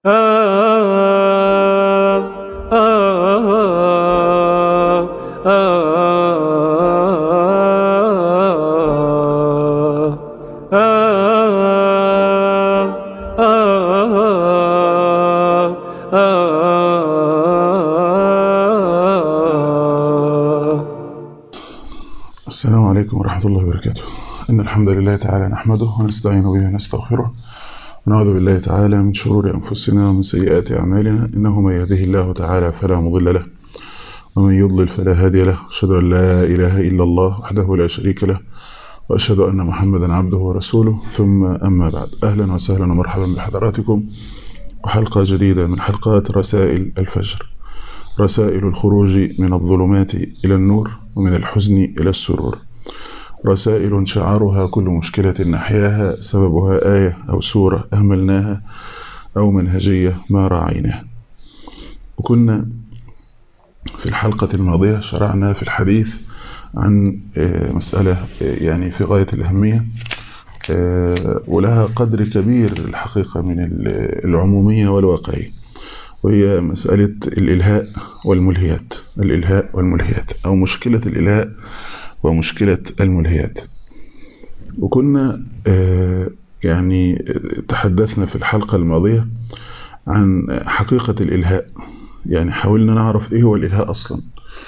السلام عليكم ورحمة الله وبركاته إن الحمد لله تعالى نحمده ونستعين به ونستغفره ونعوذ بالله تعالى من شرور أنفسنا ومن سيئات أعمالنا إنه من يهده الله تعالى فلا مضل له ومن يضلل فلا هادي له أشهد أن لا إله إلا الله وحده لا شريك له وأشهد أن محمدا عبده ورسوله ثم أما بعد أهلا وسهلا ومرحبا بحضراتكم وحلقة جديدة من حلقات رسائل الفجر رسائل الخروج من الظلمات إلى النور ومن الحزن إلى السرور رسائل شعارها كل مشكلة نحياها سببها آية أو سورة أهملناها أو منهجية ما راعيناها وكنا في الحلقة الماضية شرعنا في الحديث عن مسألة يعني في غاية الأهمية ولها قدر كبير الحقيقة من العمومية والواقعية وهي مسألة الإلهاء والملهيات الإلهاء والملهيات أو مشكلة الإلهاء ومشكلة الملهيات وكنا يعني تحدثنا في الحلقة الماضية عن حقيقة الإلهاء يعني حاولنا نعرف إيه هو الإلهاء أصلا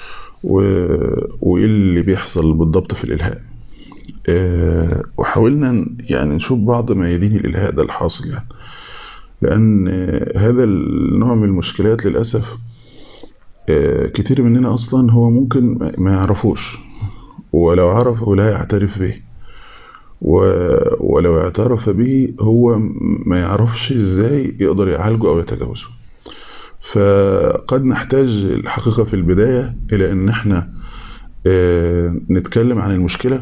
وإيه اللي بيحصل بالضبط في الإلهاء وحاولنا يعني نشوف بعض ميادين الإلهاء ده الحاصل يعني لأن هذا النوع من المشكلات للأسف كتير مننا أصلا هو ممكن ما يعرفوش ولو عرفه لا يعترف به ولو اعترف به هو ما يعرفش ازاي يقدر يعالجه أو يتجاوزه فقد نحتاج الحقيقة في البداية إلى أن احنا نتكلم عن المشكلة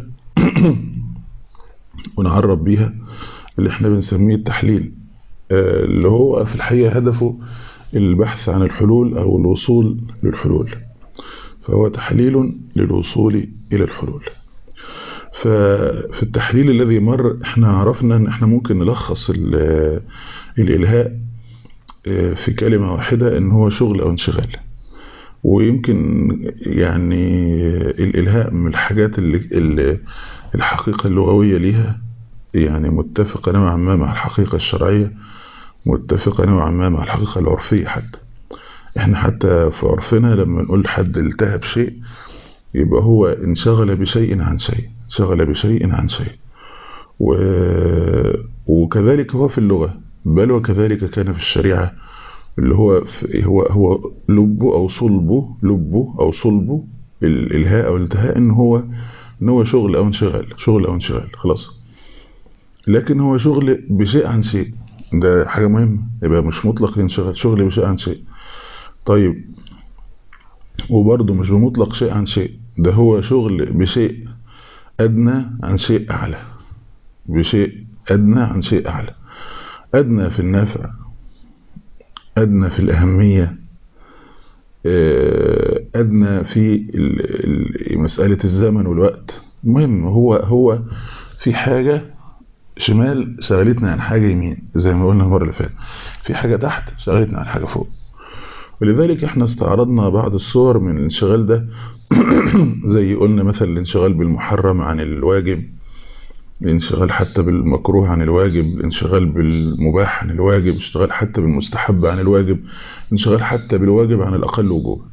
ونعرب بيها اللي احنا بنسميه التحليل اللي هو في الحقيقة هدفه البحث عن الحلول أو الوصول للحلول فهو تحليل للوصول إلى الحلول ففي التحليل الذي مر احنا عرفنا ان احنا ممكن نلخص الإلهاء في كلمة واحدة ان هو شغل او انشغال ويمكن يعني الإلهاء من الحاجات اللي الحقيقة اللغوية ليها يعني متفقة نوعا ما مع الحقيقة الشرعية متفقة نوعا ما مع الحقيقة العرفية حتى احنا حتى في عرفنا لما نقول حد التهى بشيء يبقى هو انشغل بشيء عن شيء انشغل بشيء عن شيء و... وكذلك هو في اللغة بل وكذلك كان في الشريعة اللي هو في هو هو لبه أو صلبه لبه أو صلبه الإلهاء أو الالتهاء إن هو إن هو شغل أو انشغال شغل أو انشغال خلاص لكن هو شغل بشيء عن شيء ده حاجة مهمة يبقى مش مطلق الانشغال شغل بشيء عن شيء طيب وبرضه مش بمطلق شيء عن شيء ده هو شغل بشيء أدنى عن شيء أعلى بشيء أدنى عن شيء أعلى أدنى في النفع أدنى في الأهمية أدنى في مسألة الزمن والوقت المهم هو هو في حاجة شمال شغلتنا عن حاجة يمين زي ما قلنا المرة اللي فاتت في حاجة تحت شغلتنا عن حاجة فوق ولذلك احنا استعرضنا بعض الصور من الانشغال ده زي قلنا مثلا الانشغال بالمحرم عن الواجب الانشغال حتى بالمكروه عن الواجب الانشغال بالمباح عن الواجب الانشغال حتى بالمستحب عن الواجب الانشغال حتى بالواجب عن الأقل وجوبا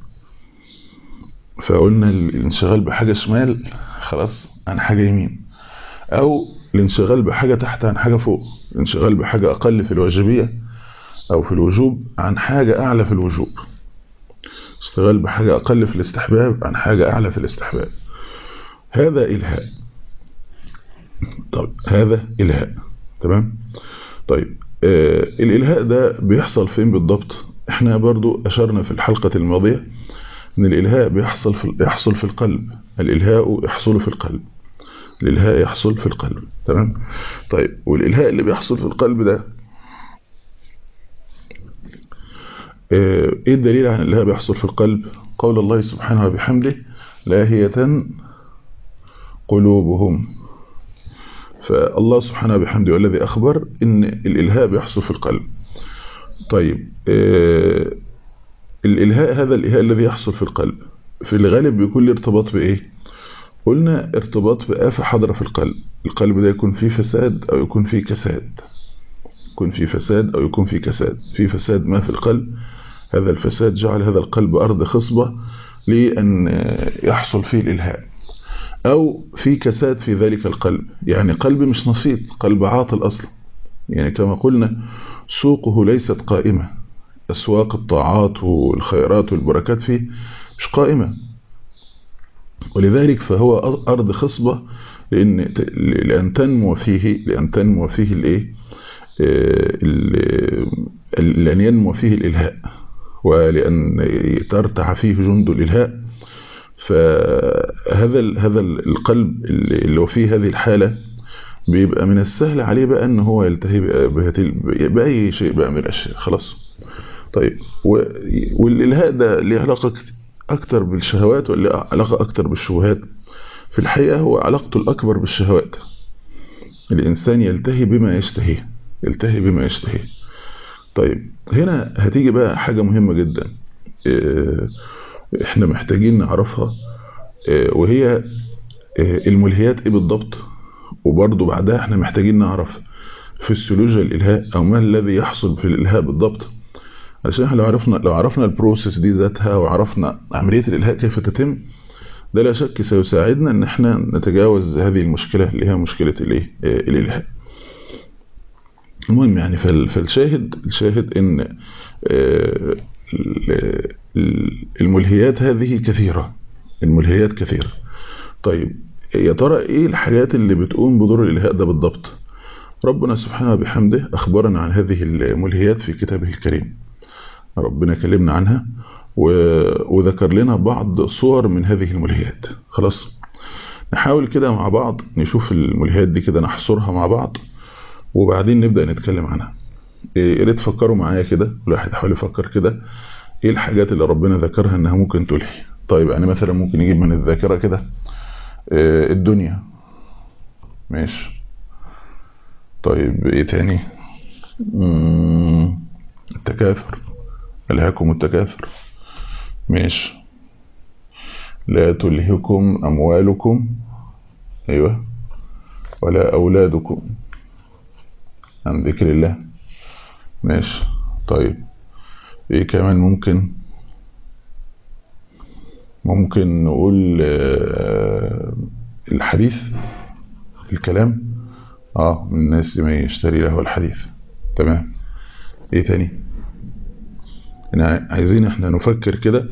فقلنا الانشغال بحاجة شمال خلاص عن حاجة يمين أو الانشغال بحاجة تحت عن حاجة فوق الانشغال بحاجة أقل في الواجبية أو في الوجوب عن حاجة أعلى في الوجوب اشتغال بحاجة أقل في الاستحباب عن حاجة أعلى في الاستحباب هذا إلهاء طيب هذا إلهاء تمام طيب آه الإلهاء ده بيحصل فين بالضبط احنا برضو أشرنا في الحلقة الماضية ان الإلهاء بيحصل في, يحصل في القلب الإلهاء يحصل في القلب الإلهاء يحصل في القلب تمام طيب والإلهاء اللي بيحصل في القلب ده ايه الدليل عن الإلهاء بيحصل في القلب قول الله سبحانه وبحمده لاهية قلوبهم فالله سبحانه وبحمده والذي أخبر إن الإلهاء بيحصل في القلب طيب آه الإلهاء هذا الإلهاء الذي يحصل في القلب في الغالب بيكون له ارتباط بإيه قلنا ارتباط بآفة حاضرة في القلب القلب ده يكون فيه فساد أو يكون فيه كساد يكون فيه فساد أو يكون فيه كساد في فساد ما في القلب هذا الفساد جعل هذا القلب أرض خصبة لأن يحصل فيه الإلهاء أو في كساد في ذلك القلب يعني قلب مش نشيط قلب عاطل أصلا يعني كما قلنا سوقه ليست قائمة أسواق الطاعات والخيرات والبركات فيه مش قائمة ولذلك فهو أرض خصبة لأن, لأن تنمو فيه لأن تنمو فيه الإيه لأن ينمو فيه الإلهاء ولأن ترتع فيه جند الإلهاء فهذا هذا القلب اللي هو فيه هذه الحالة بيبقى من السهل عليه بقى ان هو يلتهي بأي شيء بقى من الأشياء خلاص طيب والإلهاء ده ليه علاقة أكتر بالشهوات ولا علاقة أكتر بالشبهات في الحقيقة هو علاقته الأكبر بالشهوات الإنسان يلتهي بما يشتهيه يلتهي بما يشتهيه طيب هنا هتيجي بقى حاجة مهمة جدا احنا محتاجين نعرفها وهي الملهيات ايه بالضبط وبرضه بعدها احنا محتاجين نعرف فسيولوجيا الالهاء او ما الذي يحصل في الالهاء بالضبط عشان احنا لو عرفنا لو عرفنا البروسيس دي ذاتها وعرفنا عملية الالهاء كيف تتم ده لا شك سيساعدنا ان احنا نتجاوز هذه المشكلة اللي هي مشكلة الايه الالهاء المهم يعني فالشاهد الشاهد ان الملهيات هذه كثيرة الملهيات كثيرة طيب يا ترى ايه الحاجات اللي بتقوم بدور الالهاء ده بالضبط ربنا سبحانه وبحمده اخبرنا عن هذه الملهيات في كتابه الكريم ربنا كلمنا عنها وذكر لنا بعض صور من هذه الملهيات خلاص نحاول كده مع بعض نشوف الملهيات دي كده نحصرها مع بعض وبعدين نبدأ نتكلم عنها يا ريت تفكروا معايا كده الواحد يحاول يفكر كده ايه الحاجات اللي ربنا ذكرها انها ممكن تلهي طيب يعني مثلا ممكن يجيب من الذاكرة كده الدنيا ماشي طيب ايه تاني التكاثر ألهاكم التكاثر ماشي لا تلهكم أموالكم أيوة ولا أولادكم عن ذكر الله ماشي طيب ايه كمان ممكن ممكن نقول الحديث الكلام اه من الناس ما يشتري له الحديث تمام ايه تاني عايزين احنا نفكر كده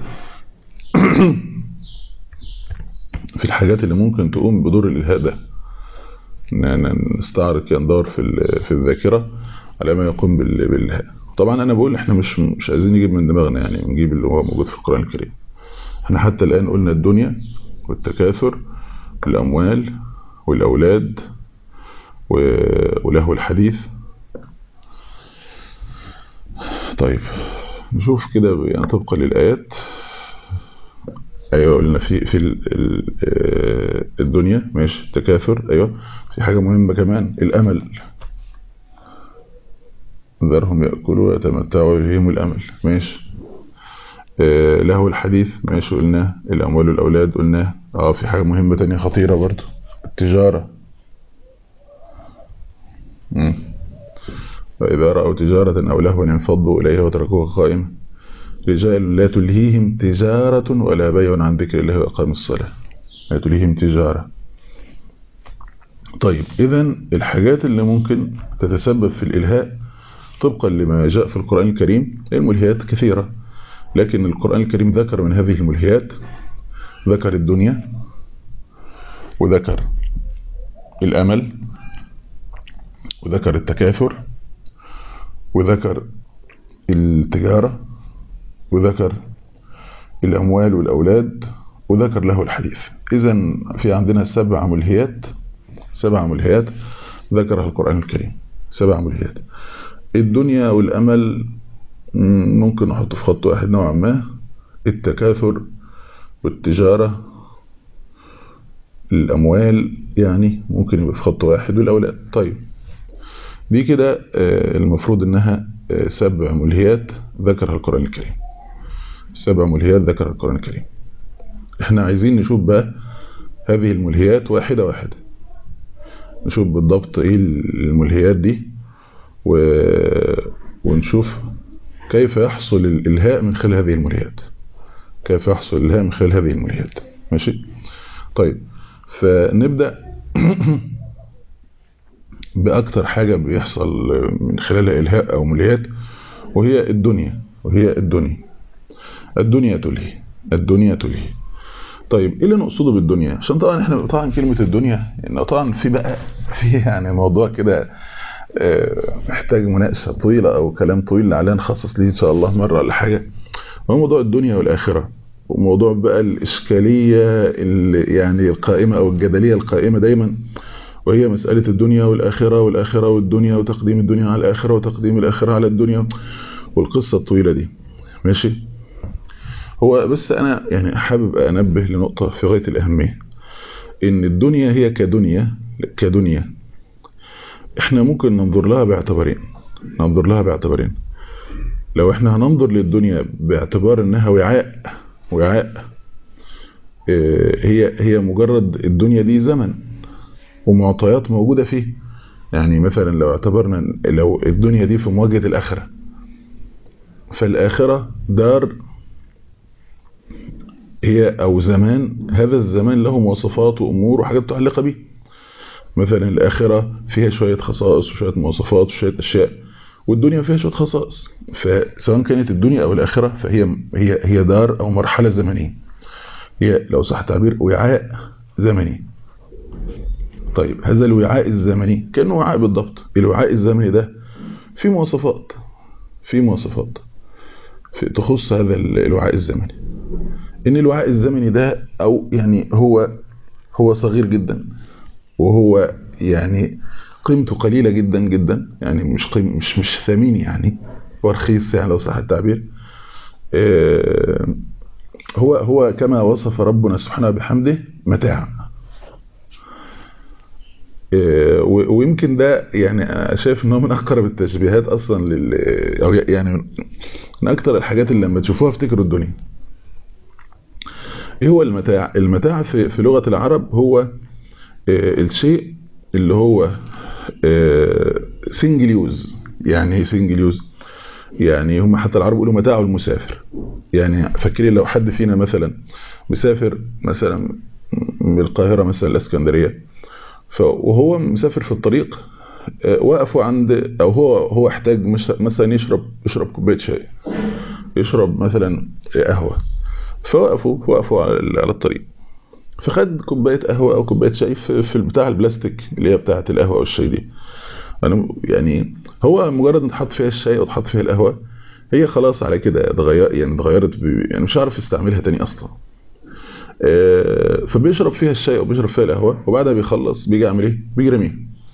في الحاجات اللي ممكن تقوم بدور الالهاء ده نستعرض كده ندور في في الذاكره على ما يقوم بالالهاء طبعا انا بقول احنا مش مش عايزين نجيب من دماغنا يعني نجيب اللي هو موجود في القران الكريم احنا حتى الان قلنا الدنيا والتكاثر الاموال والاولاد وله الحديث طيب نشوف كده يعني طبقا للآيات ايوه قلنا في في الدنيا ماشي التكاثر ايوه في حاجة مهمة كمان الامل ذرهم يأكلوا ويتمتعوا ويلهيهم الامل ماشي آه له الحديث ماشي قلناه الاموال والاولاد قلناه اه في حاجة مهمة تانية خطيرة برضو التجارة مم. وإذا رأوا تجارة أو لهوا انفضوا إليها وتركوها قائمة رجال لا تلهيهم تجارة ولا بيع عن ذكر الله وإقام الصلاة لا تلهيهم تجارة طيب إذا الحاجات اللي ممكن تتسبب في الإلهاء طبقا لما جاء في القرآن الكريم الملهيات كثيرة لكن القرآن الكريم ذكر من هذه الملهيات ذكر الدنيا وذكر الأمل وذكر التكاثر وذكر التجارة وذكر الأموال والأولاد وذكر له الحديث إذا في عندنا سبع ملهيات سبع ملهيات ذكرها القرآن الكريم سبع ملهيات الدنيا والأمل ممكن نحط في خط واحد نوعا ما التكاثر والتجارة الأموال يعني ممكن يبقى في خط واحد والأولاد طيب دي كده المفروض انها سبع ملهيات ذكرها القرآن الكريم سبع ملهيات ذكرها القرآن الكريم احنا عايزين نشوف بقى هذه الملهيات واحدة واحدة نشوف بالضبط ايه الملهيات دي و... ونشوف كيف يحصل الإلهاء من خلال هذه الملهيات كيف يحصل الإلهاء من خلال هذه الملهيات ماشي طيب فنبدأ بأكتر حاجة بيحصل من خلالها إلهاء أو ملهيات وهي الدنيا وهي الدنيا الدنيا تلهي الدنيا تلهي طيب ايه اللي نقصده بالدنيا عشان طبعا احنا طبعا كلمة الدنيا ان طبعا في بقى في يعني موضوع كده محتاج مناقشة طويلة او كلام طويل لعلنا نخصص ليه ان شاء الله مرة ولا حاجة هو موضوع الدنيا والاخرة وموضوع بقى الاشكالية اللي يعني القائمة او الجدلية القائمة دايما وهي مسألة الدنيا والآخرة والآخرة والدنيا وتقديم الدنيا على الآخرة وتقديم الآخرة على الدنيا والقصة الطويلة دي ماشي هو بس أنا يعني حابب أنبه لنقطة في غاية الأهمية إن الدنيا هي كدنيا كدنيا إحنا ممكن ننظر لها باعتبارين ننظر لها باعتبارين لو إحنا هننظر للدنيا باعتبار إنها وعاء وعاء هي هي مجرد الدنيا دي زمن ومعطيات موجودة فيه يعني مثلا لو اعتبرنا لو الدنيا دي في مواجهة الآخرة فالآخرة دار هي أو زمان هذا الزمان له مواصفات وأمور وحاجات متعلقة به مثلا الآخرة فيها شوية خصائص وشوية مواصفات وشوية أشياء والدنيا فيها شوية خصائص فسواء كانت الدنيا أو الآخرة فهي هي هي دار أو مرحلة زمنية هي لو صح التعبير وعاء زمني طيب هذا الوعاء الزمني كأنه وعاء بالضبط الوعاء الزمني ده في مواصفات في مواصفات في تخص هذا الوعاء الزمني ان الوعاء الزمني ده او يعني هو هو صغير جدا وهو يعني قيمته قليلة جدا جدا يعني مش قيم مش مش ثمين يعني ورخيص يعني لو صح التعبير هو هو كما وصف ربنا سبحانه بحمده متاع ويمكن ده يعني انا شايف ان هو من اقرب التشبيهات اصلا لل او يعني من اكتر الحاجات اللي لما تشوفوها افتكروا الدنيا ايه هو المتاع المتاع في, في لغة العرب هو الشيء اللي هو سنجل يوز يعني ايه سنجل يوز يعني هم حتى العرب يقولوا متاع المسافر يعني فاكرين لو حد فينا مثلا مسافر مثلا من القاهرة مثلا الاسكندريه وهو مسافر في الطريق وقفوا عند او هو هو احتاج مثلا يشرب يشرب كوبايه شاي يشرب مثلا قهوه فوقفوا وقفوا على الطريق فخد كوبايه قهوه او كوبايه شاي في البتاع البلاستيك اللي هي بتاعه القهوه او الشاي دي انا يعني هو مجرد ان تحط فيها الشاي او تحط فيها القهوه هي خلاص على كده اتغير يعني اتغيرت يعني مش عارف يستعملها تاني اصلا فبيشرب فيها الشاي او بيشرب فيها القهوه وبعدها بيخلص بيجي يعمل ايه بيجي رميها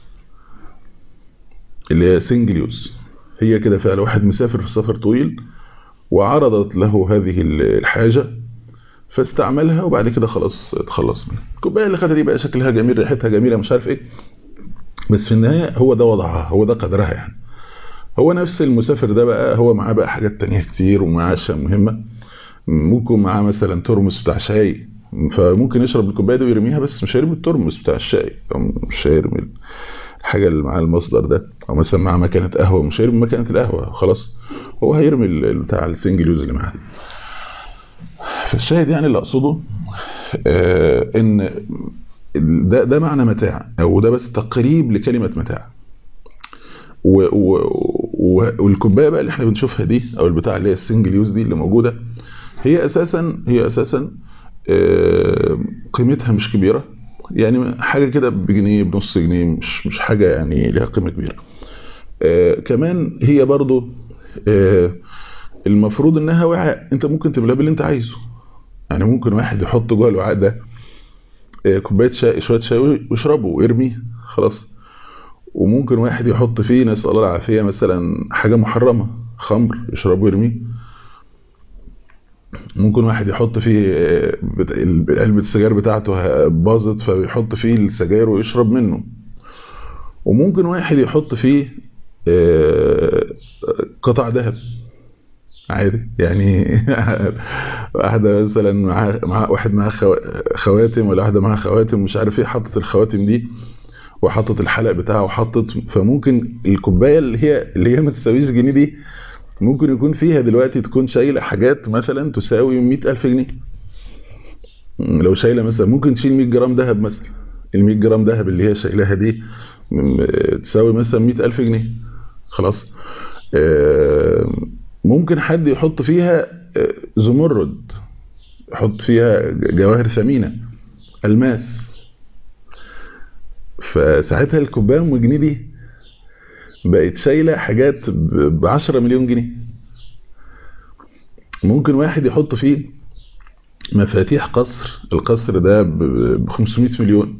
اللي هي سنجل يوز هي كده فعلا واحد مسافر في سفر طويل وعرضت له هذه الحاجه فاستعملها وبعد كده خلاص اتخلص منها الكوبايه اللي خدها دي بقى شكلها جميل ريحتها جميله مش عارف ايه بس في النهايه هو ده وضعها هو ده قدرها يعني هو نفس المسافر ده بقى هو معاه بقى حاجات تانية كتير ومعاه اشياء مهمه ممكن معاه مثلا ترمس بتاع شاي فممكن يشرب الكوبايه دي ويرميها بس مش هيرمي الترمس بتاع الشاي او مش هيرمي الحاجه اللي معاه المصدر ده او مثلا معاه مكنه قهوه مش هيرمي مكنه القهوه خلاص هو هيرمي بتاع السنجل يوز اللي معاه فالشاهد يعني اللي اقصده آه ان ده ده معنى متاع او ده بس تقريب لكلمه متاع و و و والكوبايه بقى اللي احنا بنشوفها دي او البتاع اللي هي السنجل يوز دي اللي موجوده هي اساسا هي اساسا قيمتها مش كبيرة يعني حاجة كده بجنيه بنص جنيه مش مش حاجة يعني لها قيمة كبيرة كمان هي برضو المفروض انها وعاء انت ممكن تملاه باللي انت عايزه يعني ممكن واحد يحط جوه الوعاء ده كوبايه شاي شويه شاي ويشربه ويرميه خلاص وممكن واحد يحط فيه نسال الله العافيه مثلا حاجه محرمه خمر يشربه ويرميه ممكن واحد يحط فيه علبة السجاير بتاعته باظت فيحط فيه السجاير ويشرب منه وممكن واحد يحط فيه قطع ذهب عادي يعني واحدة مثلا مع مع واحد معاه خواتم ولا واحدة معاها خواتم مش عارف ايه حطت الخواتم دي وحطت الحلق بتاعه وحطت فممكن الكوبايه اللي هي اللي هي ما تساويش جنيه دي ممكن يكون فيها دلوقتي تكون شايله حاجات مثلا تساوي 100000 جنيه لو شايله مثلا ممكن تشيل 100 جرام ذهب مثلا ال 100 جرام ذهب اللي هي شايلاها دي تساوي مثلا 100000 جنيه خلاص ممكن حد يحط فيها زمرد يحط فيها جواهر ثمينه الماس فساعتها الكوبايه ام جنيه دي بقت شايله حاجات ب 10 مليون جنيه ممكن واحد يحط فيه مفاتيح قصر القصر ده ب 500 مليون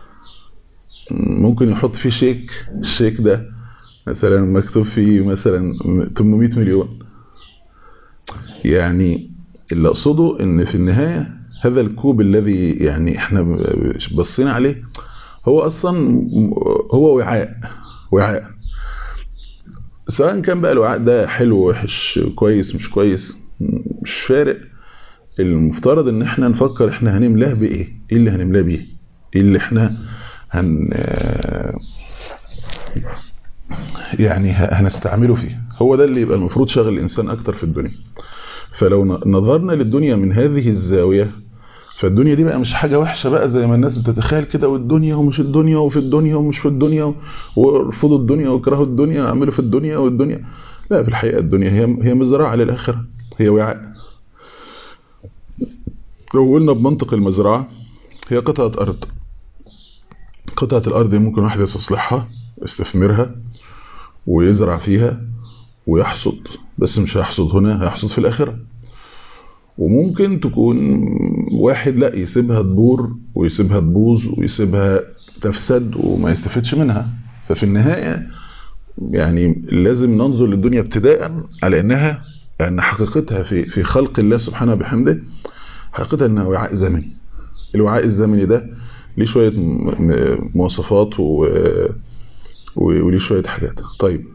ممكن يحط فيه شيك الشيك ده مثلا مكتوب فيه مثلا 800 مليون يعني اللي اقصده ان في النهايه هذا الكوب الذي يعني احنا بصينا عليه هو اصلا هو وعاء وعاء سواء كان بقى الوعاء ده حلو وحش كويس مش كويس مش فارق المفترض ان احنا نفكر احنا هنملاه بايه ايه اللي هنملاه بيه ايه اللي احنا هن يعني هنستعمله فيه هو ده اللي يبقى المفروض شغل الانسان اكتر في الدنيا فلو نظرنا للدنيا من هذه الزاويه فالدنيا دي بقى مش حاجة وحشة بقى زي ما الناس بتتخيل كده والدنيا ومش الدنيا وفي الدنيا ومش في الدنيا وارفضوا الدنيا واكرهوا الدنيا واعملوا في الدنيا والدنيا لا في الحقيقة الدنيا هي هي مزرعة للآخرة هي وعاء لو قلنا بمنطق المزرعة هي قطعة أرض قطعة الأرض ممكن واحد يستصلحها يستثمرها ويزرع فيها ويحصد بس مش هيحصد هنا هيحصد في الآخرة وممكن تكون واحد لا يسيبها تبور ويسيبها تبوظ ويسيبها تفسد وما يستفدش منها ففي النهاية يعني لازم ننظر للدنيا ابتداء على انها ان حقيقتها في في خلق الله سبحانه وبحمده حقيقتها انها وعاء زمني الوعاء الزمني ده ليه شوية مواصفات و وليه شوية حاجات طيب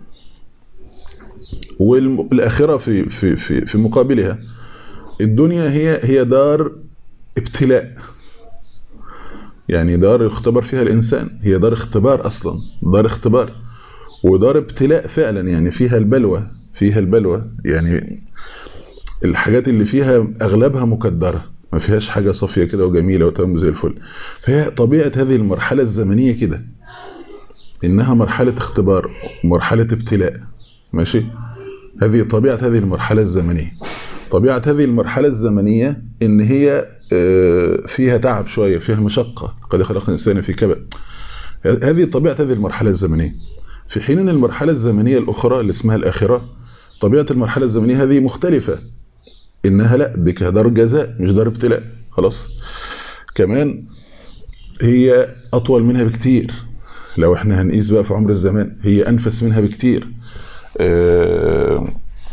والآخرة في في في في مقابلها الدنيا هي هي دار ابتلاء يعني دار يختبر فيها الإنسان هي دار اختبار أصلا دار اختبار ودار ابتلاء فعلا يعني فيها البلوى فيها البلوى يعني الحاجات اللي فيها أغلبها مكدرة ما فيهاش حاجة صافية كده وجميلة وتمام زي الفل فهي طبيعة هذه المرحلة الزمنية كده إنها مرحلة اختبار مرحلة ابتلاء ماشي هذه طبيعة هذه المرحلة الزمنية طبيعة هذه المرحلة الزمنية إن هي فيها تعب شوية فيها مشقة قد خلق الإنسان في كبد هذه طبيعة هذه المرحلة الزمنية في حين أن المرحلة الزمنية الأخرى اللي اسمها الآخرة طبيعة المرحلة الزمنية هذه مختلفة إنها لا دي دار جزاء مش دار ابتلاء خلاص كمان هي أطول منها بكتير لو احنا هنقيس بقى في عمر الزمان هي أنفس منها بكتير اه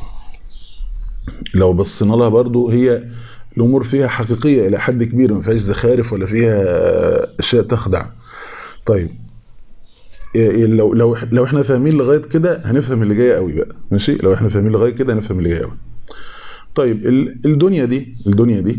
لو بصينا لها برضو هي الأمور فيها حقيقية إلى حد كبير ما فيهاش زخارف ولا فيها أشياء تخدع طيب لو لو لو احنا فاهمين لغايه كده هنفهم اللي جاي قوي بقى ماشي لو احنا فاهمين لغايه كده هنفهم اللي جاي قوي طيب الدنيا دي الدنيا دي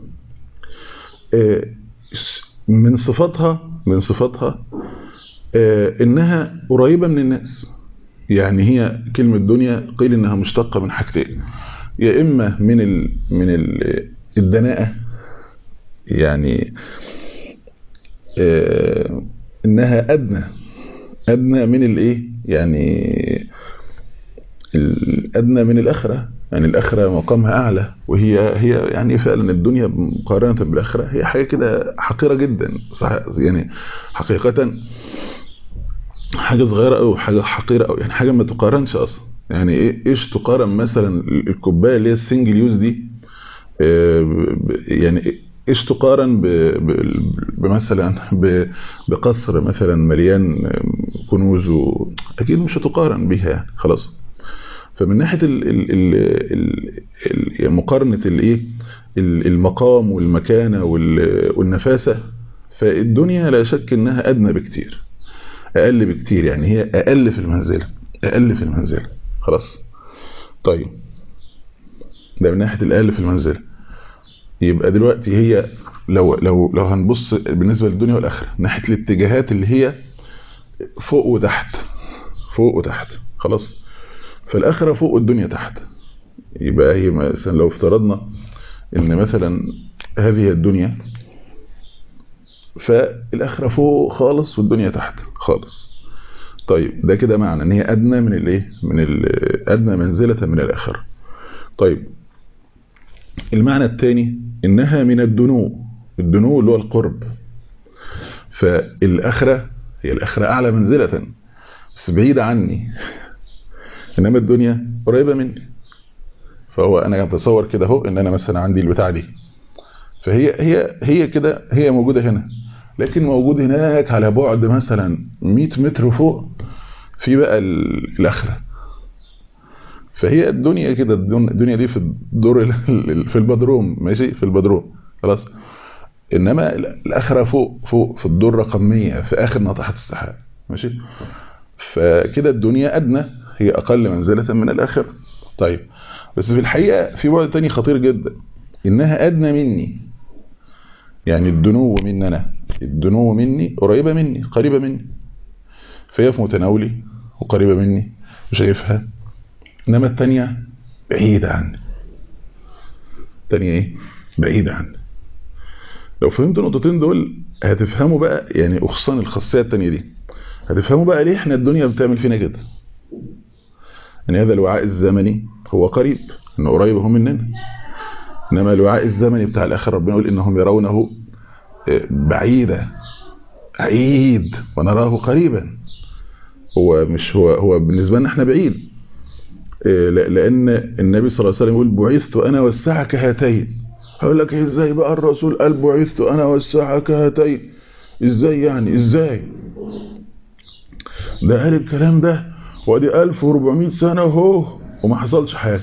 من صفاتها من صفاتها انها قريبه من الناس يعني هي كلمه دنيا قيل انها مشتقه من حاجتين يا اما من ال من ال الدناءه يعني انها ادنى ادنى من الايه يعني الادنى من الاخره يعني الاخره مقامها اعلى وهي هي يعني فعلا الدنيا مقارنه بالاخره هي حاجه كده حقيره جدا صح يعني حقيقه حاجه صغيره قوي حاجه حقيره قوي يعني حاجه ما تقارنش اصلا يعني ايه ايش تقارن مثلا الكوبايه اللي هي السنجل يوز دي يعني ايش تقارن بمثلا بقصر مثلا مليان كنوز و... اكيد مش هتقارن بيها يعني خلاص فمن ناحيه ال ال ال ال مقارنه الايه المقام والمكانه والنفاسه فالدنيا لا شك انها ادنى بكتير اقل بكتير يعني هي اقل في المنزله اقل في المنزله خلاص طيب ده من ناحيه الاقل في المنزله يبقى دلوقتي هي لو لو لو هنبص بالنسبه للدنيا والاخره ناحيه الاتجاهات اللي هي فوق وتحت فوق وتحت خلاص فالاخره فوق والدنيا تحت يبقى هي مثلا لو افترضنا ان مثلا هذه الدنيا فالاخره فوق خالص والدنيا تحت خالص طيب ده كده معنى ان هي ادنى من الايه من ادنى منزله من الاخره طيب المعنى الثاني انها من الدنو الدنو اللي هو القرب فالاخره هي الاخره اعلى منزله بس بعيده عني انما الدنيا قريبه مني فهو انا اتصور كده اهو ان انا مثلا عندي البتاع دي فهي هي هي كده هي موجوده هنا لكن موجود هناك على بعد مثلا 100 متر فوق في بقى الاخره فهي الدنيا كده الدنيا دي في الدور في البدروم ماشي في البدروم خلاص انما الاخره فوق فوق في الدور رقم 100 في اخر ناطحه السحاب ماشي فكده الدنيا ادنى هي اقل منزله من الاخره طيب بس في الحقيقه في بعد تاني خطير جدا انها ادنى مني يعني الدنو مني انا الدنو مني قريبه مني قريبه مني فهي في متناولي وقريبه مني وشايفها انما الثانيه بعيده عني الثانيه ايه بعيده عني لو فهمت النقطتين دول هتفهموا بقى يعني وخصوصا الخاصيه الثانيه دي هتفهموا بقى ليه احنا الدنيا بتعمل فينا كده ان هذا الوعاء الزمني هو قريب انه قريب هو مننا انما الوعاء الزمني بتاع الاخر ربنا يقول انهم يرونه بعيدا بعيد ونراه قريبا هو مش هو هو بالنسبه لنا احنا بعيد لان النبي صلى الله عليه وسلم يقول بعثت انا والساعه كهاتين هقول لك ازاي بقى الرسول قال بعثت انا والساعه كهاتين ازاي يعني ازاي ده قال الكلام ده وادي 1400 سنه اهو وما حصلش حاجه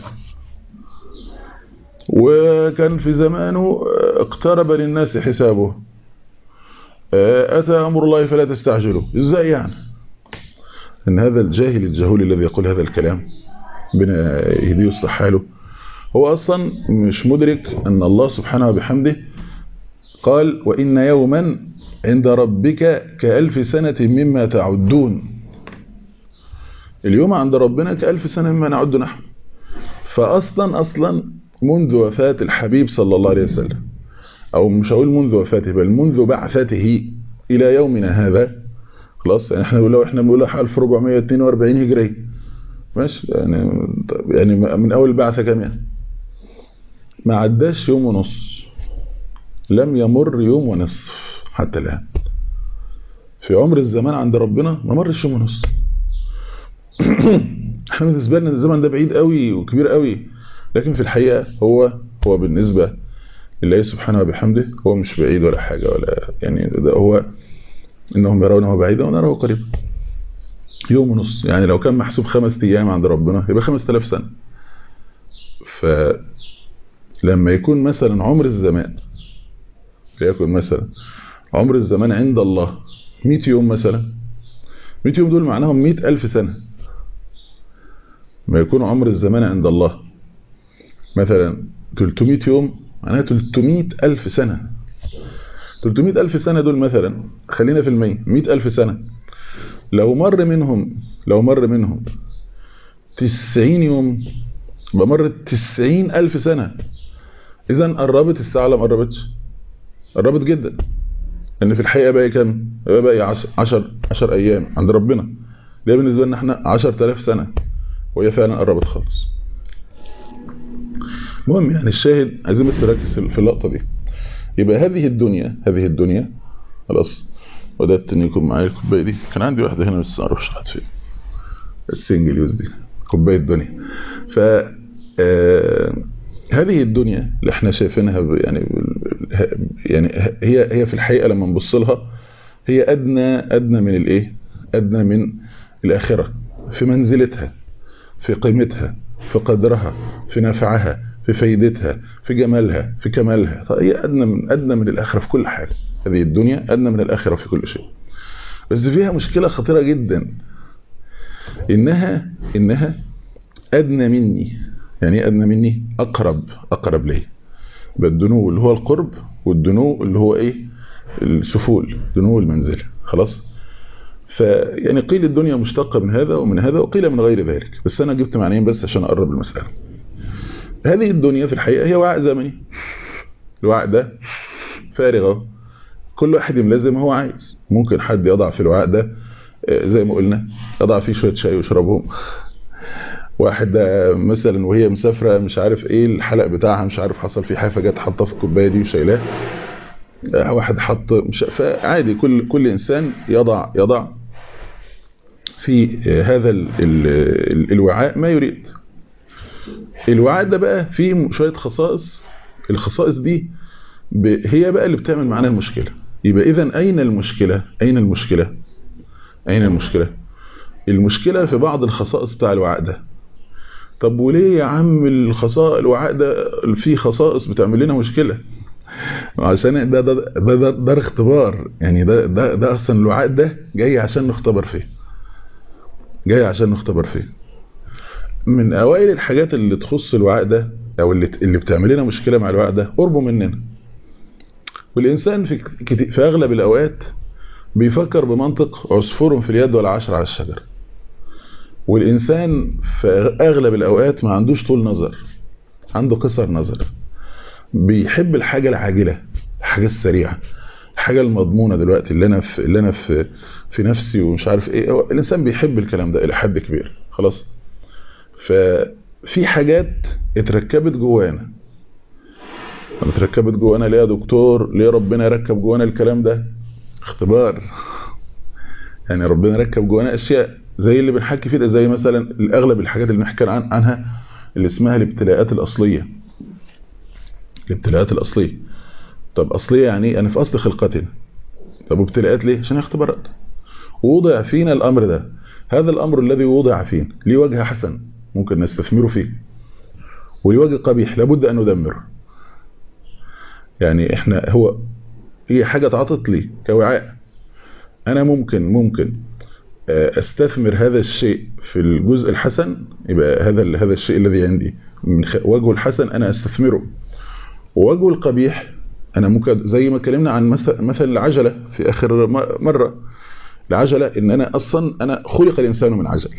وكان في زمانه اقترب للناس حسابه اتى امر الله فلا تستعجلوا ازاي يعني ان هذا الجاهل الجهول الذي يقول هذا الكلام بنا يهديه يصلح حاله هو اصلا مش مدرك ان الله سبحانه وبحمده قال وان يوما عند ربك كألف سنة مما تعدون اليوم عند ربنا كألف سنة مما نعد نحن فأصلا أصلا منذ وفاة الحبيب صلى الله عليه وسلم أو مش هقول منذ وفاته بل منذ بعثته إلى يومنا هذا خلاص يعني احنا بنقول احنا بنقول 1442 هجري ماشي يعني يعني من أول البعثة كام يعني ما عداش يوم ونص لم يمر يوم ونصف حتى الآن في عمر الزمان عند ربنا ما مرش يوم ونص احنا بالنسبة لنا الزمن ده بعيد قوي وكبير قوي لكن في الحقيقة هو هو بالنسبة لله سبحانه وبحمده هو مش بعيد ولا حاجة ولا يعني ده هو انهم يرونه بعيدا ونراه قريبا يوم ونص يعني لو كان محسوب خمس ايام عند ربنا يبقى 5000 سنة فلما يكون مثلا عمر الزمان ليكن مثلا عمر الزمان عند الله 100 يوم مثلا 100 يوم دول معناهم 100 ألف سنة ما يكون عمر الزمان عند الله مثلا 300 يوم معناها 300 ألف سنة 300 ألف سنة دول مثلا خلينا في المية 100 ألف سنة لو مر منهم لو مر منهم 90 يوم بمرت 90 ألف سنة إذا قربت الساعة ولا ما قربتش قربت جدا ان في الحقيقه باقي كام باقي 10 10 10 ايام عند ربنا ده بالنسبه لنا احنا 10000 سنه وهي فعلا قربت خالص المهم يعني الشاهد عايزين بس نركز في اللقطه دي يبقى هذه الدنيا هذه الدنيا خلاص وددت ان يكون معايا الكوبايه دي كان عندي واحده هنا بس ما اعرفش راحت فين السنجل يوز دي كوبايه دنيا ف آه هذه الدنيا اللي احنا شايفينها يعني يعني هي هي في الحقيقه لما نبص لها هي ادنى ادنى من الايه ادنى من الاخره في منزلتها في قيمتها في قدرها في نفعها في فايدتها في جمالها في كمالها فهي ادنى من ادنى من الاخره في كل حاجه هذه الدنيا ادنى من الاخره في كل شيء بس فيها مشكله خطيره جدا انها انها أدنى مني يعني ايه أدنى مني أقرب أقرب لي بالدنو اللي هو القرب والدنو اللي هو إيه السفول دنو المنزل خلاص فيعني قيل الدنيا مشتقة من هذا ومن هذا وقيل من غير ذلك بس أنا جبت معنيين بس عشان أقرب المسألة هذه الدنيا في الحقيقة هي وعاء زمني الوعاء ده فارغة كل واحد يملاه زي ما هو عايز ممكن حد يضع في الوعاء ده زي ما قلنا يضع فيه شوية شاي ويشربهم واحد مثلا وهي مسافرة مش عارف ايه الحلق بتاعها مش عارف حصل فيه حاجة فجت حطها في الكوباية دي وشايلاه واحد حط مش فعادي كل كل انسان يضع يضع في هذا ال ال الوعاء ما يريد الوعاء ده بقى فيه شوية خصائص الخصائص دي هي بقى اللي بتعمل معانا المشكلة يبقى اذا اين المشكلة اين المشكلة اين المشكلة المشكلة في بعض الخصائص بتاع الوعاء ده طب وليه يا عم الخصائص الوعاء ده فيه خصائص بتعمل لنا مشكلة عشان ده ده ده, ده, ده اختبار يعني ده ده ده اصلا الوعاء ده جاي عشان نختبر فيه جاي عشان نختبر فيه من اوائل الحاجات اللي تخص الوعاء ده او اللي اللي بتعمل لنا مشكله مع الوعاء ده قربه مننا والانسان في في اغلب الاوقات بيفكر بمنطق عصفور في اليد ولا عشرة على الشجر والانسان في اغلب الاوقات ما عندوش طول نظر عنده قصر نظر بيحب الحاجة العاجلة الحاجة السريعة الحاجة المضمونة دلوقتي اللي انا في اللي انا في في نفسي ومش عارف ايه الانسان بيحب الكلام ده الى حد كبير خلاص ففي حاجات اتركبت جوانا لما اتركبت جوانا ليه يا دكتور ليه ربنا يركب جوانا الكلام ده اختبار يعني ربنا ركب جوانا اشياء زي اللي بنحكي فيه ده زي مثلا الاغلب الحاجات اللي بنحكي عن عنها اللي اسمها الابتلاءات الاصليه الابتلاءات الاصليه طب اصليه يعني انا في اصل خلقتنا طب ابتلاءات ليه عشان اختبارات ووضع فينا الامر ده هذا الامر الذي وضع فينا ليه وجه حسن ممكن نستثمره فيه وليه وجه قبيح لابد ان ندمره يعني احنا هو هي حاجة اتعطت لي كوعاء انا ممكن ممكن استثمر هذا الشيء في الجزء الحسن يبقى هذا هذا الشيء الذي عندي من وجهه الحسن انا استثمره ووجهه القبيح انا ممكن زي ما اتكلمنا عن مثل مثل العجله في اخر مره العجله ان انا اصلا انا خلق الانسان من عجل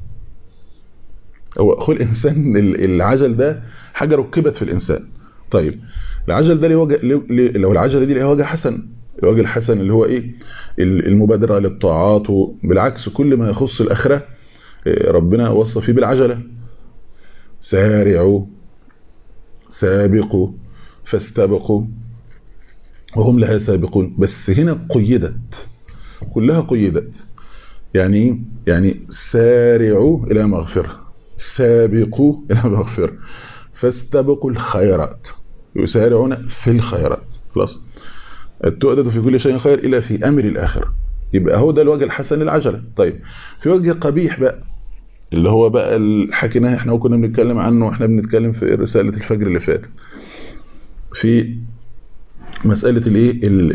هو خلق الانسان العجل ده حاجه ركبت في الانسان طيب العجل ده ليه وجه لو العجله دي ليها وجه حسن الوجه الحسن اللي هو ايه المبادره للطاعات وبالعكس كل ما يخص الاخره ربنا وصى فيه بالعجله سارعوا سابقوا فاستبقوا وهم لها سابقون بس هنا قيدت كلها قيدت يعني يعني سارعوا الى مغفره سابقوا الى مغفره فاستبقوا الخيرات يسارعون في الخيرات خلاص التؤدد في كل شيء خير إلا في أمر الآخرة يبقى هو ده الوجه الحسن للعجلة طيب في وجه قبيح بقى اللي هو بقى حكيناه احنا وكنا بنتكلم عنه واحنا بنتكلم في رسالة الفجر اللي فات في مسألة الايه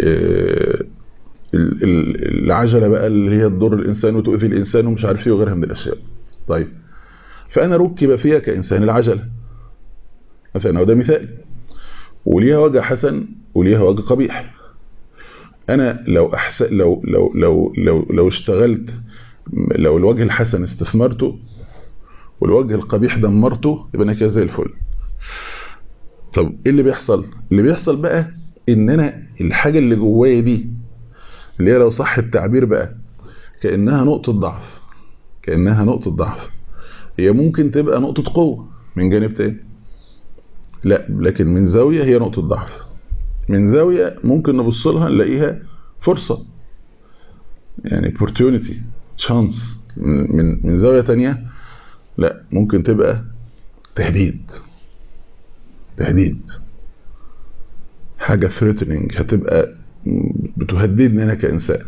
العجلة بقى اللي هي تضر الإنسان وتؤذي الإنسان ومش عارف ايه وغيرها من الأشياء طيب فأنا ركب فيها كإنسان العجلة مثلا وده مثال وليها وجه حسن وليها وجه قبيح انا لو احسن لو لو لو لو لو اشتغلت لو الوجه الحسن استثمرته والوجه القبيح دمرته يبقى انا كده زي الفل طب ايه اللي بيحصل اللي بيحصل بقى ان انا الحاجه اللي جوايا دي اللي هي لو صح التعبير بقى كانها نقطه ضعف كانها نقطه ضعف هي ممكن تبقى نقطه قوه من جانب تاني لا لكن من زاويه هي نقطه ضعف من زاوية ممكن نبص لها نلاقيها فرصة يعني opportunity chance من من زاوية تانية لا ممكن تبقى تهديد تهديد حاجة threatening هتبقى بتهددني أنا كإنسان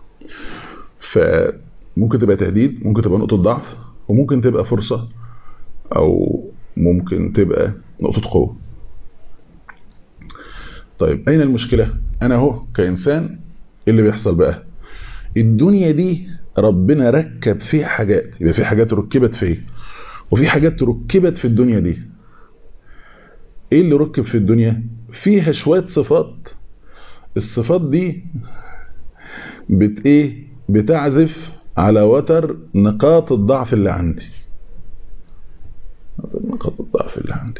فممكن تبقى تهديد ممكن تبقى نقطة ضعف وممكن تبقى فرصة أو ممكن تبقى نقطة قوة طيب أين المشكلة أنا هو كإنسان إيه اللي بيحصل بقى الدنيا دي ربنا ركب فيها حاجات يبقى في حاجات ركبت فيه وفي حاجات ركبت في الدنيا دي ايه اللي ركب في الدنيا فيها شوية صفات الصفات دي بت ايه بتعزف على وتر نقاط الضعف اللي عندي نقاط الضعف اللي عندي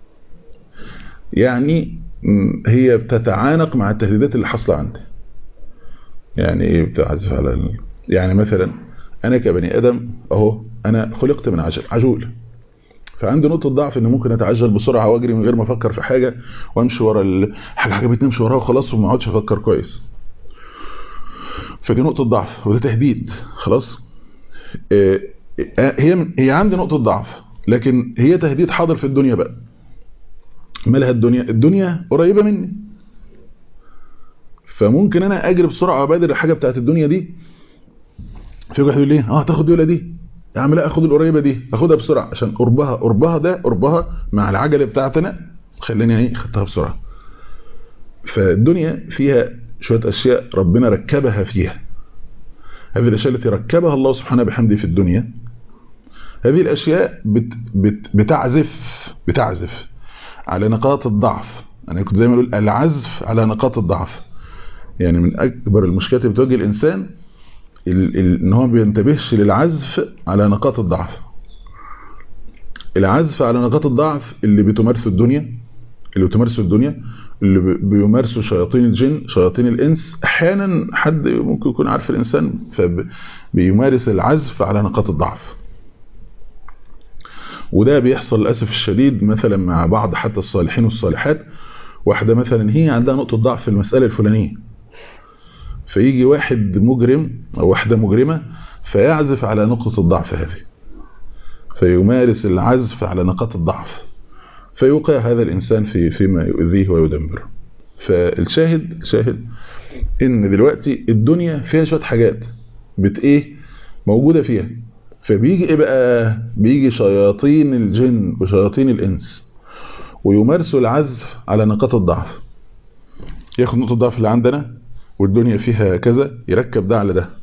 يعني هي بتتعانق مع التهديدات اللي حاصله عندي يعني ايه بتعزف على ال... يعني مثلا انا كبني ادم اهو انا خلقت من عجل عجول فعندي نقطة ضعف ان ممكن اتعجل بسرعة واجري من غير ما افكر في حاجة وامشي ورا ال... حاجة عجبتني امشي وراها وخلاص وما اقعدش افكر كويس فدي نقطة ضعف وده تهديد خلاص آه هي هي عندي نقطة ضعف لكن هي تهديد حاضر في الدنيا بقى مالها الدنيا الدنيا قريبة مني فممكن انا اجري بسرعة وابادر الحاجة بتاعت الدنيا دي في واحد يقول لي اه تاخد دي ولا دي يا عم لا اخد القريبة دي اخدها بسرعة عشان قربها قربها ده قربها مع العجلة بتاعتنا خليني ايه خدتها بسرعة فالدنيا فيها شوية اشياء ربنا ركبها فيها هذه الاشياء التي ركبها الله سبحانه بحمده في الدنيا هذه الاشياء بت بت بتعزف بتعزف على نقاط الضعف انا كنت دايما اقول العزف على نقاط الضعف يعني من اكبر المشكلات اللي بتواجه الانسان ان هو ما بينتبهش للعزف على نقاط الضعف العزف على نقاط الضعف اللي بتمارسه الدنيا اللي بتمارسه الدنيا اللي بيمارسوا شياطين الجن شياطين الانس احيانا حد ممكن يكون عارف الانسان فبيمارس العزف على نقاط الضعف وده بيحصل للاسف الشديد مثلا مع بعض حتى الصالحين والصالحات واحده مثلا هي عندها نقطه ضعف في المساله الفلانيه فيجي واحد مجرم او واحده مجرمه فيعزف على نقطه الضعف هذه فيمارس العزف على نقاط الضعف فيوقع هذا الإنسان في فيما يؤذيه ويدمره فالشاهد الشاهد ان دلوقتي الدنيا فيها شويه حاجات بت ايه موجوده فيها فبيجي ايه بقى بيجي شياطين الجن وشياطين الانس ويمارسوا العزف على نقاط الضعف ياخد نقطه الضعف اللي عندنا والدنيا فيها كذا يركب ده على ده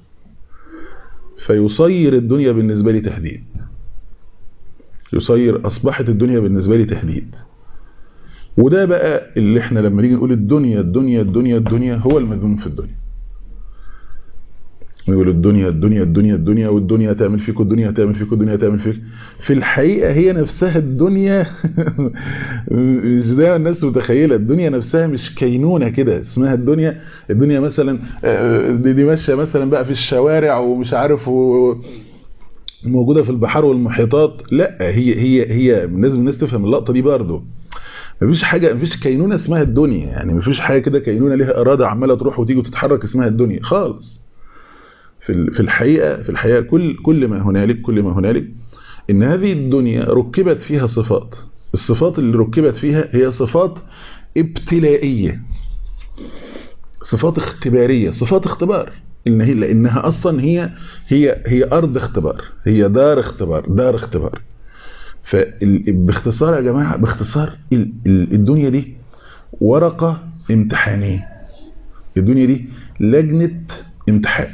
فيصير الدنيا بالنسبه لي تهديد يصير أصبحت الدنيا بالنسبة لي تهديد وده بقى اللي احنا لما نيجي نقول الدنيا الدنيا الدنيا الدنيا هو المذموم في الدنيا نقول الدنيا الدنيا الدنيا الدنيا والدنيا تعمل فيك والدنيا تعمل فيك والدنيا تعمل فيك في الحقيقة هي نفسها الدنيا مش زي الناس متخيلة الدنيا نفسها مش كينونة كده اسمها الدنيا الدنيا مثلا دي, دي ماشية مثلا بقى في الشوارع ومش عارف و موجودة في البحار والمحيطات لا هي هي هي لازم الناس تفهم اللقطة دي برضه مفيش حاجة مفيش كينونة اسمها الدنيا يعني مفيش حاجة كده كينونة ليها إرادة عمالة تروح وتيجي وتتحرك اسمها الدنيا خالص في في الحقيقة في الحقيقة كل كل ما هنالك كل ما هنالك إن هذه الدنيا ركبت فيها صفات الصفات اللي ركبت فيها هي صفات ابتلائية صفات اختبارية صفات اختبار إن هي لأنها أصلا هي هي هي أرض اختبار هي دار اختبار دار اختبار فباختصار يا جماعة باختصار الدنيا دي ورقة امتحانية الدنيا دي لجنة امتحان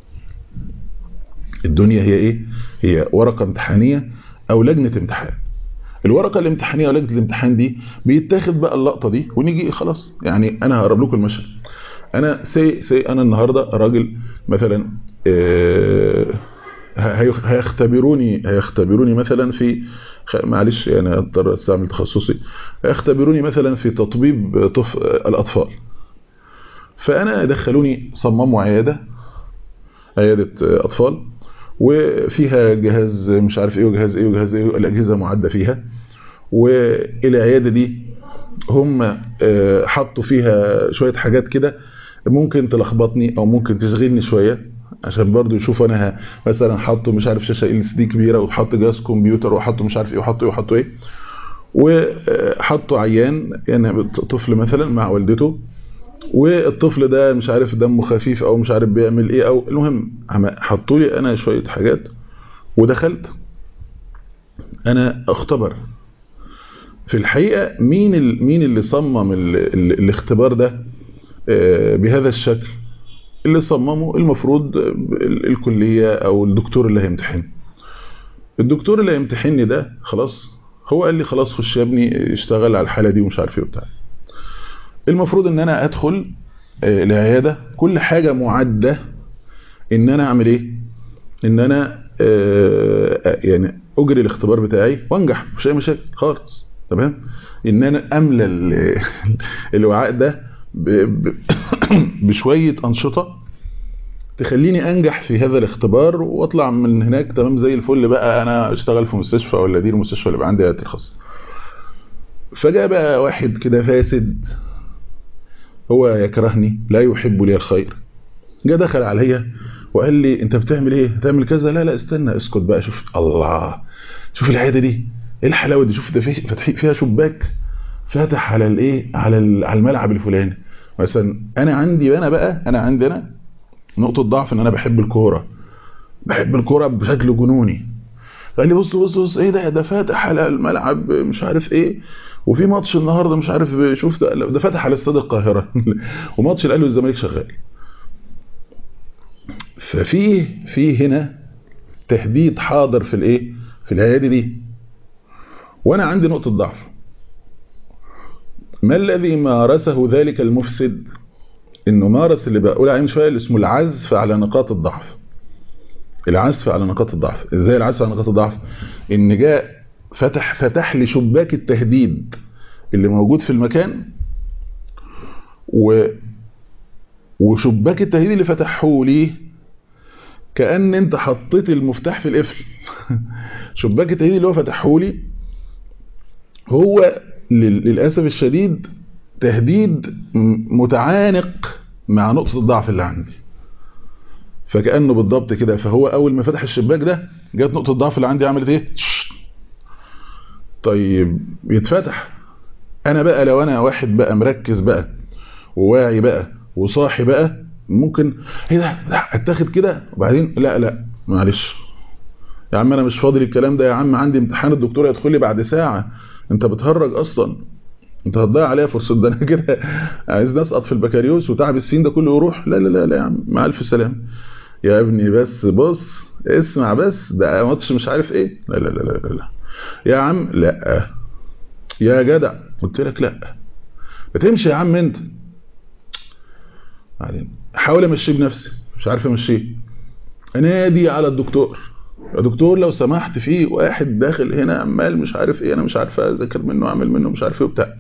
الدنيا هي ايه هي ورقة امتحانية او لجنة امتحان الورقة الامتحانية ولجنة الامتحان دي بيتاخد بقى اللقطة دي ونيجي خلاص يعني انا هقرب لكم المشهد انا سي سي انا النهاردة راجل مثلا اه هيختبروني هيختبروني مثلا في معلش يعني اضطر استعمل تخصصي هيختبروني مثلا في تطبيب طف الاطفال فانا دخلوني صمموا عياده عياده اطفال وفيها جهاز مش عارف ايه وجهاز ايه وجهاز ايه الاجهزه معده فيها والعياده دي هم حطوا فيها شويه حاجات كده ممكن تلخبطني او ممكن تشغلني شويه عشان برضو يشوفوا انا مثلا حطوا مش عارف شاشه ال سي دي كبيره وحط جهاز كمبيوتر وحطوا مش عارف ايه وحطوا ايه وحطوا ايه وحطوا عيان يعني طفل مثلا مع والدته والطفل ده مش عارف دمه خفيف او مش عارف بيعمل ايه او المهم حطوا لي انا شويه حاجات ودخلت انا اختبر في الحقيقه مين مين اللي صمم ال ال الاختبار ده بهذا الشكل اللي صممه المفروض الكلية او الدكتور اللي هيمتحن الدكتور اللي هيمتحني ده خلاص هو قال لي خلاص خش يا ابني اشتغل على الحاله دي ومش عارف ايه وبتاع المفروض ان انا ادخل العياده كل حاجه معده ان انا اعمل ايه ان انا يعني اجري الاختبار بتاعي وانجح مش اي مشاكل خالص تمام ان انا املى الوعاء ده بشويه انشطه تخليني انجح في هذا الاختبار واطلع من هناك تمام زي الفل بقى انا اشتغل في مستشفى ولا دير مستشفى اللي بقى عندي عيادتي الخاصه فجاء بقى واحد كده فاسد هو يكرهني لا يحب لي الخير جاء دخل عليا وقال لي انت بتعمل ايه بتعمل كذا لا لا استنى اسكت بقى شوف الله شوف العياده دي ايه الحلاوه دي شوف ده فيه فيها شباك فاتح على الايه على على الملعب الفلاني مثلا انا عندي انا بقى انا عندي انا نقطه ضعف ان انا بحب الكوره بحب الكوره بشكل جنوني قال لي بص بص بص ايه ده ده فاتح على الملعب مش عارف ايه وفي ماتش النهارده مش عارف شوف ده, ده فاتح على استاد القاهره وماتش الاهلي والزمالك شغال ففي في هنا تهديد حاضر في الايه في العياده دي وانا عندي نقطه ضعف ما الذي مارسه ذلك المفسد انه مارس اللي بقول عليه من شويه اللي اسمه العزف على نقاط الضعف العزف على نقاط الضعف ازاي العزف على نقاط الضعف ان جاء فتح فتح لي شباك التهديد اللي موجود في المكان و وشباك التهديد اللي فتحه لي كأن انت حطيت المفتاح في القفل شباك التهديد اللي هو فتحه لي هو للأسف الشديد تهديد متعانق مع نقطة الضعف اللي عندي فكأنه بالضبط كده فهو أول ما فتح الشباك ده جت نقطة الضعف اللي عندي عملت ايه طيب يتفتح انا بقى لو انا واحد بقى مركز بقى وواعي بقى وصاحي بقى ممكن ايه ده لا اتاخد كده وبعدين لا لا معلش يا عم انا مش فاضي الكلام ده يا عم عندي امتحان الدكتور هيدخل لي بعد ساعه انت بتهرج اصلا انت هتضيع عليا فرصه ده انا كده عايز اسقط في البكالوريوس وتعب السين ده كله يروح لا لا لا لا يا عم مع الف سلامه يا ابني بس بص اسمع بس ده ماتش مش عارف ايه لا لا لا لا لا يا عم لا يا جدع قلت لك لا ما تمشي يا عم انت بعدين حاول امشيه بنفسي مش عارف امشيه انادي على الدكتور يا دكتور لو سمحت في واحد داخل هنا عمال مش عارف ايه انا مش عارف اذاكر منه اعمل منه مش عارف ايه وبتاع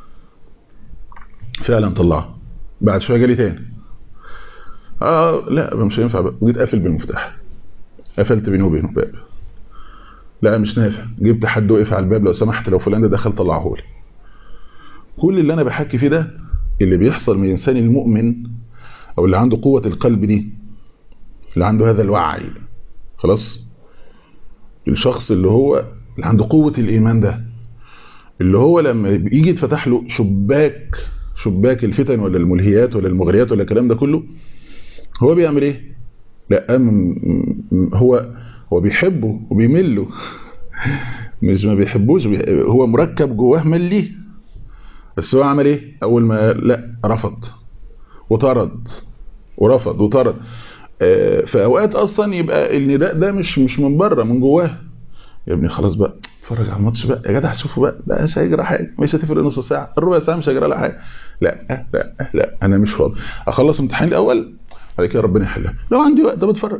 فعلا طلعه بعد شويه جالي تاني اه لا مش هينفع بقى وجيت قافل بالمفتاح قفلت بينه وبينه باب لا مش نافع جبت حد وقف على الباب لو سمحت لو فلان ده دخل طلعه لي كل اللي انا بحكي فيه ده اللي بيحصل من الانسان المؤمن او اللي عنده قوة القلب دي اللي عنده هذا الوعي خلاص الشخص اللي هو اللي عنده قوة الايمان ده اللي هو لما يجي يتفتح له شباك شباك الفتن ولا الملهيات ولا المغريات ولا الكلام ده كله هو بيعمل ايه لا هو هو بيحبه وبيمله مش ما بيحبوش بي... هو مركب جواه مليه بس هو عمل ايه اول ما لا رفض وطرد ورفض وطرد آه في اوقات اصلا يبقى النداء ده مش مش من بره من جواه يا ابني خلاص بقى اتفرج على الماتش بقى يا جدع شوفوا بقى ده مش هيجرى حاجه مش هتفرق نص ساعه الربع ساعه مش هيجرى لها حاجه لا لا لا انا مش فاضي اخلص امتحان الاول بعد كده ربنا يحلها لو عندي وقت بتفرج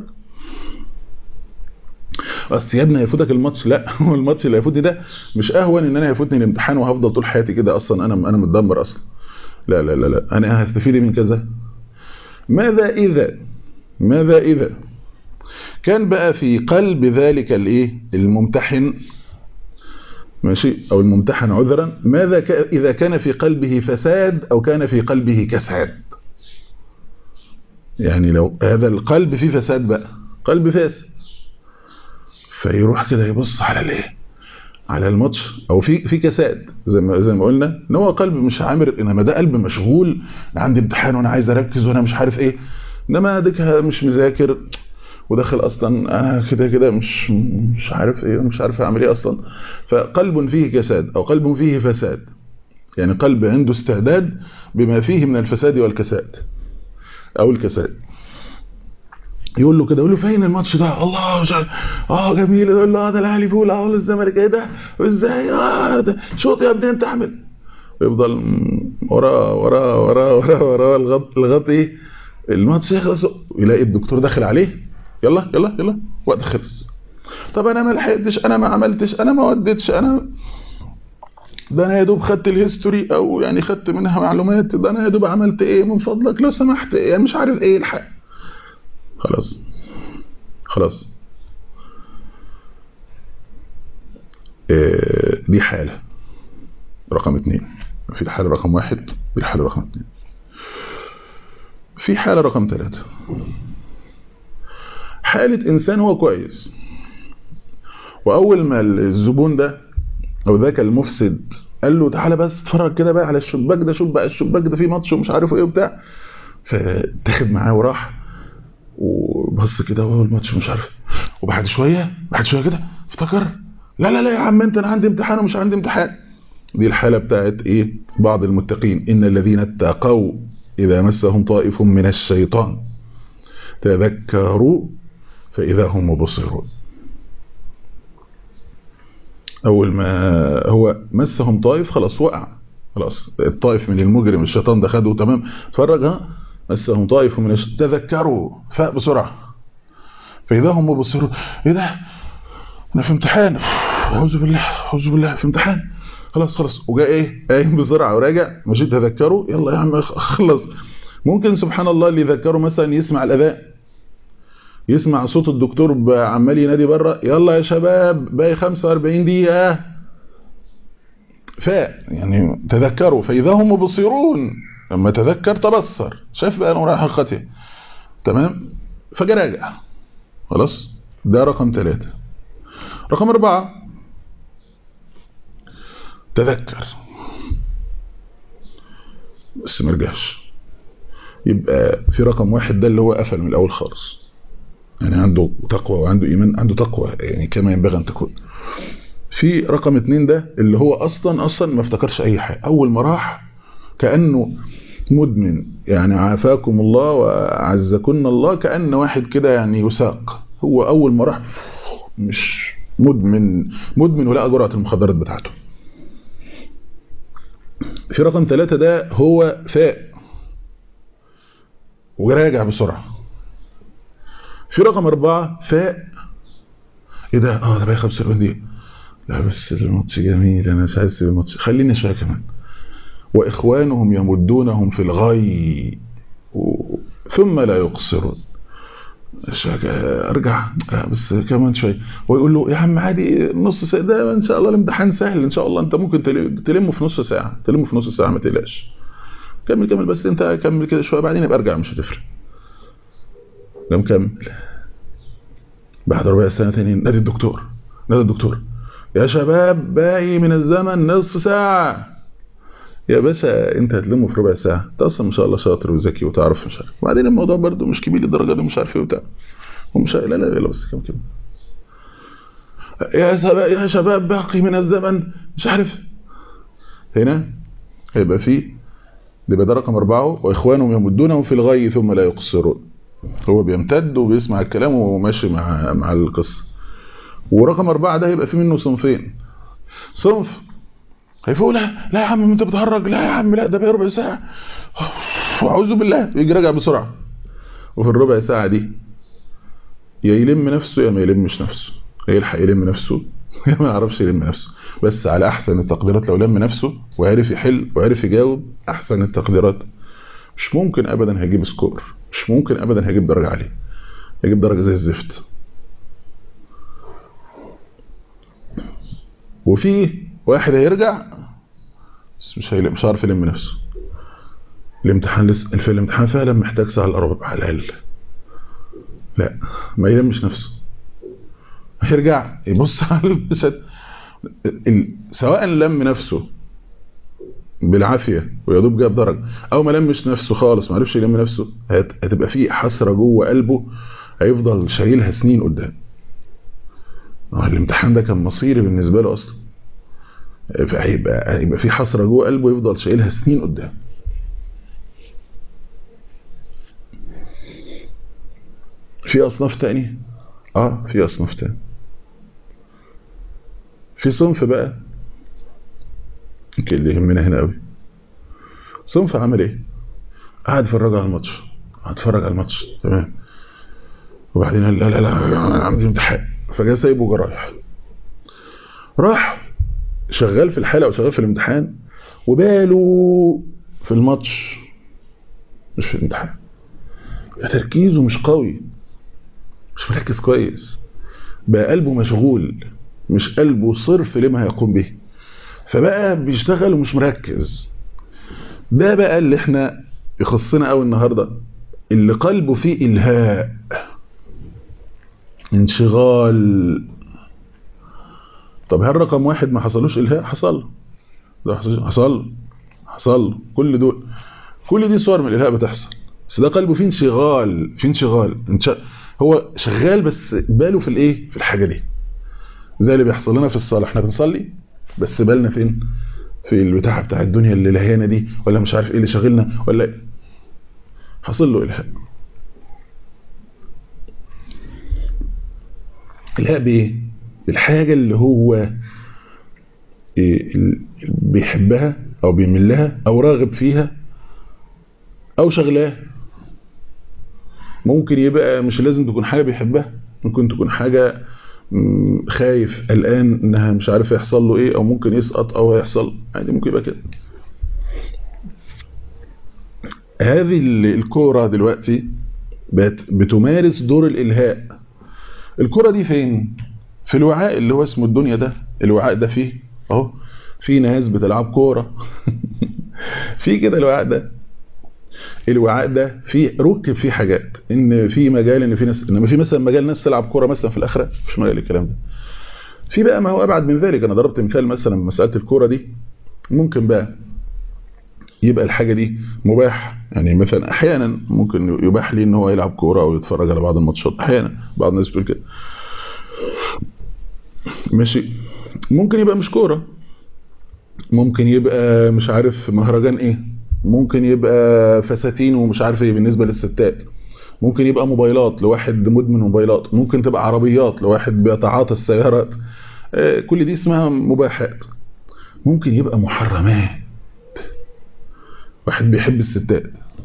بس يا ابني هيفوتك الماتش لا هو الماتش اللي هيفوتني ده مش اهون ان انا هيفوتني الامتحان وهفضل طول حياتي كده اصلا انا انا متدمر اصلا لا لا لا لا انا هستفيد من كذا ماذا اذا ماذا اذا كان بقى في قلب ذلك الايه الممتحن ماشي او الممتحن عذرا ماذا ك... اذا كان في قلبه فساد او كان في قلبه كساد يعني لو هذا القلب فيه فساد بقى قلب فاسد فيروح كده يبص على الايه على الماتش او في في كساد زي ما زي ما قلنا ان هو قلب مش عامر انما ده قلب مشغول عندي امتحان وانا عايز اركز وانا مش عارف ايه انما ديك مش مذاكر وداخل اصلا انا كده كده مش مش عارف ايه مش عارف اعمل ايه اصلا فقلب فيه كساد او قلب فيه فساد يعني قلب عنده استعداد بما فيه من الفساد والكساد او الكساد يقول له كده يقول له فين الماتش ده الله مش عارف اه جميل يقول له اه ده الاهلي فول اه الزمالك ايه ده وازاي اه ده شوط يا ابني انت احمد ويفضل وراه وراه وراه وراه وراه لغايه لغايه ايه الماتش يخلص يلاقي الدكتور داخل عليه يلا يلا يلا وقت خلص طب انا ما لحقتش انا ما عملتش انا ما وديتش انا ده انا يا دوب خدت الهيستوري او يعني خدت منها معلومات ده انا يا دوب عملت ايه من فضلك لو سمحت يعني مش عارف ايه الحق خلاص خلاص إيه دي حالة رقم اتنين في الحالة رقم واحد دي الحالة رقم اتنين في حالة رقم ثلاثة حالة إنسان هو كويس وأول ما الزبون ده أو ذاك المفسد قال له تعالى بس اتفرج كده بقى على الشباك ده شوف بقى الشباك ده فيه ماتش ومش عارف ايه وبتاع فاتخذ معاه وراح وبص كده وهو الماتش مش عارف وبعد شوية بعد شوية كده افتكر لا لا لا يا عم انت انا عندي امتحان ومش عندي امتحان دي الحالة بتاعت ايه بعض المتقين ان الذين اتقوا اذا مسهم طائف من الشيطان تذكروا فاذا هم مبصرون اول ما هو مسهم طائف خلاص وقع خلاص الطائف من المجرم الشيطان ده خده تمام اتفرج ها مسهم طائف من الشيطان تذكروا فاق بسرعه فاذا هم مبصرون ايه ده انا في امتحان اعوذ بالله اعوذ بالله في امتحان خلاص خلاص وجاء ايه قايم بسرعه وراجع ماشي تذكروا يلا يا عم خلص ممكن سبحان الله اللي يذكره مثلا يسمع الاذان يسمع صوت الدكتور عمال ينادي بره يلا يا شباب باقي 45 دقيقه فاء يعني تذكروا فاذا هم مبصرون لما تذكر تبصر شاف بقى انه رايح حقيقته تمام فجاء راجع خلاص ده رقم ثلاثة رقم أربعة تذكر بس ما رجعش يبقى في رقم واحد ده اللي هو قفل من الأول خالص يعني عنده تقوى وعنده إيمان عنده تقوى يعني كما ينبغي أن تكون في رقم اتنين ده اللي هو أصلا أصلا ما افتكرش أي حاجة أول ما راح كأنه مدمن يعني عافاكم الله وعزكن الله كأن واحد كده يعني يساق هو أول ما راح مش مدمن مدمن ولا جرعة المخدرات بتاعته في رقم ثلاثة ده هو فاء وراجع بسرعة في رقم أربعة فاء ايه ده اه ده بقى 45 دقيقة لا بس الماتش جميل انا مش عايز اسيب الماتش خليني شويه كمان واخوانهم يمدونهم في الغي و... ثم لا يقصرون ارجع بس كمان شويه ويقول له يا عم عادي نص ساعه ده ان شاء الله الامتحان سهل ان شاء الله انت ممكن تلمه في نص ساعه تلمه في نص ساعه ما تقلقش كمل كمل بس انت كمل كده شويه بعدين يبقى ارجع مش هتفرق لا مكمل بعد ربع سنه تاني نادي الدكتور نادي الدكتور يا شباب باقي من الزمن نص ساعه يا باشا انت هتلمه في ربع ساعه انت اصلا ما شاء الله شاطر وذكي وتعرف مش عارف وبعدين الموضوع برده مش كبير للدرجه دي مش عارف ايه وبتاع ومش لا لا لا بس كم كم يا شباب يا شباب باقي من الزمن مش عارف هنا هيبقى فيه يبقى ده رقم أربعة وإخوانهم يمدونهم في الغي ثم لا يقصرون هو بيمتد وبيسمع الكلام وماشي مع مع القصة ورقم أربعة ده هيبقى فيه منه صنفين صنف هيفوق لا لا يا عم انت بتهرج لا يا عم لا ده بقى ربع ساعة اعوذ بالله يجي راجع بسرعة وفي الربع ساعة دي يا يلم نفسه يا ما يلمش نفسه يا يلحق يلم نفسه يا ما يعرفش يلم نفسه بس على احسن التقديرات لو لم نفسه وعرف يحل وعرف يجاوب احسن التقديرات مش ممكن ابدا هيجيب سكور مش ممكن ابدا هيجيب درجة عليه هيجيب درجة زي الزفت وفي واحد هيرجع بس مش هيلم مش عارف يلم نفسه الامتحان لسه في الامتحان فعلا محتاج ساعه الا ربع على الاقل لا ما يلمش نفسه هيرجع يبص على المشهد سواء لم نفسه بالعافيه ويدوب جاب درجه او ما لمش نفسه خالص ما عرفش يلم نفسه هتبقى فيه حسره جوه قلبه هيفضل شايلها سنين قدام الامتحان ده كان مصيري بالنسبه له اصلا هيبقى هيبقى في حسره جوه قلبه يفضل شايلها سنين قدام في اصناف تانية اه في اصناف تانية في صنف بقى يمكن اللي يهمنا هنا قوي صنف عمل ايه قعد يتفرج على الماتش قعد يتفرج على الماتش تمام وبعدين قال لا لا لا انا عندي امتحان فجاء سايبه ورايح راح شغال في الحلقه وشغال في الامتحان وباله في الماتش مش في الامتحان فتركيزه مش قوي مش مركز كويس بقى قلبه مشغول مش قلبه صرف لما هيقوم به فبقى بيشتغل ومش مركز ده بقى اللي احنا يخصنا قوي النهارده اللي قلبه فيه الهاء انشغال طب هل رقم واحد ما حصلوش الهاء حصل ده حصل حصل كل دول كل دي صور من الالهاء بتحصل بس ده قلبه فيه انشغال فيه انشغال انش... هو شغال بس باله في الايه في الحاجه دي زي اللي بيحصل لنا في الصلاه احنا بنصلي بس بالنا فين في البتاع بتاع الدنيا اللي لهيانه دي ولا مش عارف ايه اللي شاغلنا ولا حصل له الهاء الهاء بايه بالحاجه اللي هو بيحبها او بيميل لها او راغب فيها او شغلاه ممكن يبقى مش لازم تكون حاجه بيحبها ممكن تكون حاجه خايف قلقان انها مش عارف يحصل له ايه او ممكن يسقط او هيحصل عادي ممكن يبقى كده هذه الكوره دلوقتي بتمارس دور الالهاء الكوره دي فين في الوعاء اللي هو اسمه الدنيا ده الوعاء ده فيه اهو في ناس بتلعب كوره في كده الوعاء ده الوعاء ده في ركب فيه حاجات ان في مجال ان في ناس انما في مثلا مجال ناس تلعب كوره مثلا في الاخره مش مجال الكلام ده في بقى ما هو ابعد من ذلك انا ضربت مثال مثلا مساله الكوره دي ممكن بقى يبقى الحاجه دي مباح يعني مثلا احيانا ممكن يباح لي ان هو يلعب كوره او يتفرج على بعض الماتشات احيانا بعض الناس بتقول كده ماشي ممكن يبقى مش كوره ممكن يبقى مش عارف مهرجان ايه ممكن يبقى فساتين ومش عارف ايه بالنسبه للستات ممكن يبقى موبايلات لواحد مدمن موبايلات ممكن تبقى عربيات لواحد بيتعاطى السيارات كل دي اسمها مباحات ممكن يبقى محرمات واحد بيحب الستات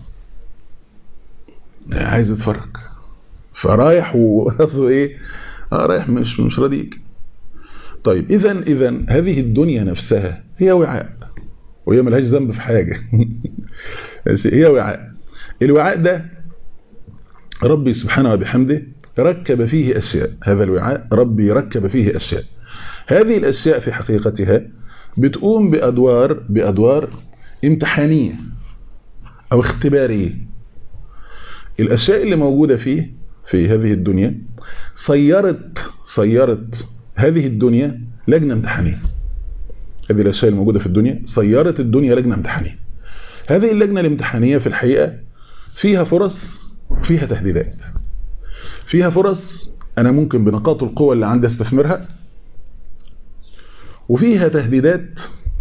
عايز يتفرج فرايح وراسه ايه اه رايح مش مش راضيك طيب اذا اذا هذه الدنيا نفسها هي وعاء وهي ملهاش ذنب في حاجة هي وعاء الوعاء ده ربي سبحانه وبحمده ركب فيه أشياء هذا الوعاء ربي ركب فيه أشياء هذه الأشياء في حقيقتها بتقوم بأدوار بأدوار امتحانية أو اختبارية الأشياء اللي موجودة فيه في هذه الدنيا صيرت صيرت هذه الدنيا لجنة امتحانية هذه الأشياء الموجودة في الدنيا صيرت الدنيا لجنة امتحانية هذه اللجنة الامتحانية في الحقيقة فيها فرص فيها تهديدات فيها فرص أنا ممكن بنقاط القوة اللي عندي استثمرها وفيها تهديدات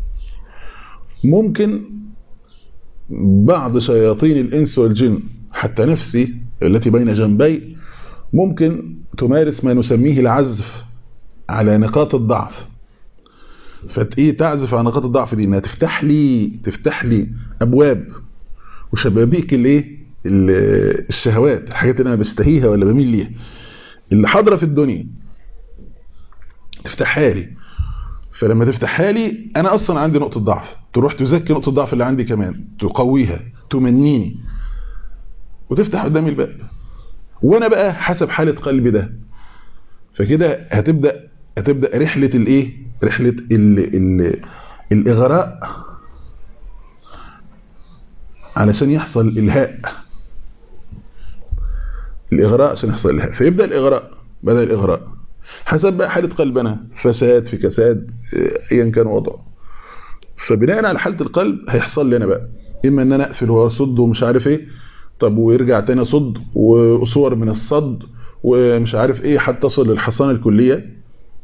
ممكن بعض شياطين الإنس والجن حتى نفسي التي بين جنبي ممكن تمارس ما نسميه العزف على نقاط الضعف فايه تعزف على نقاط الضعف دي انها تفتح لي تفتح لي ابواب وشبابيك الايه الشهوات الحاجات اللي انا بستهيها ولا بميل ليها اللي حاضره في الدنيا تفتحها لي فلما تفتحها لي انا اصلا عندي نقطه ضعف تروح تزكي نقطه الضعف اللي عندي كمان تقويها تمنيني وتفتح قدامي الباب وانا بقى حسب حاله قلبي ده فكده هتبدا هتبدا رحله الايه رحله ال ال الاغراء علشان يحصل الهاء الاغراء عشان يحصل الهاء فيبدا الاغراء بدا الاغراء حسب بقى حاله قلبنا فساد في كساد ايا كان وضعه فبناء على حاله القلب هيحصل لنا بقى اما ان انا اقفل واصد ومش عارف ايه طب ويرجع تاني صد وصور من الصد ومش عارف ايه حتى تصل للحصانه الكليه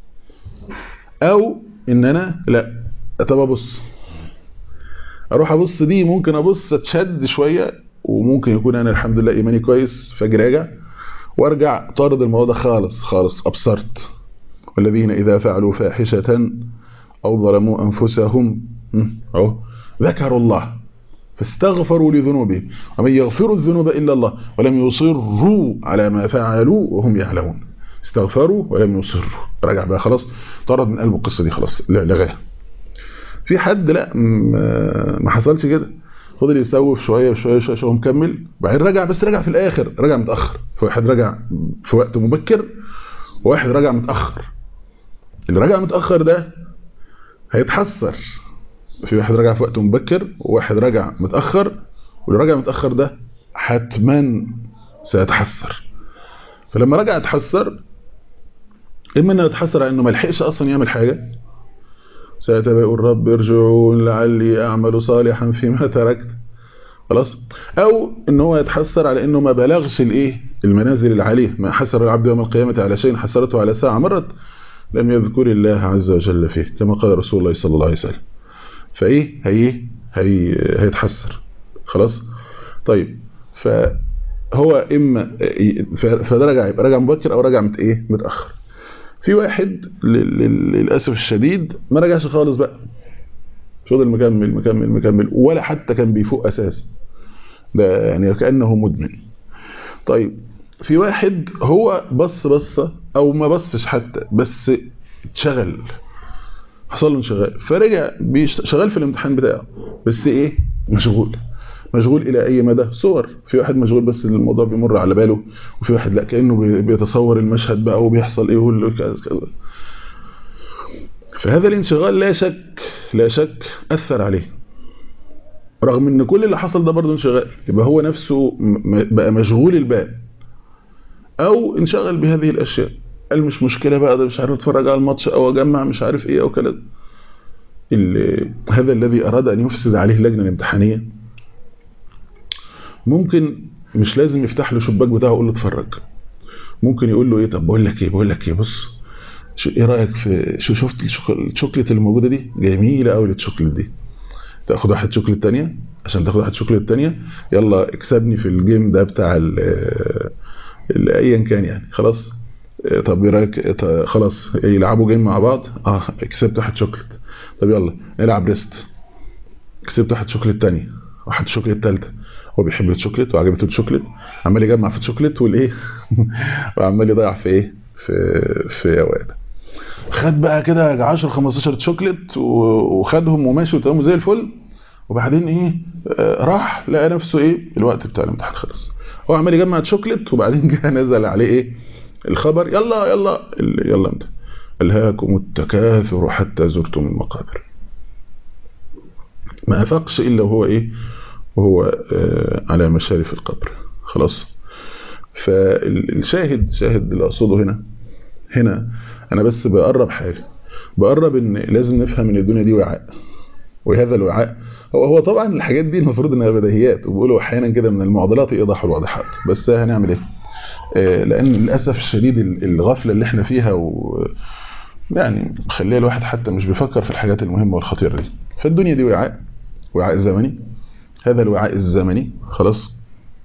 او ان انا لا طب ابص اروح ابص دي ممكن ابص اتشد شويه وممكن يكون انا الحمد لله ايماني كويس فاجي راجع وارجع طارد الموضوع ده خالص خالص ابصرت والذين اذا فعلوا فاحشه او ظلموا انفسهم اهو ذكروا الله فاستغفروا لذنوبهم ومن يغفر الذنوب الا الله ولم يصروا على ما فعلوا وهم يعلمون استغفروا ولم يصروا رجع بقى خلاص طرد من قلبه القصه دي خلاص لغاها في حد لا ما حصلش كده فضل يسوف شويه وشويه شويه شويه مكمل بعدين رجع بس رجع في الاخر رجع متاخر في واحد رجع في وقت مبكر وواحد رجع متاخر اللي رجع متاخر ده هيتحسر في واحد رجع في وقت مبكر وواحد رجع متاخر واللي رجع متاخر ده حتما سيتحسر فلما رجع اتحسر اما انه يتحسر على انه ما لحقش اصلا يعمل حاجه سيتبع الرب ارجعون لعلي اعمل صالحا فيما تركت خلاص او ان هو يتحسر على انه ما بلغش الايه المنازل العاليه ما حسر العبد يوم القيامه على شيء حسرته على ساعه مرت لم يذكر الله عز وجل فيه كما قال رسول الله صلى الله عليه وسلم فايه هي هي هيتحسر خلاص طيب فهو اما فده رجع يبقى راجع مبكر او راجع مت ايه متاخر في واحد للاسف الشديد ما رجعش خالص بقى فضل مكمل مكمل مكمل ولا حتى كان بيفوق اساسا ده يعني كانه مدمن طيب في واحد هو بص بصه او ما بصش حتى بس اتشغل حصل له انشغال فرجع شغال في الامتحان بتاعه بس ايه مشغول مشغول الى اي مدى صور في واحد مشغول بس الموضوع بيمر على باله وفي واحد لا كانه بيتصور المشهد بقى وبيحصل ايه واللي كذا كذا فهذا الانشغال لا شك لا شك اثر عليه رغم ان كل اللي حصل ده برضه انشغال يبقى هو نفسه بقى مشغول البال او انشغل بهذه الاشياء قال مش مشكله بقى ده مش عارف اتفرج على الماتش او اجمع مش عارف ايه او كده هذا الذي اراد ان يفسد عليه اللجنه الامتحانيه ممكن مش لازم يفتح له شباك بتاعه ويقول له اتفرج ممكن يقول له ايه طب بقول لك ايه بقول لك ايه بص شو ايه رايك في شو شفت الشوكليت اللي موجوده دي جميله قوي الشوكليت دي تاخد واحد شوكليت ثانيه عشان تاخد واحد شوكليت ثانيه يلا اكسبني في الجيم ده بتاع ال ايا كان يعني خلاص طب ايه رايك خلاص يلعبوا جيم مع بعض اه كسبت واحد شوكليت طب يلا نلعب ريست كسبت واحد شوكليت ثانيه واحد شوكليت ثالثه هو بيحب الشوكليت وعجبته الشوكليت عمال يجمع في الشوكليت والايه وعمال يضيع في ايه في في اوقات خد بقى كده 10 15 شوكليت وخدهم وماشي وتمام زي الفل وبعدين ايه آه راح لقى نفسه ايه الوقت بتاع الامتحان خلص هو عمال يجمع شوكليت وبعدين جه نزل عليه ايه الخبر يلا يلا يلا انت الهاكم التكاثر حتى زرتم المقابر ما افقش الا وهو ايه وهو آه على مشارف القبر خلاص فالشاهد شاهد اللي اقصده هنا هنا انا بس بقرب حاجه بقرب ان لازم نفهم ان الدنيا دي وعاء وهذا الوعاء هو هو طبعا الحاجات دي المفروض انها بديهيات وبيقولوا احيانا كده من المعضلات ايضاح الواضحات بس هنعمل ايه آه لان للاسف الشديد الغفله اللي احنا فيها و يعني مخليه الواحد حتى مش بيفكر في الحاجات المهمه والخطيره دي فالدنيا دي وعاء وعاء زمني هذا الوعاء الزمني خلاص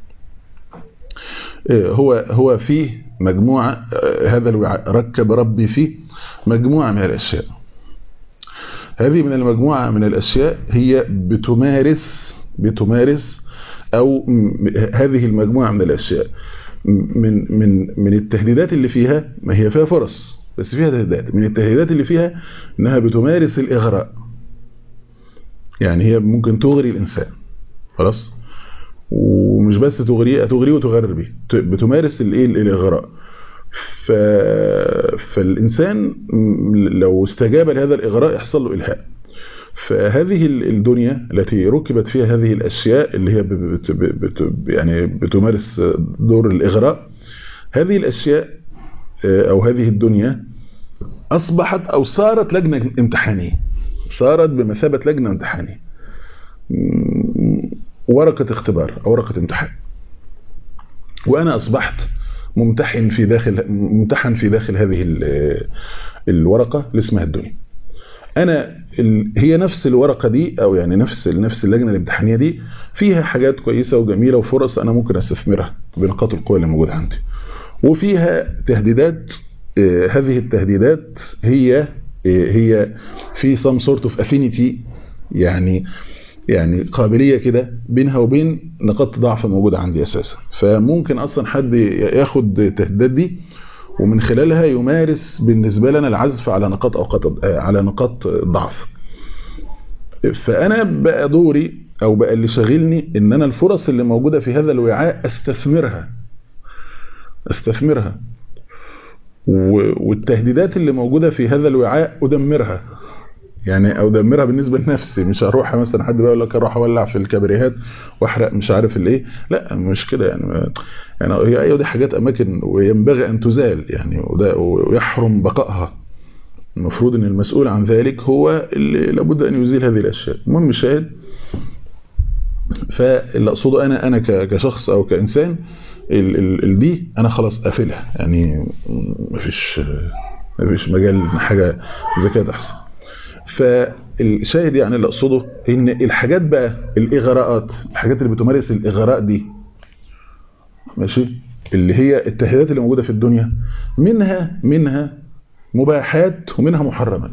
هو هو فيه مجموعة هذا الوعاء ركب ربي فيه مجموعة من الأشياء هذه من المجموعة من الأشياء هي بتمارس بتمارس أو هذه المجموعة من الأشياء من من من التهديدات اللي فيها ما هي فيها فرص بس فيها تهديدات من التهديدات اللي فيها انها بتمارس الإغراء يعني هي ممكن تغري الإنسان خلاص ومش بس تغريه تغريه وتغرر به بتمارس الايه الاغراء ف... فالانسان لو استجاب لهذا الاغراء يحصل له الهاء فهذه الدنيا التي ركبت فيها هذه الاشياء اللي هي بت... بت... يعني بتمارس دور الاغراء هذه الاشياء او هذه الدنيا اصبحت او صارت لجنه امتحانيه صارت بمثابه لجنه امتحانيه ورقة اختبار أو ورقة امتحان وأنا أصبحت ممتحن في داخل ممتحن في داخل هذه الورقة اللي اسمها الدنيا أنا هي نفس الورقة دي أو يعني نفس نفس اللجنة الامتحانية دي فيها حاجات كويسة وجميلة وفرص أنا ممكن أستثمرها بنقاط القوة اللي موجودة عندي وفيها تهديدات هذه التهديدات هي هي في some sort of affinity يعني يعني قابلية كده بينها وبين نقاط ضعف موجودة عندي أساسا فممكن أصلا حد ياخد التهديدات دي ومن خلالها يمارس بالنسبة لنا العزف على نقاط أوقات على نقاط ضعف فأنا بقى دوري أو بقى اللي شاغلني إن أنا الفرص اللي موجودة في هذا الوعاء استثمرها استثمرها والتهديدات اللي موجودة في هذا الوعاء أدمرها يعني أدمرها بالنسبة لنفسي مش هروح مثلا حد بقى يقول لك اروح اولع في الكبريهات واحرق مش عارف الايه لا مش كده يعني يعني هي ايوه دي حاجات اماكن وينبغي ان تزال يعني وده ويحرم بقائها المفروض ان المسؤول عن ذلك هو اللي لابد ان يزيل هذه الاشياء المهم الشاهد فاللي اقصده انا انا كشخص او كانسان ال ال ال دي انا خلاص قافلها يعني مفيش مفيش مجال حاجه زي كده تحصل فالشاهد يعني اللي اقصده ان الحاجات بقى الاغراءات الحاجات اللي بتمارس الاغراء دي ماشي اللي هي التهديدات اللي موجوده في الدنيا منها منها مباحات ومنها محرمات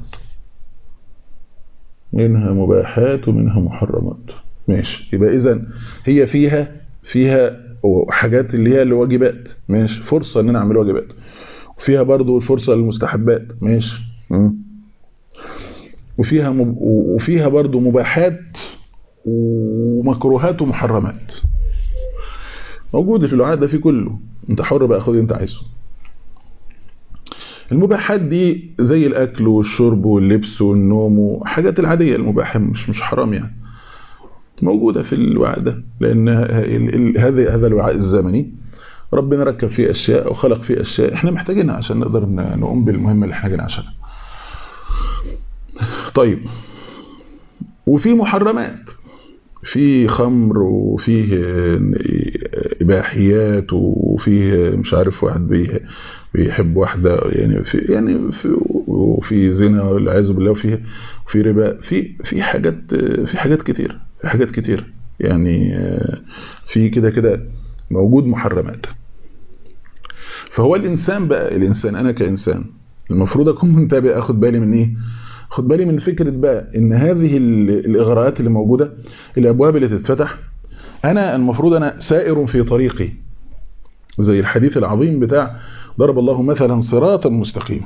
منها مباحات ومنها محرمات ماشي يبقى اذا هي فيها فيها حاجات اللي هي الواجبات ماشي فرصه ان انا اعمل واجبات وفيها برضو الفرصه للمستحبات ماشي وفيها مب... وفيها برضو مباحات ومكروهات ومحرمات موجود في الوعاء ده في كله انت حر بقى خد انت عايزه المباحات دي زي الاكل والشرب واللبس والنوم وحاجات العاديه المباحه مش مش حرام يعني موجوده في الوعاء ده لان هذا هذا الوعاء الزمني ربنا ركب فيه اشياء وخلق فيه اشياء احنا محتاجينها عشان نقدر نقوم بالمهمه اللي احنا جايين عشانها طيب وفي محرمات في خمر وفيه اباحيات وفيه مش عارف واحد بيحب واحده يعني في يعني في وفي زنا والعياذ بالله وفي في ربا في في حاجات في حاجات كتير في حاجات كتير يعني في كده كده موجود محرمات فهو الانسان بقى الانسان انا كانسان المفروض اكون منتبه اخد بالي من ايه خد بالي من فكرة بقى ان هذه الاغراءات اللي موجودة الابواب اللي تتفتح انا المفروض انا سائر في طريقي زي الحديث العظيم بتاع ضرب الله مثلا صراطا مستقيما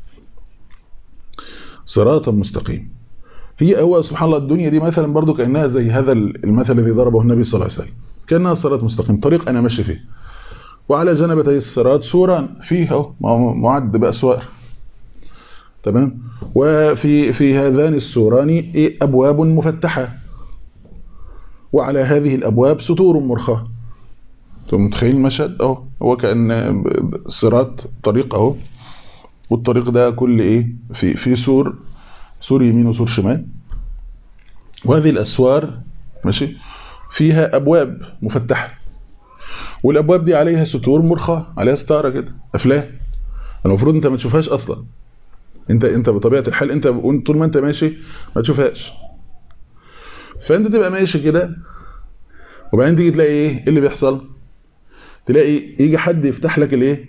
صراطا مستقيم هي هو سبحان الله الدنيا دي مثلا برضو كأنها زي هذا المثل الذي ضربه النبي صلى الله عليه وسلم كأنها صراط مستقيم طريق أنا ماشي فيه وعلى جنبتي الصراط سوران فيه اهو معد بأسوار تمام وفي في هذان السوران أبواب مفتحة وعلى هذه الأبواب ستور مرخاة انتم متخيل المشهد اهو هو كأن صراط طريق اهو والطريق ده كل ايه في في سور سور يمين وسور شمال وهذه الأسوار ماشي فيها أبواب مفتحة والأبواب دي عليها ستور مرخاة عليها ستارة كده أفلام المفروض انت ما تشوفهاش أصلا انت انت بطبيعه الحال انت طول ما انت ماشي ما تشوفهاش فانت تبقى ماشي كده وبعدين تيجي تلاقي ايه ايه اللي بيحصل تلاقي يجي حد يفتح لك الايه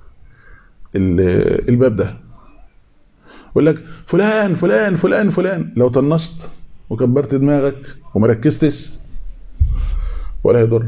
الباب ده يقول لك فلان فلان فلان فلان لو طنشت وكبرت دماغك وما ركزتش ولا هيضرك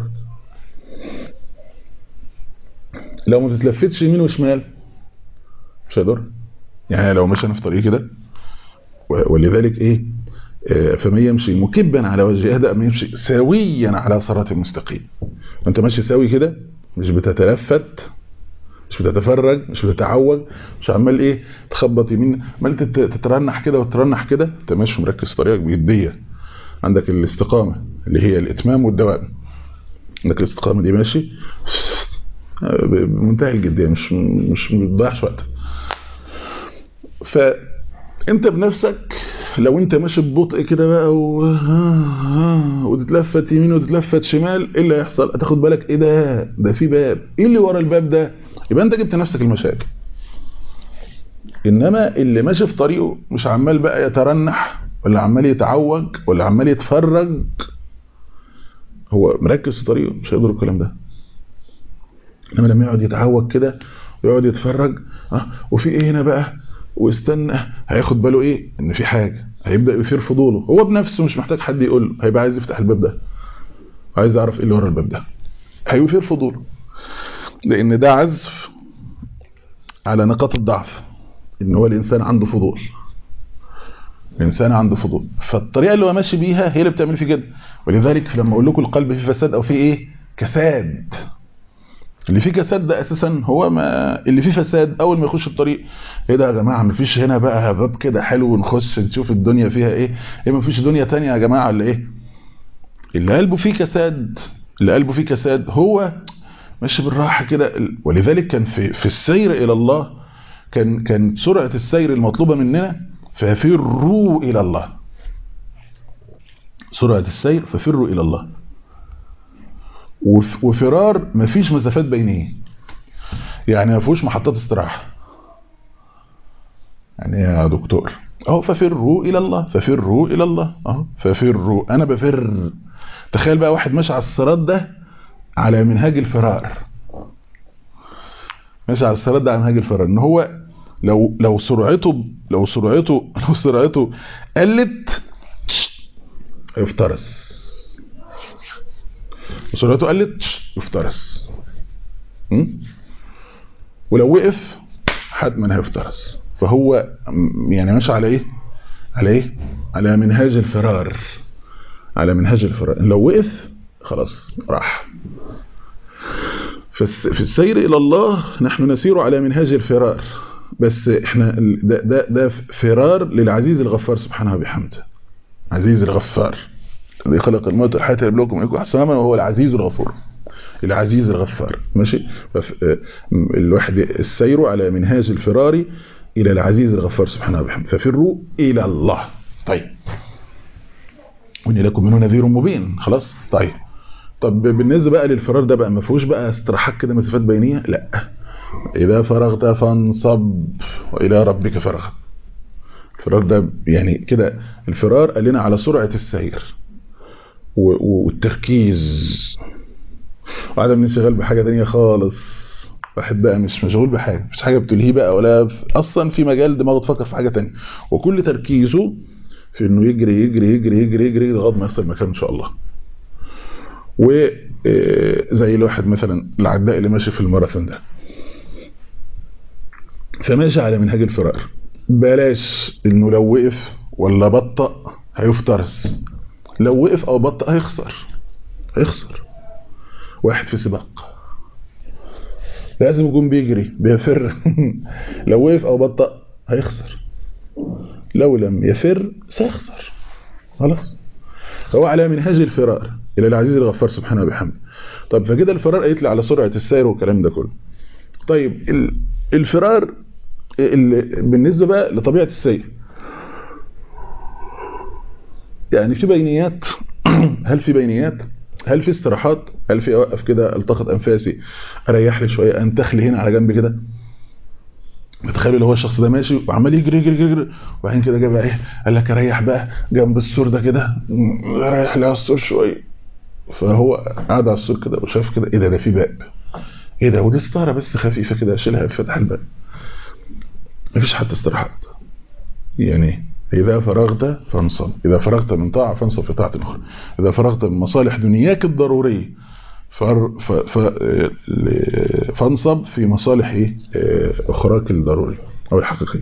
لو ما تتلفتش يمين وشمال مش هيضرك يعني لو مشينا في طريق كده ولذلك ايه فمن يمشي مكبا على وجهه ده يمشي سويا على صراط مستقيم وانت ماشي سوي كده مش بتتلفت مش بتتفرج مش بتتعوج مش عمال ايه تخبط يمين عمال تترنح كده وترنح كده انت ماشي مركز طريقك بجديه عندك الاستقامه اللي هي الاتمام والدوام عندك الاستقامه دي ماشي بمنتهى الجديه مش مش ما بتضيعش وقتك فانت بنفسك لو انت ماشي ببطء كده بقى و... وتتلفت يمين وتتلفت شمال ايه اللي هيحصل هتاخد بالك ايه ده ده في باب ايه اللي ورا الباب ده يبقى انت جبت نفسك المشاكل انما اللي ماشي في طريقه مش عمال بقى يترنح ولا عمال يتعوج ولا عمال يتفرج هو مركز في طريقه مش هيقدر الكلام ده انما لما يقعد يتعوج كده ويقعد يتفرج اه وفي ايه هنا بقى واستنى هياخد باله ايه ان في حاجه هيبدا يثير فضوله هو بنفسه مش محتاج حد يقول له هيبقى عايز يفتح الباب ده عايز يعرف ايه اللي ورا الباب ده هيثير فضوله لان ده عزف على نقاط الضعف ان هو الانسان عنده فضول الانسان عنده فضول فالطريقه اللي هو ماشي بيها هي اللي بتعمل فيه كده ولذلك لما اقول لكم القلب فيه فساد او فيه ايه كساد اللي فيه كساد ده اساسا هو ما اللي فيه فساد اول ما يخش الطريق ايه ده يا جماعه مفيش هنا بقى باب كده حلو ونخش نشوف الدنيا فيها ايه ايه مفيش دنيا تانية يا جماعه ولا ايه اللي قلبه فيه كساد اللي قلبه فيه كساد هو ماشي بالراحه كده ولذلك كان في في السير الى الله كان كان سرعه السير المطلوبه مننا ففروا الى الله سرعه السير ففروا الى الله وفرار مفيش مسافات بينيه يعني ما فيهوش محطات استراحه يعني يا دكتور اهو ففروا الى الله ففروا الى الله اهو ففروا انا بفر تخيل بقى واحد ماشي على الصراط ده على منهاج الفرار ماشي على الصراط ده على منهاج الفرار ان هو لو لو سرعته لو سرعته لو سرعته قلت هيفترس وسرعته قلت يفترس ولو وقف حتما هيفترس فهو يعني ماشي على ايه على ايه على منهاج الفرار على منهاج الفرار لو وقف خلاص راح في السير الى الله نحن نسير على منهاج الفرار بس احنا ده, ده, ده فرار للعزيز الغفار سبحانه وبحمده عزيز الغفار الذي خلق الموت والحياه ليبلوكم ايكم احسن عملا وهو العزيز الغفور العزيز الغفار ماشي الواحد السير على منهاج الفرار الى العزيز الغفار سبحانه وبحمده ففروا الى الله طيب واني لكم منه نذير مبين خلاص طيب طب بالنسبه بقى للفرار ده بقى ما فيهوش بقى استراحات كده مسافات بينيه لا اذا فرغت فانصب والى ربك فرغ الفرار ده يعني كده الفرار قال لنا على سرعه السير والتركيز وعدم الانشغال بحاجه ثانيه خالص واحد بقى مش مشغول بحاجه مش حاجه بتلهيه بقى ولا اصلا في مجال دماغه تفكر في حاجه ثانيه وكل تركيزه في انه يجري يجري يجري يجري يجري لغايه ما يصل مكان ان شاء الله وزي الواحد مثلا العداء اللي ماشي في الماراثون ده فماشي على منهاج الفرار بلاش انه لو وقف ولا بطأ هيفترس لو وقف او بطأ هيخسر هيخسر واحد في سباق لازم يكون بيجري بيفر لو وقف او بطأ هيخسر لو لم يفر سيخسر خلاص هو على منهاج الفرار الى العزيز الغفار سبحانه وبحمده طب فكده الفرار قالت لي على سرعه السير والكلام ده كله طيب الفرار بالنسبه بقى لطبيعه السير يعني في بينيات هل في بينيات هل في استراحات هل في اوقف كده التقط انفاسي اريح لي شويه انتخلي هنا على جنب كده متخيل اللي هو الشخص ده ماشي وعمال يجري يجري يجري وبعدين كده جاب ايه قال لك اريح بقى جنب السور ده كده اريح لي على السور شويه فهو قاعد على السور كده وشاف كده ايه ده ده في باب ايه ده ودي ستاره بس خفيفه كده اشيلها فتح الباب مفيش حتى استراحات يعني إذا فرغت فانصب إذا فرغت من طاعة فانصب في طاعة أخرى إذا فرغت من مصالح دنياك الضرورية فر ف ف فانصب في مصالح أخراك الضرورية أو الحقيقية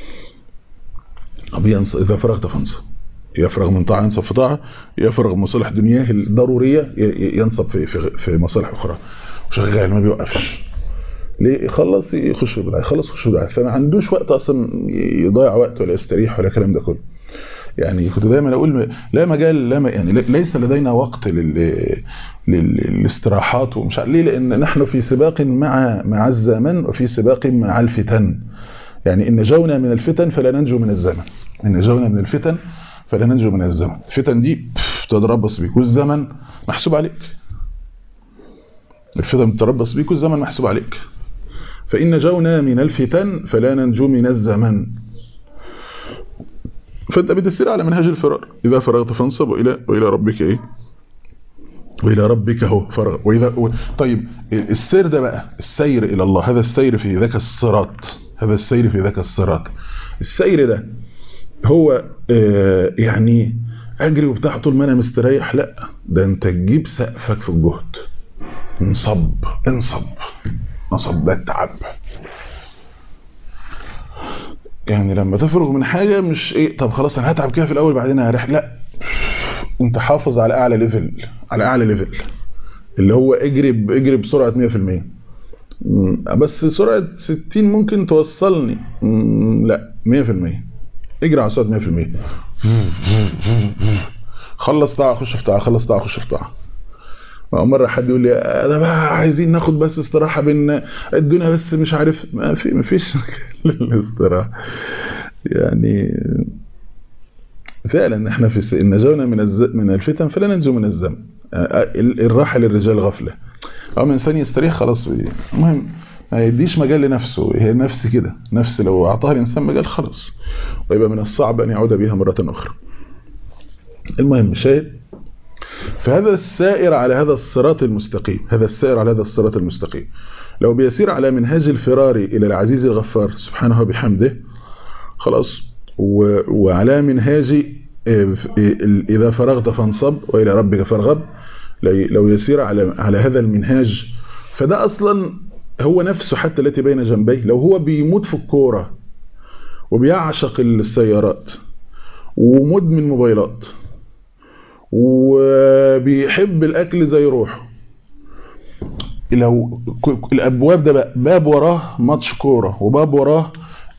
إذا فرغت فانصب يفرغ من طاعة ينصب في طاعة يفرغ من مصالح دنياه الضرورية ينصب في, في, في مصالح أخرى وشغال ما بيوقفش ليه يخلص يخش بدعة يخلص يخش بدعة فما عندوش وقت اصلا يضيع وقت ولا يستريح ولا الكلام ده كله يعني كنت دايما اقول لا مجال لا يعني ليس لدينا وقت لل للاستراحات ومش ليه لان نحن في سباق مع مع الزمن وفي سباق مع الفتن يعني ان نجونا من الفتن فلا ننجو من الزمن ان نجونا من الفتن فلا ننجو من الزمن الفتن دي تتربص بيك والزمن محسوب عليك الفتن تتربص بيك والزمن محسوب عليك فإن نجونا من الفتن فلا ننجو من الزمن فأنت بتسير على منهج الفرار إذا فرغت فانصب وإلى, وإلى ربك إيه والى ربك هو فرغ واذا و... طيب السير ده بقى السير الى الله هذا السير في ذاك الصراط هذا السير في ذاك الصراط السير ده هو آه يعني اجري وبتاع طول ما انا مستريح لا ده انت تجيب سقفك في الجهد انصب انصب نصب ده التعب يعني لما تفرغ من حاجة مش ايه طب خلاص انا هتعب كده في الاول بعدين هريح لا انت حافظ على اعلى ليفل على اعلى ليفل اللي هو اجري اجري بسرعة 100% بس سرعة 60 ممكن توصلني لا 100% اجري على سرعة 100% خلص طاعة خش في طاعة خلص طاعة خش في طاعة مرة حد يقول لي ده بقى عايزين ناخد بس استراحة بين الدنيا بس مش عارف ما في ما فيش الاستراحة يعني فعلا احنا في ان نجونا من الز... من الفتن فلا ننجو من الذنب الراحة للرجال غفلة او من انسان يستريح خلاص المهم ما يديش مجال لنفسه هي نفس كده نفس لو اعطاها الانسان مجال خلاص ويبقى من الصعب ان يعود بها مرة اخرى المهم شاهد فهذا السائر على هذا الصراط المستقيم هذا السائر على هذا الصراط المستقيم لو بيسير على منهاج الفرار إلى العزيز الغفار سبحانه وبحمده خلاص وعلى منهاج إذا فرغت فانصب وإلى ربك فارغب لو يسير على على هذا المنهاج فده أصلا هو نفسه حتى التي بين جنبيه لو هو بيموت في الكورة وبيعشق السيارات ومدمن موبايلات وبيحب الاكل زي روحه لو الابواب ده بقى باب وراه ماتش كوره وباب وراه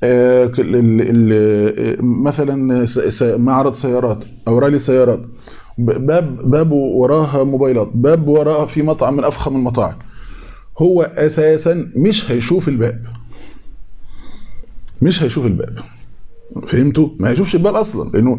مثلا معرض سيارات او رالي سيارات باب باب وراه موبايلات باب وراه في مطعم من افخم المطاعم هو اساسا مش هيشوف الباب مش هيشوف الباب فهمتوا ما هيشوفش الباب اصلا لانه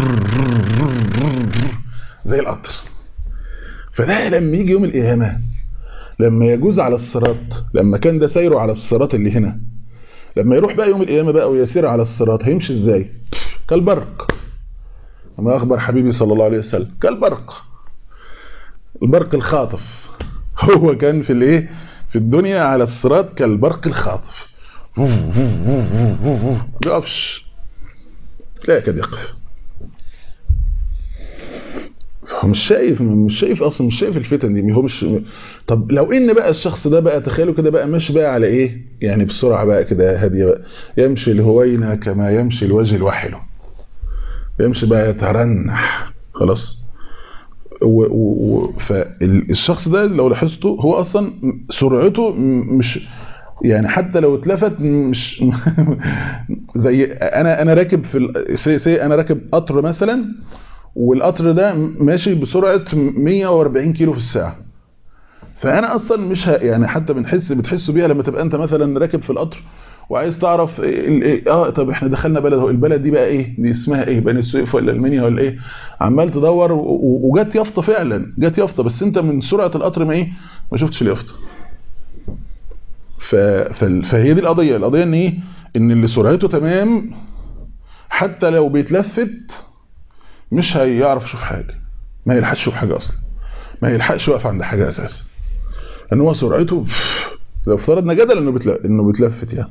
زي القطر فده لما يجي يوم القيامة لما يجوز على الصراط لما كان ده سيره على الصراط اللي هنا لما يروح بقى يوم القيامة بقى ويسير على الصراط هيمشي ازاي كالبرق كما أخبر حبيبي صلى الله عليه وسلم كالبرق البرق الخاطف هو كان في الايه في الدنيا على الصراط كالبرق الخاطف يقفش لا يكاد يقف هو مش شايف مش شايف اصلا مش شايف الفتن دي هو مش طب لو ان بقى الشخص ده بقى تخيلوا كده بقى ماشي بقى على ايه يعني بسرعه بقى كده هاديه بقى يمشي الهوينه كما يمشي الوجه الوحل يمشي بقى يترنح خلاص و و فالشخص ده لو لاحظته هو اصلا سرعته مش يعني حتى لو اتلفت مش زي انا انا راكب في سي, سي انا راكب قطر مثلا والقطر ده ماشي بسرعة 140 كيلو في الساعة فانا اصلا مش ه... يعني حتى بنحس بتحس بيها لما تبقى انت مثلا راكب في القطر وعايز تعرف إيه اه طب احنا دخلنا بلد اهو البلد دي بقى ايه دي اسمها ايه بني السويف ولا المنيا ولا ايه عمال تدور وجت يافطه فعلا جت يافطه بس انت من سرعه القطر ما ايه ما شفتش اليافطه ف... ف... فهي دي القضيه القضيه ان ايه ان اللي سرعته تمام حتى لو بيتلفت مش هيعرف يشوف حاجه ما يلحقش يشوف حاجه اصلا ما يلحقش يقف عند حاجه اساسا ان هو سرعته لو افترضنا جدل انه بتل... انه بيتلفت يعني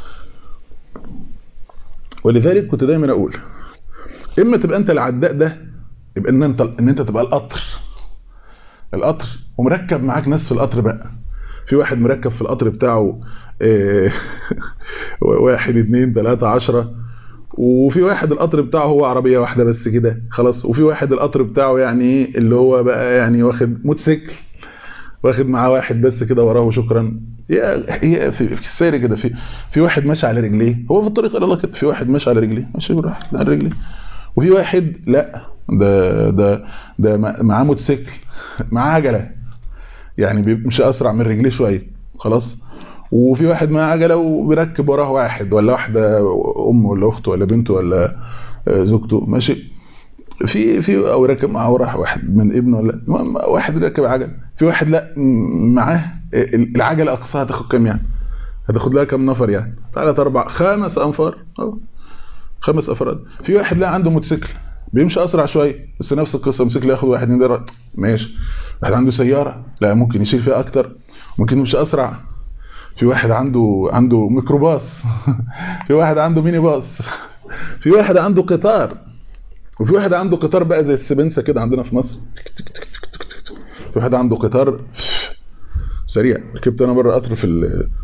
ولذلك كنت دايما اقول اما تبقى انت العداء ده يبقى ان انت ان انت تبقى القطر القطر ومركب معاك ناس في القطر بقى في واحد مركب في القطر بتاعه اه واحد اتنين تلاتة عشرة وفي واحد القطر بتاعه هو عربية واحدة بس كده خلاص وفي واحد القطر بتاعه يعني اللي هو بقى يعني واخد موتوسيكل واخد معاه واحد بس كده وراه شكرا هي في السير كده في في واحد ماشي على رجليه هو في الطريق الى الله كده في واحد ماشي على رجليه ماشي بيروح على رجليه وفي واحد لا ده ده ده معاه موتوسيكل معاه عجله يعني بيمشي اسرع من رجليه شويه خلاص وفي واحد معاه عجله وبيركب وراه واحد ولا واحده امه ولا اخته ولا بنته ولا زوجته ماشي في في او راكب معاه وراه واحد من ابنه ولا واحد راكب عجل في واحد لا معاه العجله اقصاها تاخد كام يعني هتاخد لها كام نفر يعني ثلاث اربع خمس انفار أو خمس افراد في واحد لا عنده موتوسيكل بيمشي اسرع شويه بس نفس القصه موتوسيكل ياخد واحد من ماشي واحد عنده سياره لا ممكن يشيل فيها اكتر ممكن يمشي اسرع في واحد عنده عنده ميكروباص في واحد عنده ميني باص في واحد عنده قطار وفي واحد عنده قطار بقى زي السبنسه كده عندنا في مصر في واحد عنده قطار سريع ركبت انا مره قطر في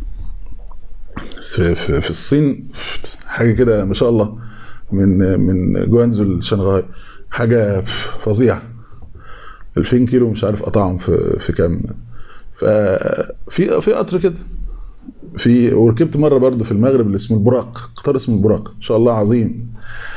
في في, في الصين حاجه كده ما شاء الله من من جوانزو لشنغهاي حاجه فظيعه 2000 كيلو مش عارف قطعهم في في كام ففي في قطر كده في وركبت مره برضه في المغرب اللي اسمه البراق قطار اسمه البراق ان شاء الله عظيم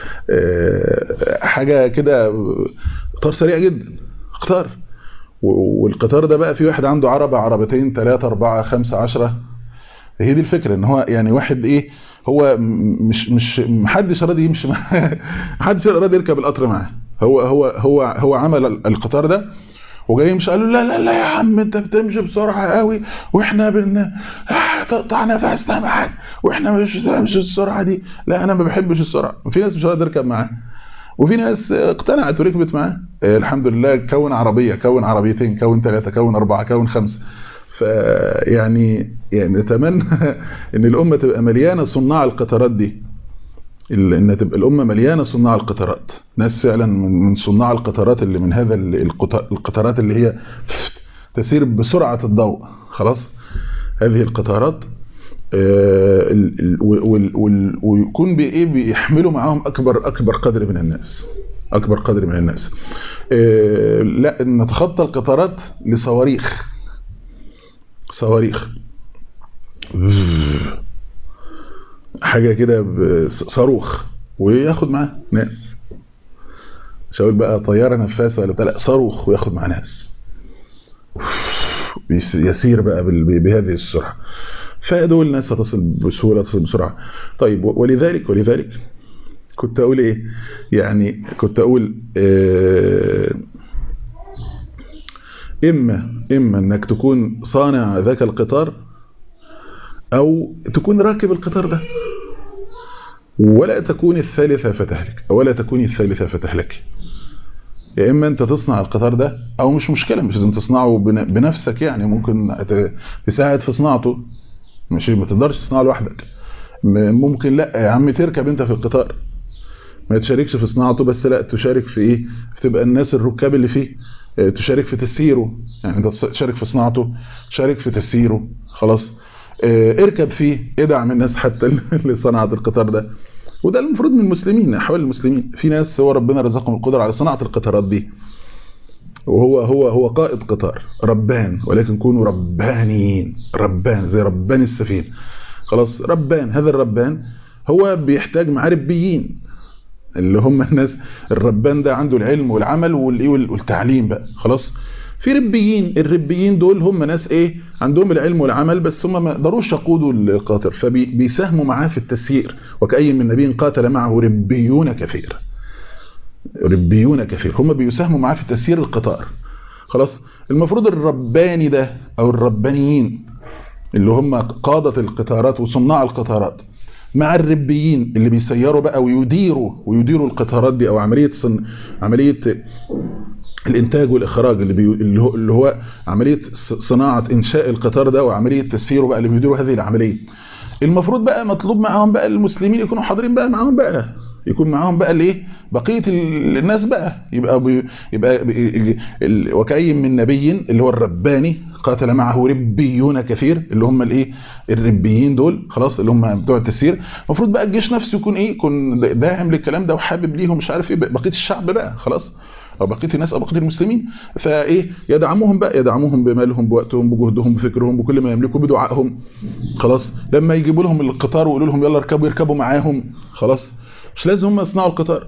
حاجه كده قطار سريع جدا قطار والقطار ده بقى في واحد عنده عربه عربتين ثلاثه اربعه خمسه عشرة هي دي الفكره ان هو يعني واحد ايه هو مش مش محدش راضي يمشي معاه محدش راضي يركب القطر معاه هو هو هو هو عمل القطار ده وجاي يمشي قال له لا لا لا يا عم انت بتمشي بسرعه قوي واحنا بن تقطع نفسنا معاك واحنا مش مش السرعه دي لا انا ما بحبش السرعه في ناس مش راضيه تركب معاه وفي ناس اقتنعت وركبت معاه الحمد لله كون عربيه كون عربيتين كون ثلاثه كون اربعه كون خمسه فيعني يعني نتمنى ان الامه تبقى مليانه صناع القطارات دي ان تبقى الامه مليانه صناع القطارات ناس فعلا من صناع القطارات اللي من هذا القطارات اللي هي تسير بسرعه الضوء خلاص هذه القطارات ويكون بايه بيحملوا معاهم اكبر اكبر قدر من الناس اكبر قدر من الناس لا نتخطى القطارات لصواريخ صواريخ حاجه كده صاروخ وياخد معاه ناس مش هقول بقى طياره نفاثه ولا بتاع لا صاروخ وياخد معاه ناس يسير بقى بهذه السرعه فدول الناس هتصل بسهوله تصل بسرعه طيب ولذلك ولذلك كنت اقول ايه يعني كنت اقول آه اما اما انك تكون صانع ذاك القطار او تكون راكب القطار ده ولا تكون الثالثة فتهلك ولا تكون الثالثة فتهلك يا اما انت تصنع القطار ده او مش مشكلة مش لازم تصنعه بنفسك يعني ممكن تساعد في صناعته مش ما تقدرش تصنعه لوحدك ممكن لا يا عم تركب انت في القطار ما تشاركش في صناعته بس لا تشارك في ايه تبقى الناس الركاب اللي فيه تشارك في تسييره يعني انت تشارك في صناعته تشارك في تسييره خلاص اركب فيه ادعم الناس حتى اللي صنعت القطار ده وده المفروض من المسلمين احوال المسلمين في ناس هو ربنا رزقهم القدره على صناعه القطارات دي وهو هو هو قائد قطار ربان ولكن كونوا ربانيين ربان زي ربان السفينه خلاص ربان هذا الربان هو بيحتاج معاه ربيين اللي هم الناس الربان ده عنده العلم والعمل والتعليم بقى خلاص في ربيين الربيين دول هم ناس ايه عندهم العلم والعمل بس هم ما قدروش يقودوا القاطر فبيساهموا معاه في التسيير وكأي من نبي قاتل معه ربيون كثير ربيون كثير هم بيساهموا معاه في تسيير القطار خلاص المفروض الرباني ده او الربانيين اللي هم قادة القطارات وصناع القطارات مع الربيين اللي بيسيروا بقى ويديروا ويديروا القطارات دي او عمليه صن... عمليه الانتاج والاخراج اللي, بي... اللي, هو... اللي هو عمليه صناعه انشاء القطار ده وعمليه تسييره بقى اللي بيديروا هذه العمليه المفروض بقى مطلوب معاهم بقى المسلمين يكونوا حاضرين بقى معاهم بقى يكون معاهم بقى الايه بقيه الناس بقى يبقى بي يبقى بي وكأي من نبي اللي هو الرباني قاتل معه ربيون كثير اللي هم الايه الربيين دول خلاص اللي هم بتوع التسيير المفروض بقى الجيش نفسه يكون ايه يكون داعم للكلام ده وحابب ليهم مش عارف ايه بقيه الشعب بقى خلاص او بقيه الناس او بقيه المسلمين فايه يدعموهم بقى يدعموهم بمالهم بوقتهم بجهدهم بفكرهم بكل ما يملكوا بدعائهم خلاص لما يجيبوا لهم القطار ويقولوا لهم يلا اركبوا يركبوا معاهم خلاص مش لازم هم يصنعوا القطار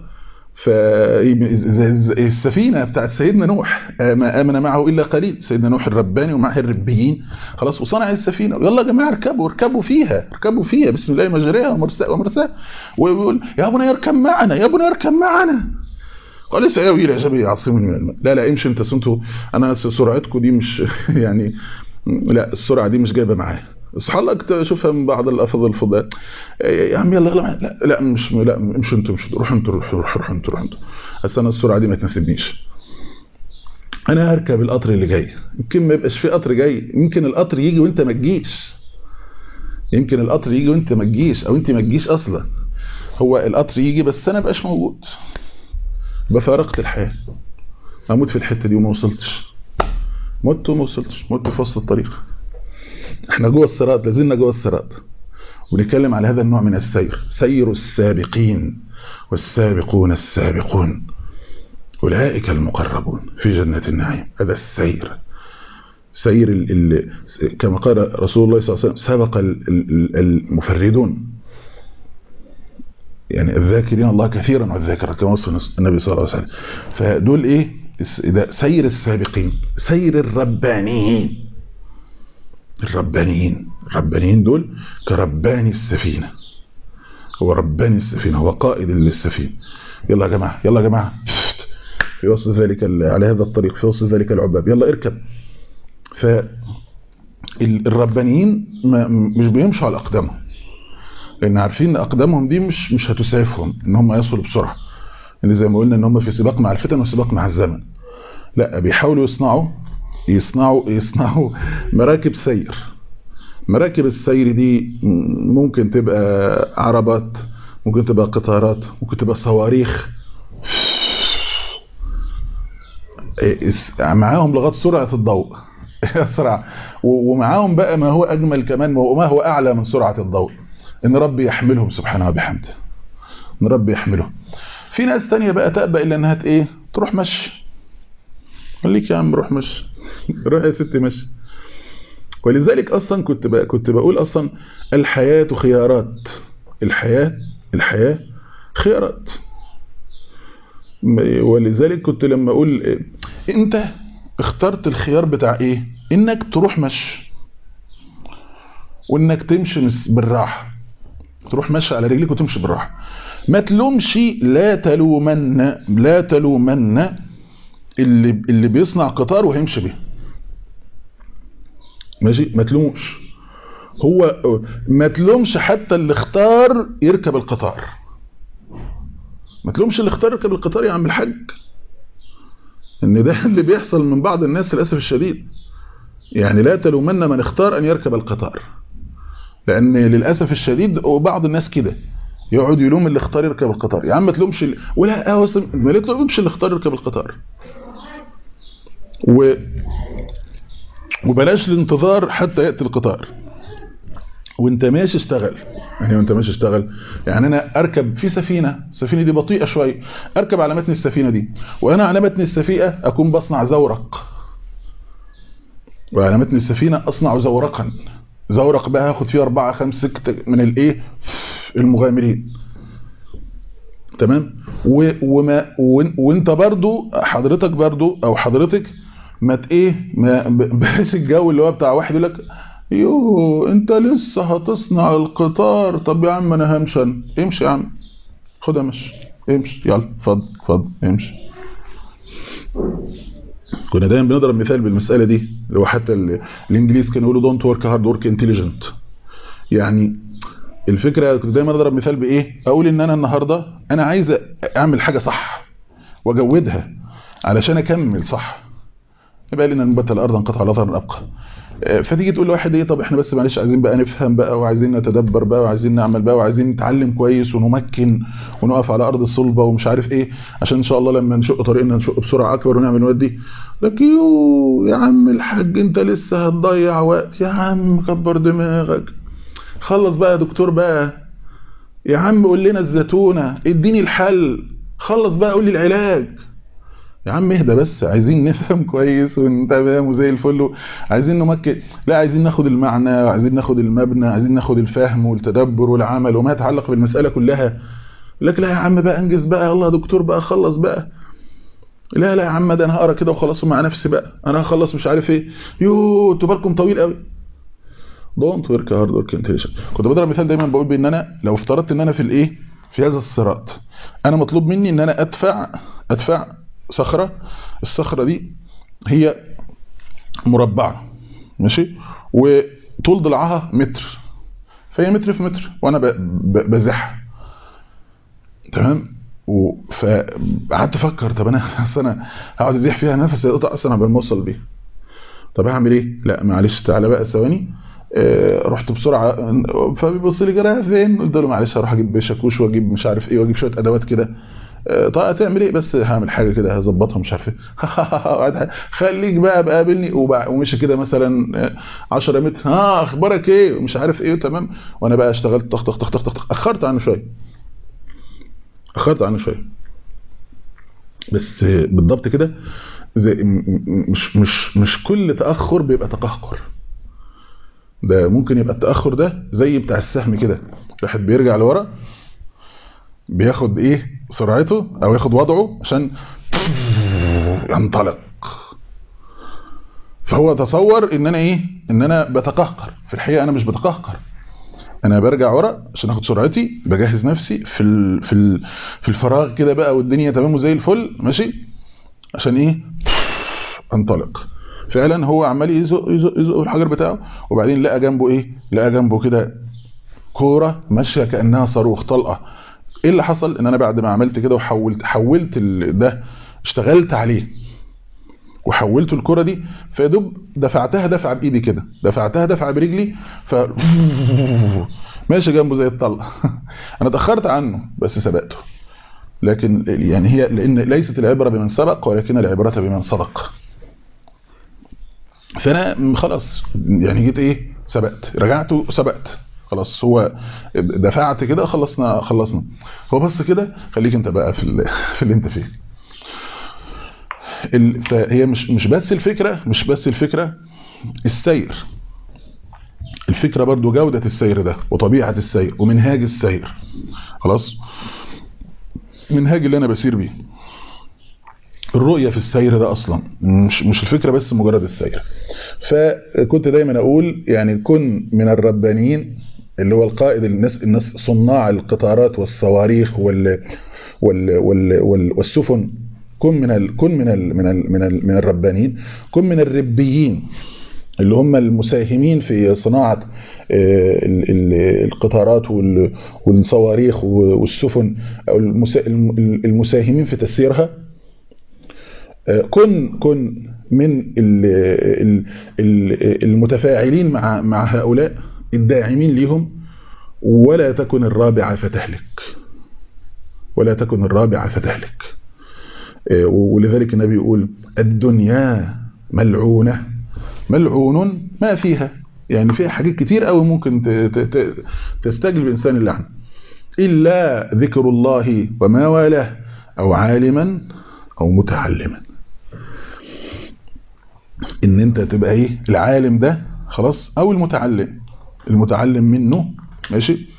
فالسفينة بتاعت سيدنا نوح ما آمن معه إلا قليل سيدنا نوح الرباني ومعه الربيين خلاص وصنع السفينة يلا يا جماعة اركبوا اركبوا فيها اركبوا فيها بسم الله مجريها ومرساها ومرساها ويقول يا ابني اركب معنا يا ابني اركب معنا قال سياوي الى جبل يعصمني من الماء لا لا امشي انت سنتوا انا سرعتكم دي مش يعني لا السرعه دي مش جايبه معايا اصحى لك تشوفها من بعض الافاضل الفضلاء يا عم يلا يلا لا لا مش لا امشوا انتوا مش روحوا انتوا روحوا روحوا انتوا روحوا انتوا اصل انا السرعه دي ما تناسبنيش انا هركب القطر اللي جاي يمكن ما يبقاش في قطر جاي يمكن القطر يجي وانت ما تجيش يمكن القطر يجي وانت ما تجيش او انت ما تجيش اصلا هو القطر يجي بس انا بقاش موجود بفارقت الحياه اموت في الحته دي وما وصلتش مت وما وصلتش مت في وسط الطريق احنا جوه الصراط لازلنا جوه الصراط ونتكلم على هذا النوع من السير سير السابقين والسابقون السابقون أولئك المقربون في جنة النعيم هذا السير سير ال ال كما قال رسول الله صلى الله عليه وسلم سبق المفردون يعني الذاكرين الله كثيرا والذاكرة كما وصف النبي صلى الله عليه وسلم فدول ايه ده سير السابقين سير الربانيين الربانيين الربانيين دول كرباني السفينة هو رباني السفينة هو قائد للسفينة يلا يا جماعة يلا يا جماعة في وسط ذلك على هذا الطريق في وسط ذلك العباب يلا اركب فالربانيين مش بيمشوا على أقدامهم لأن عارفين ان أقدامهم دي مش مش هتسعفهم إن هم يصلوا بسرعة اللي زي ما قلنا إن هم في سباق مع الفتن وسباق مع الزمن لا بيحاولوا يصنعوا يصنعوا يصنعوا مراكب سير مراكب السير دي ممكن تبقى عربات ممكن تبقى قطارات ممكن تبقى صواريخ معاهم لغايه سرعه الضوء اسرع ومعاهم بقى ما هو اجمل كمان وما هو اعلى من سرعه الضوء ان ربي يحملهم سبحانه وبحمده ان ربي يحملهم في ناس تانية بقى تأبى الا انها ايه تروح مشي خليك يا عم روح مشي روح يا ستي مشي ولذلك اصلا كنت بقى كنت بقول اصلا الحياه خيارات الحياه الحياه خيارات ولذلك كنت لما اقول انت اخترت الخيار بتاع ايه انك تروح مشي وانك تمشي بالراحه تروح مشي على رجليك وتمشي بالراحه ما تلومش لا تلومن لا تلومن اللي اللي بيصنع قطار وهيمشي به ماشي ما تلومش هو ما تلومش حتى اللي اختار يركب القطار ما تلومش اللي اختار يركب القطار يا عم الحاج ان ده اللي بيحصل من بعض الناس للاسف الشديد يعني لا تلومن من اختار ان يركب القطار لان للاسف الشديد وبعض الناس كده يقعد يلوم اللي اختار يركب القطار يا عم ما تلومش اللي... ولا اه ما تلومش اللي اختار يركب القطار و وبلاش الانتظار حتى ياتي القطار وانت ماشي اشتغل يعني وانت ماشي اشتغل يعني انا اركب في سفينه السفينه دي بطيئه شويه اركب على متن السفينه دي وانا على متن السفينه اكون بصنع زورق وعلى متن السفينه اصنع زورقا زورق بقى هاخد فيه أربعة خمسة ستة من الايه المغامرين تمام و وما وانت برضو حضرتك برضو او حضرتك ما ايه ما بلاش الجو اللي هو بتاع واحد يقول لك يوه انت لسه هتصنع القطار طب يا عم انا همشي انا امشي يا عم خدها مشي امشي يلا اتفضل اتفضل امشي كنا دايما بنضرب مثال بالمسألة دي اللي هو حتى الانجليز كانوا يقولوا دونت ورك هارد ورك انتليجنت يعني الفكرة كنت دايما اضرب مثال بايه اقول ان انا النهاردة انا عايز اعمل حاجة صح واجودها علشان اكمل صح يبقى لنا نبت الارض انقطع الاثر ابقى فتيجي تقول لواحد ايه طب احنا بس معلش عايزين بقى نفهم بقى وعايزين نتدبر بقى وعايزين نعمل بقى وعايزين نتعلم كويس ونمكن ونقف على ارض الصلبه ومش عارف ايه عشان ان شاء الله لما نشق طريقنا نشق بسرعه اكبر ونعمل نودي لك يو يا عم الحاج انت لسه هتضيع وقت يا عم كبر دماغك خلص بقى يا دكتور بقى يا عم قول لنا الزتونه اديني الحل خلص بقى قول لي العلاج يا عم اهدى بس عايزين نفهم كويس وانت فاهم وزي الفل عايزين نمكن لا عايزين ناخد المعنى وعايزين ناخد المبنى عايزين ناخد الفهم والتدبر والعمل وما يتعلق بالمسألة كلها لك لا يا عم بقى انجز بقى يلا يا دكتور بقى خلص بقى لا لا يا عم ده انا هقرا كده وخلاص مع نفسي بقى انا هخلص مش عارف ايه يو انتوا بالكم طويل قوي دونت ورك هارد ورك انتليجنت كنت بضرب مثال دايما بقول بان انا لو افترضت ان انا في الايه في هذا الصراط انا مطلوب مني ان انا ادفع ادفع صخرة الصخرة دي هي مربعة ماشي وطول ضلعها متر فهي متر في متر وانا بزحها تمام فقعدت افكر طب انا اصل انا هقعد ازيح فيها نفس يقطع اصلا قبل ما اوصل بيه طب هعمل ايه لا معلش تعالى بقى ثواني آه رحت بسرعه فبيبص لي جراها فين قلت له معلش هروح اجيب شاكوش واجيب مش عارف ايه واجيب شويه ادوات كده آه طيب هتعمل ايه بس هعمل حاجه كده هظبطها مش عارف ايه خليك بقى بقابلني ومشي كده مثلا 10 متر ها اخبارك ايه ومش عارف ايه تمام وانا بقى اشتغلت طخ طخ طخ طخ طخ اخرت عنه شويه اخرت عنه شويه بس بالضبط كده زي مش مش مش كل تاخر بيبقى تقهقر ده ممكن يبقى التاخر ده زي بتاع السهم كده واحد بيرجع لورا بياخد ايه سرعته او ياخد وضعه عشان ينطلق فهو تصور ان انا ايه ان انا بتقهقر في الحقيقه انا مش بتقهقر انا برجع ورا عشان اخد سرعتي بجهز نفسي في ال في ال في الفراغ كده بقى والدنيا تمام وزي الفل ماشي عشان ايه انطلق فعلا هو عمال يزق يزق يزق الحجر بتاعه وبعدين لقى جنبه ايه لقى جنبه كده كوره ماشيه كانها صاروخ طلقه ايه اللي حصل ان انا بعد ما عملت كده وحولت حولت ده اشتغلت عليه وحولت الكره دي فيدوب دفعتها دفعه بايدي كده دفعتها دفعه برجلي ف ماشي جنبه زي الطلقه انا اتاخرت عنه بس سبقته لكن يعني هي لان ليست العبره بمن سبق ولكن العبره بمن صدق فانا خلاص يعني جيت ايه سبقت رجعت وسبقت خلاص هو دفعت كده خلصنا خلصنا هو بس كده خليك انت بقى في في اللي انت فيه فهي مش مش بس الفكره مش بس الفكره السير الفكره برضو جوده السير ده وطبيعه السير ومنهاج السير خلاص منهاج اللي انا بسير بيه الرؤية في السير ده أصلا مش مش الفكرة بس مجرد السير فكنت دايما أقول يعني كن من الربانيين اللي هو القائد الناس الناس صناع القطارات والصواريخ وال وال وال وال والسفن كن من ال كن من ال من ال من, ال من الربانيين كن من الربيين اللي هم المساهمين في صناعة القطارات والصواريخ والسفن أو المساهمين في تسييرها كن كن من المتفاعلين مع مع هؤلاء الداعمين لهم ولا تكن الرابعة فتهلك ولا تكن الرابعة فتهلك ولذلك النبي يقول الدنيا ملعونة ملعون ما فيها يعني فيها حاجات كتير قوي ممكن تستجلب إنسان اللعن إلا ذكر الله وما والاه أو عالما أو متعلما ان انت تبقى ايه العالم ده خلاص او المتعلم المتعلم منه ماشي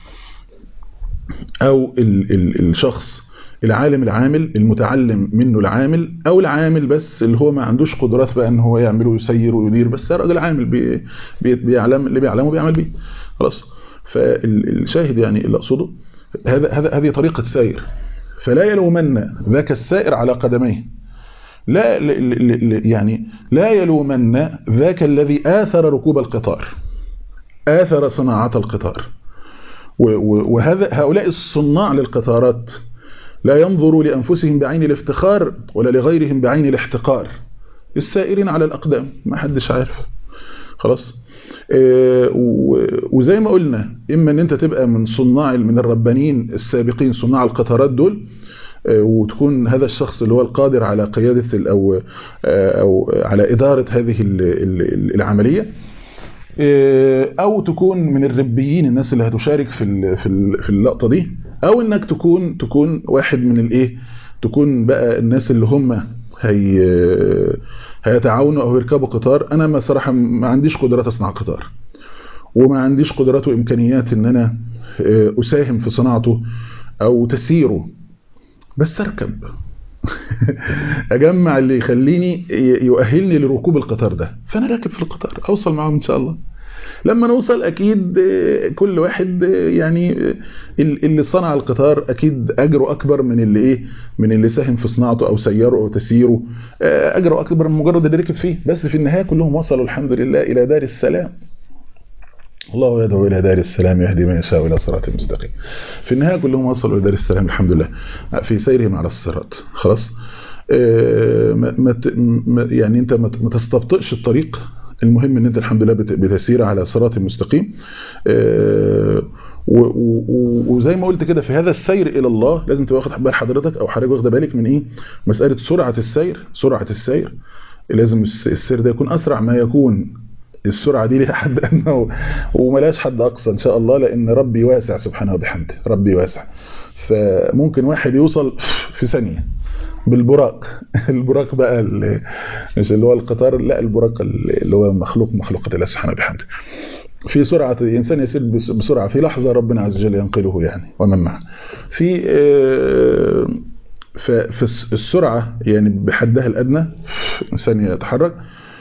او ال ال الشخص العالم العامل المتعلم منه العامل او العامل بس اللي هو ما عندوش قدرات بقى ان هو يعمل ويسير ويدير بس راجل عامل بي بي بيعلم اللي بيعلمه بيعمل بيه خلاص فالشاهد يعني اللي اقصده هذا هذا هذه طريقه سير فلا يلومن ذاك السائر على قدميه لا يعني لا يلومن ذاك الذي آثر ركوب القطار آثر صناعة القطار وهذا هؤلاء الصناع للقطارات لا ينظروا لأنفسهم بعين الافتخار ولا لغيرهم بعين الاحتقار السائرين على الأقدام ما حدش عارف خلاص وزي ما قلنا إما أن أنت تبقى من صناع من الربانيين السابقين صناع القطارات دول وتكون هذا الشخص اللي هو القادر على قيادة أو, أو على إدارة هذه العملية أو تكون من الربيين الناس اللي هتشارك في في اللقطة دي أو إنك تكون تكون واحد من الإيه تكون بقى الناس اللي هم هي هيتعاونوا أو يركبوا قطار أنا ما صراحة ما عنديش قدرات أصنع قطار وما عنديش قدرات وإمكانيات إن أنا أساهم في صناعته أو تسييره بس اركب اجمع اللي يخليني يؤهلني لركوب القطار ده فانا راكب في القطار اوصل معاهم ان شاء الله لما نوصل اكيد كل واحد يعني اللي صنع القطار اكيد اجره اكبر من اللي ايه من اللي ساهم في صناعته او سيره او تسييره اجره اكبر من مجرد اللي ركب فيه بس في النهايه كلهم وصلوا الحمد لله الى دار السلام الله يدعو إلى دار السلام يهدي من يشاء إلى صراط مستقيم في النهاية كلهم وصلوا إلى دار السلام الحمد لله في سيرهم على الصراط خلاص ما يعني أنت ما تستبطئش الطريق المهم ان انت الحمد لله بتسير على صراط مستقيم وزي ما قلت كده في هذا السير الى الله لازم تبقى واخد بال حضرتك او حضرتك واخده بالك من ايه مساله سرعه السير سرعه السير لازم السير ده يكون اسرع ما يكون السرعه دي ليها حد ادنى وملاش حد اقصى ان شاء الله لان ربي واسع سبحانه وبحمده ربي واسع فممكن واحد يوصل في ثانيه بالبراق البراق بقى اللي مش اللي هو القطار لا البراق اللي هو مخلوق مخلوقة الله سبحانه وبحمده في سرعة الإنسان يسير بسرعة في لحظة ربنا عز وجل ينقله يعني ومن معه في في السرعة يعني بحدها الأدنى إنسان يتحرك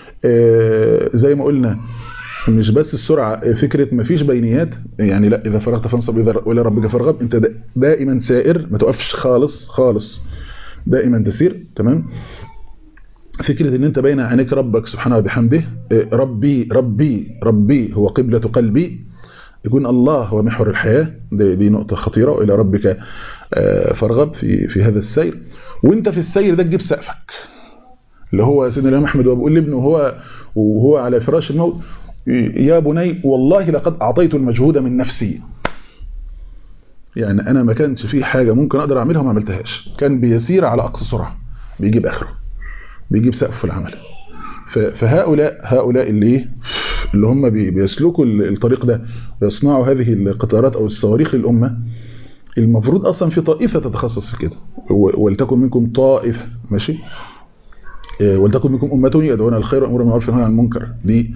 زي ما قلنا مش بس السرعة فكرة ما فيش بينيات يعني لا إذا فرغت فانصب إلى ربك فارغب أنت دائما سائر ما توقفش خالص خالص دائما تسير تمام فكرة ان انت بين عينيك ربك سبحانه وبحمده ربي ربي ربي هو قبلة قلبي يكون الله هو محور الحياة دي, دي نقطة خطيرة وإلى ربك فارغب في في هذا السير وانت في السير ده تجيب سقفك اللي هو سيدنا الإمام أحمد وبقول لابنه وهو وهو على فراش الموت يا بني والله لقد أعطيت المجهود من نفسي يعني أنا ما كانش في حاجة ممكن أقدر أعملها وما عملتهاش كان بيسير على أقصى سرعة بيجيب آخره بيجيب سقف في العمل فهؤلاء هؤلاء اللي اللي هم بيسلكوا الطريق ده ويصنعوا هذه القطارات أو الصواريخ للأمة المفروض أصلا في طائفة تتخصص في كده ولتكن منكم طائفة ماشي ولتكن منكم أمة يدعون الخير وأمر بالمعروف وينهون عن المنكر دي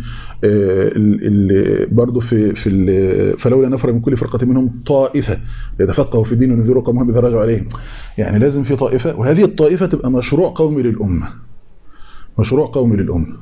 اللي برضه في في فلولا نفر من كل فرقة منهم طائفة يتفقهوا في الدين ونذيروا قومهم إذا رجعوا عليهم يعني لازم في طائفة وهذه الطائفة تبقى مشروع قومي للأمة مشروع قومي للأمة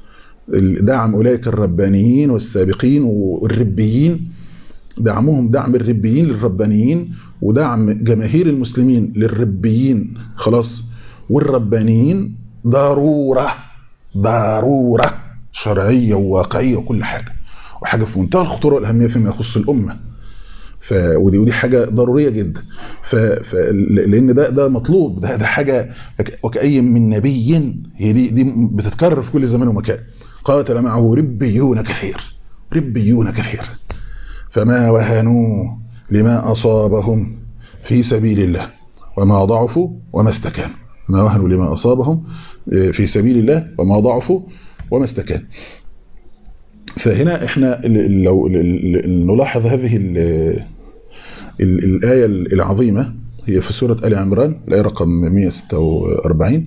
دعم أولئك الربانيين والسابقين والربيين دعمهم دعم الربيين للربانيين ودعم جماهير المسلمين للربيين خلاص والربانيين ضرورة ضرورة شرعية وواقعية وكل حاجة وحاجة في منتهى الخطورة والأهمية فيما يخص الأمة ف... ودي ودي حاجة ضرورية جدا ف... ف... لأن ده ده مطلوب ده ده حاجة وكأي من نبي هي دي دي بتتكرر في كل زمان ومكان قاتل معه ربيون كثير ربيون كثير فما وهنوا لما أصابهم في سبيل الله وما ضعفوا وما استكانوا ما وهنوا لما أصابهم في سبيل الله وما ضعفوا وما استكانوا فهنا احنا لو نلاحظ هذه ال ال الآية العظيمة هي في سورة آل عمران الآية رقم 146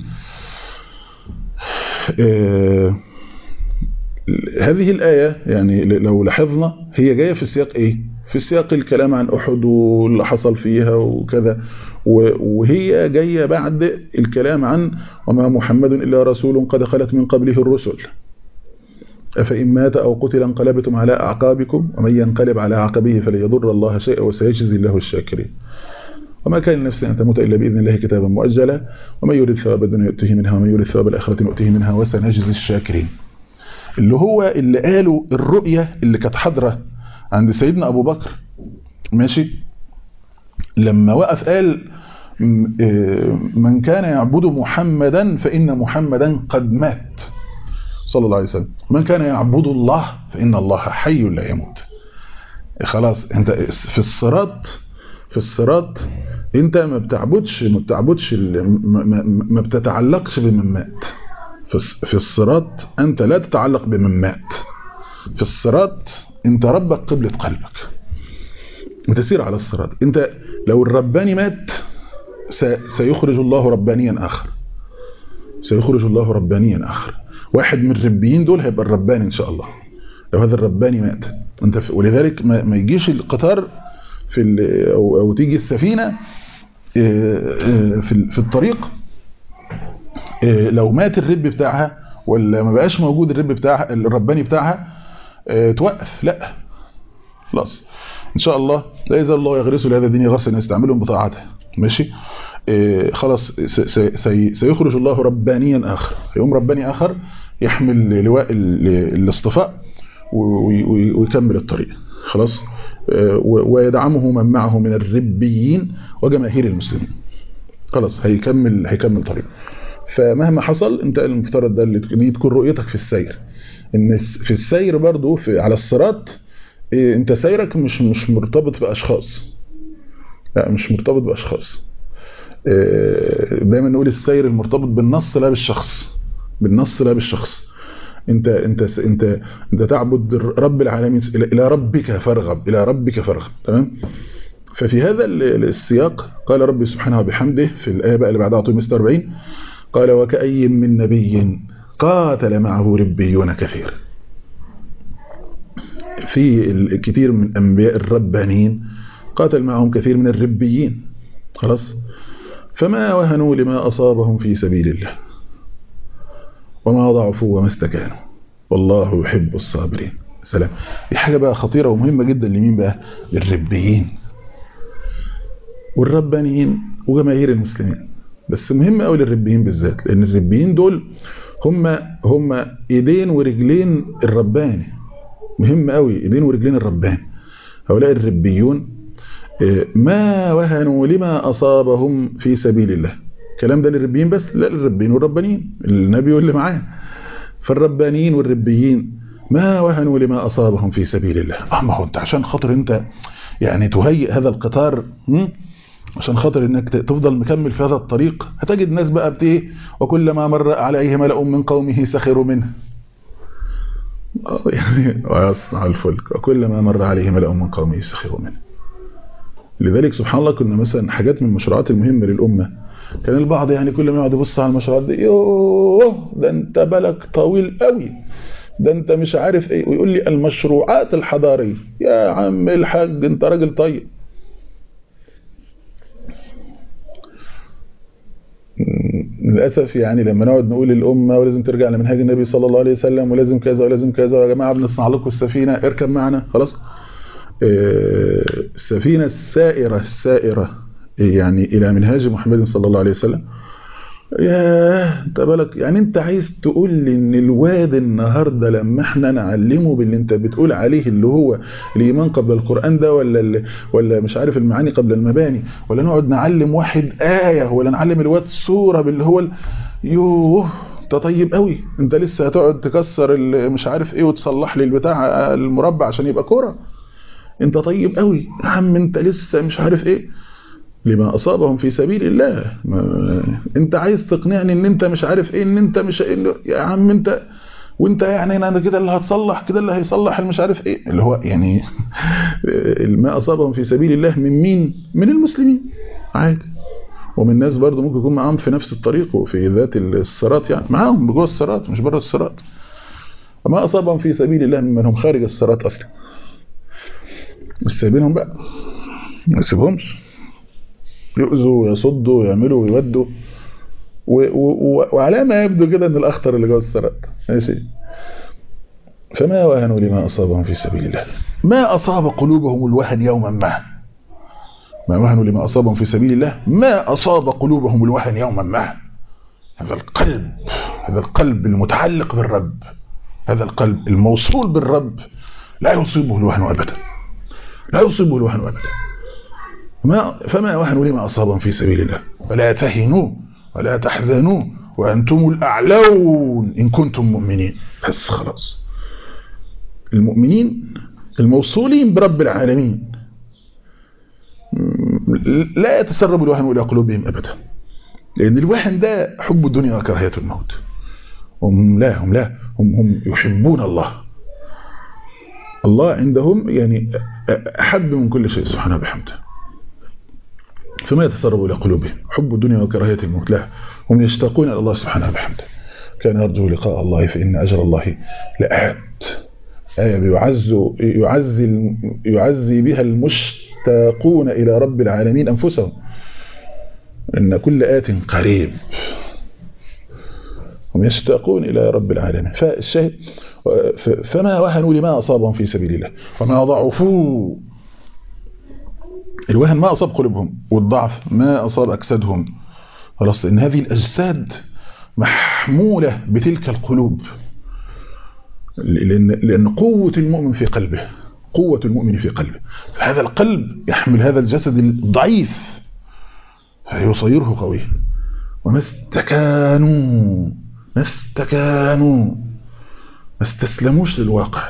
آه هذه الآية يعني لو لاحظنا هي جاية في سياق ايه في سياق الكلام عن أحد واللي حصل فيها وكذا وهي جاية بعد الكلام عن وما محمد إلا رسول قد خلت من قبله الرسل أفإن مات أو قتل انقلبتم على أعقابكم ومن ينقلب على عقبه فلن يضر الله شيئا وسيجزي الله الشاكرين وما كان لنفس أن تموت إلا بإذن الله كتابا مؤجلا ومن يريد ثواب الدنيا يؤتيه منها ومن يريد ثواب الآخرة نؤتيه منها وسنجزي الشاكرين اللي هو اللي قالوا الرؤية اللي كانت حاضرة عند سيدنا أبو بكر ماشي لما وقف قال من كان يعبد محمدا فإن محمدا قد مات صلى الله عليه وسلم من كان يعبد الله فإن الله حي لا يموت خلاص انت في الصراط في الصراط انت ما بتعبدش ما بتعبدش ما بتتعلقش بمن مات في الصراط انت لا تتعلق بمن مات في الصراط انت ربك قبلة قلبك وتسير على الصراط انت لو الرباني مات سيخرج الله ربانيا اخر سيخرج الله ربانيا اخر واحد من الربيين دول هيبقى الرباني ان شاء الله لو هذا الرباني مات انت ولذلك ما, ما يجيش القطار في او, أو تيجي السفينه في في الطريق لو مات الرب بتاعها ولا ما بقاش موجود الرب بتاعها الرباني بتاعها توقف لا خلاص ان شاء الله لا يزال الله يغرس لهذا الدين غرسا يستعملهم بطاعته ماشي خلاص سيخرج الله ربانيا اخر يوم رباني اخر يحمل لواء الاصطفاء ويكمل الطريق خلاص ويدعمه من معه من الربيين وجماهير المسلمين خلاص هيكمل هيكمل طريقه فمهما حصل انت المفترض ده اللي تكون رؤيتك في السير ان في السير برضو في على الصراط انت سيرك مش مش مرتبط باشخاص لا مش مرتبط باشخاص دايما نقول السير المرتبط بالنص لا بالشخص بالنص لا بالشخص انت انت انت انت تعبد رب العالمين الى ربك فارغب الى ربك فارغب تمام ففي هذا السياق قال ربي سبحانه وبحمده في الايه بقى اللي بعدها طول 40 قال وكأي من نبي قاتل معه ربيون كثير في الكثير من انبياء الربانيين قاتل معهم كثير من الربيين خلاص فما وهنوا لما أصابهم في سبيل الله وما ضعفوا وما استكانوا والله يحب الصابرين سلام دي حاجة بقى خطيرة ومهمة جدا لمين بقى للربيين والربانيين وجماهير المسلمين بس مهم قوي للربيين بالذات لأن الربيين دول هم هم ايدين ورجلين الرباني مهم قوي ايدين ورجلين الرباني هؤلاء الربيون ما وهنوا لما أصابهم في سبيل الله الكلام ده للربيين بس لا للربيين والربانيين النبي واللي معاه فالربانيين والربيين ما وهنوا لما أصابهم في سبيل الله أما هو أنت عشان خاطر أنت يعني تهيئ هذا القطار عشان خاطر انك تفضل مكمل في هذا الطريق هتجد ناس بقى بتيه وكلما مر عليه ملأ من قومه سخروا منه يعني ويصنع الفلك وكلما مر عليه ملأ من قومه سخروا منه لذلك سبحان الله كنا مثلا حاجات من المشروعات المهمة للأمة كان البعض يعني كل ما يقعد يبص على المشروعات دي يوه ده انت بالك طويل قوي ده انت مش عارف ايه ويقول لي المشروعات الحضارية يا عم الحاج انت راجل طيب للأسف يعني لما نقعد نقول للأمة ولازم ترجع لمنهاج النبي صلى الله عليه وسلم ولازم كذا ولازم كذا ويا جماعة بنصنع لكم السفينة اركب معنا خلاص السفينة السائرة السائرة يعني إلى منهاج محمد صلى الله عليه وسلم ياه انت بالك يعني انت عايز تقول لي ان الواد النهارده لما احنا نعلمه باللي انت بتقول عليه اللي هو الايمان قبل القران ده ولا ولا مش عارف المعاني قبل المباني ولا نقعد نعلم واحد ايه ولا نعلم الواد سوره باللي هو ال... يوه انت طيب قوي انت لسه هتقعد تكسر مش عارف ايه وتصلح لي البتاع المربع عشان يبقى كوره انت طيب قوي يا عم انت لسه مش عارف ايه لما أصابهم في سبيل الله ما انت عايز تقنعني ان انت مش عارف ايه ان انت مش إيه يا عم انت وانت يعني انا كده اللي هتصلح كده اللي هيصلح مش عارف ايه اللي هو يعني ما أصابهم في سبيل الله من مين من المسلمين عادي ومن ناس برضه ممكن يكون معاهم في نفس الطريق وفي ذات الصراط يعني معاهم جوه الصراط مش بره الصراط وما أصابهم في سبيل الله ممن هم خارج الصراط أصلا مش سايبينهم بقى ما تسيبهمش يؤذوا ويصدوا ويعملوا ويودوا وعلى ما يبدو كده ان الاخطر اللي جوه الصراط ماشي فما وهنوا لما اصابهم في سبيل الله ما اصاب قلوبهم الوهن يوما ما ما وهنوا لما اصابهم في سبيل الله ما اصاب قلوبهم الوهن يوما ما هذا القلب هذا القلب المتعلق بالرب هذا القلب الموصول بالرب لا يصيبه الوهن ابدا لا يصيبه الوهن ابدا ما فما وهنوا لما أصابهم في سبيل الله ولا تهنوا ولا تحزنوا وأنتم الأعلون إن كنتم مؤمنين بس خلاص المؤمنين الموصولين برب العالمين لا يتسرب الوهن إلى قلوبهم أبدا لأن الوهن ده حب الدنيا وكراهية الموت هم لا هم لا هم, هم يحبون الله الله عندهم يعني أحب من كل شيء سبحانه وبحمده فما يتسرب إلى قلوبهم حب الدنيا وكراهية الموت لا هم يشتاقون إلى الله سبحانه وبحمده كان يرجو لقاء الله فإن أجر الله لآت آية بيعز يعزي يعزي بها المشتاقون إلى رب العالمين أنفسهم إن كل آت قريب هم يشتاقون إلى رب العالمين فالشاهد فما وهنوا لما أصابهم في سبيل الله وما ضعفوا الوهن ما أصاب قلوبهم والضعف ما أصاب أجسادهم خلاص لأن هذه الأجساد محمولة بتلك القلوب لأن, لأن قوة المؤمن في قلبه قوة المؤمن في قلبه فهذا القلب يحمل هذا الجسد الضعيف فيصيره قوي وما استكانوا ما استكانوا ما استسلموش للواقع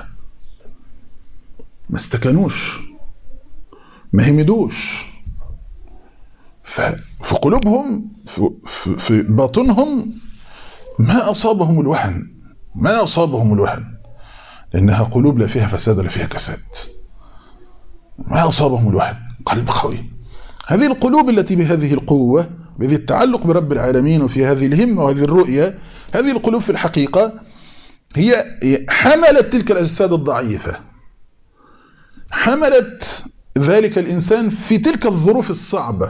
ما استكانوش ما همدوش ففي قلوبهم في, في باطنهم ما أصابهم الوهن ما أصابهم الوهن لأنها قلوب لا فيها فساد لا فيها كساد ما أصابهم الوهن قلب قوي هذه القلوب التي بهذه القوة بهذه التعلق برب العالمين وفي هذه الهمة وهذه الرؤية هذه القلوب في الحقيقة هي حملت تلك الأجساد الضعيفة حملت ذلك الإنسان في تلك الظروف الصعبة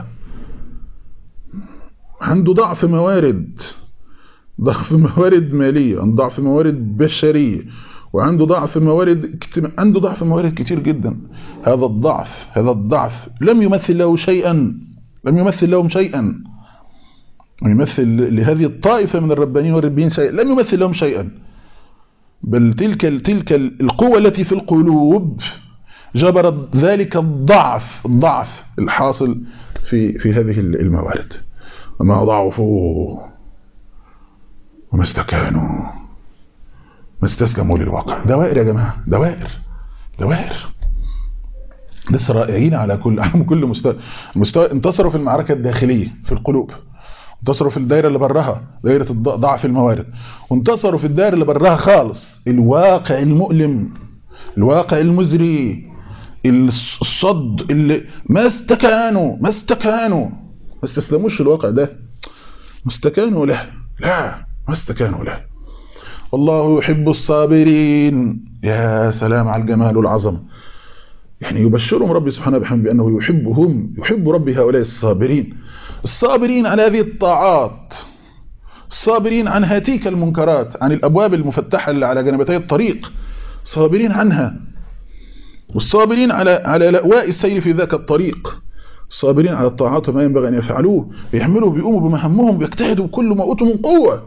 عنده ضعف موارد ضعف موارد مالية ضعف موارد بشرية وعنده ضعف موارد اجتماع عنده ضعف موارد كتير جدا هذا الضعف هذا الضعف لم يمثل له شيئا لم يمثل لهم شيئا يمثل لهذه الطائفة من الربانيين والربيين شيئا لم يمثل لهم شيئا بل تلك تلك القوة التي في القلوب جبرت ذلك الضعف الضعف الحاصل في في هذه الموارد وما ضعفوا وما استكانوا ما استسلموا للواقع دوائر يا جماعة دوائر دوائر لسه رائعين على كل على كل مستوى مستوى انتصروا في المعركة الداخلية في القلوب انتصروا في الدائرة اللي براها دائرة ضعف الموارد وانتصروا في الدائرة اللي براها خالص الواقع المؤلم الواقع المزري الصد اللي ما استكانوا ما استكانوا ما استسلموش الواقع ده ما استكانوا له لا ما استكانوا له والله يحب الصابرين يا سلام على الجمال والعظمه يعني يبشرهم ربي سبحانه وبحمده بأنه يحبهم يحب ربي هؤلاء الصابرين الصابرين على هذه الطاعات الصابرين عن هاتيك المنكرات عن الأبواب المفتحة اللي على جانبتي الطريق صابرين عنها والصابرين على على لأواء السير في ذاك الطريق الصابرين على الطاعات وما ينبغي أن يفعلوه بيحملوا بيقوموا بمهمهم بيجتهدوا بكل ما أوتوا من قوة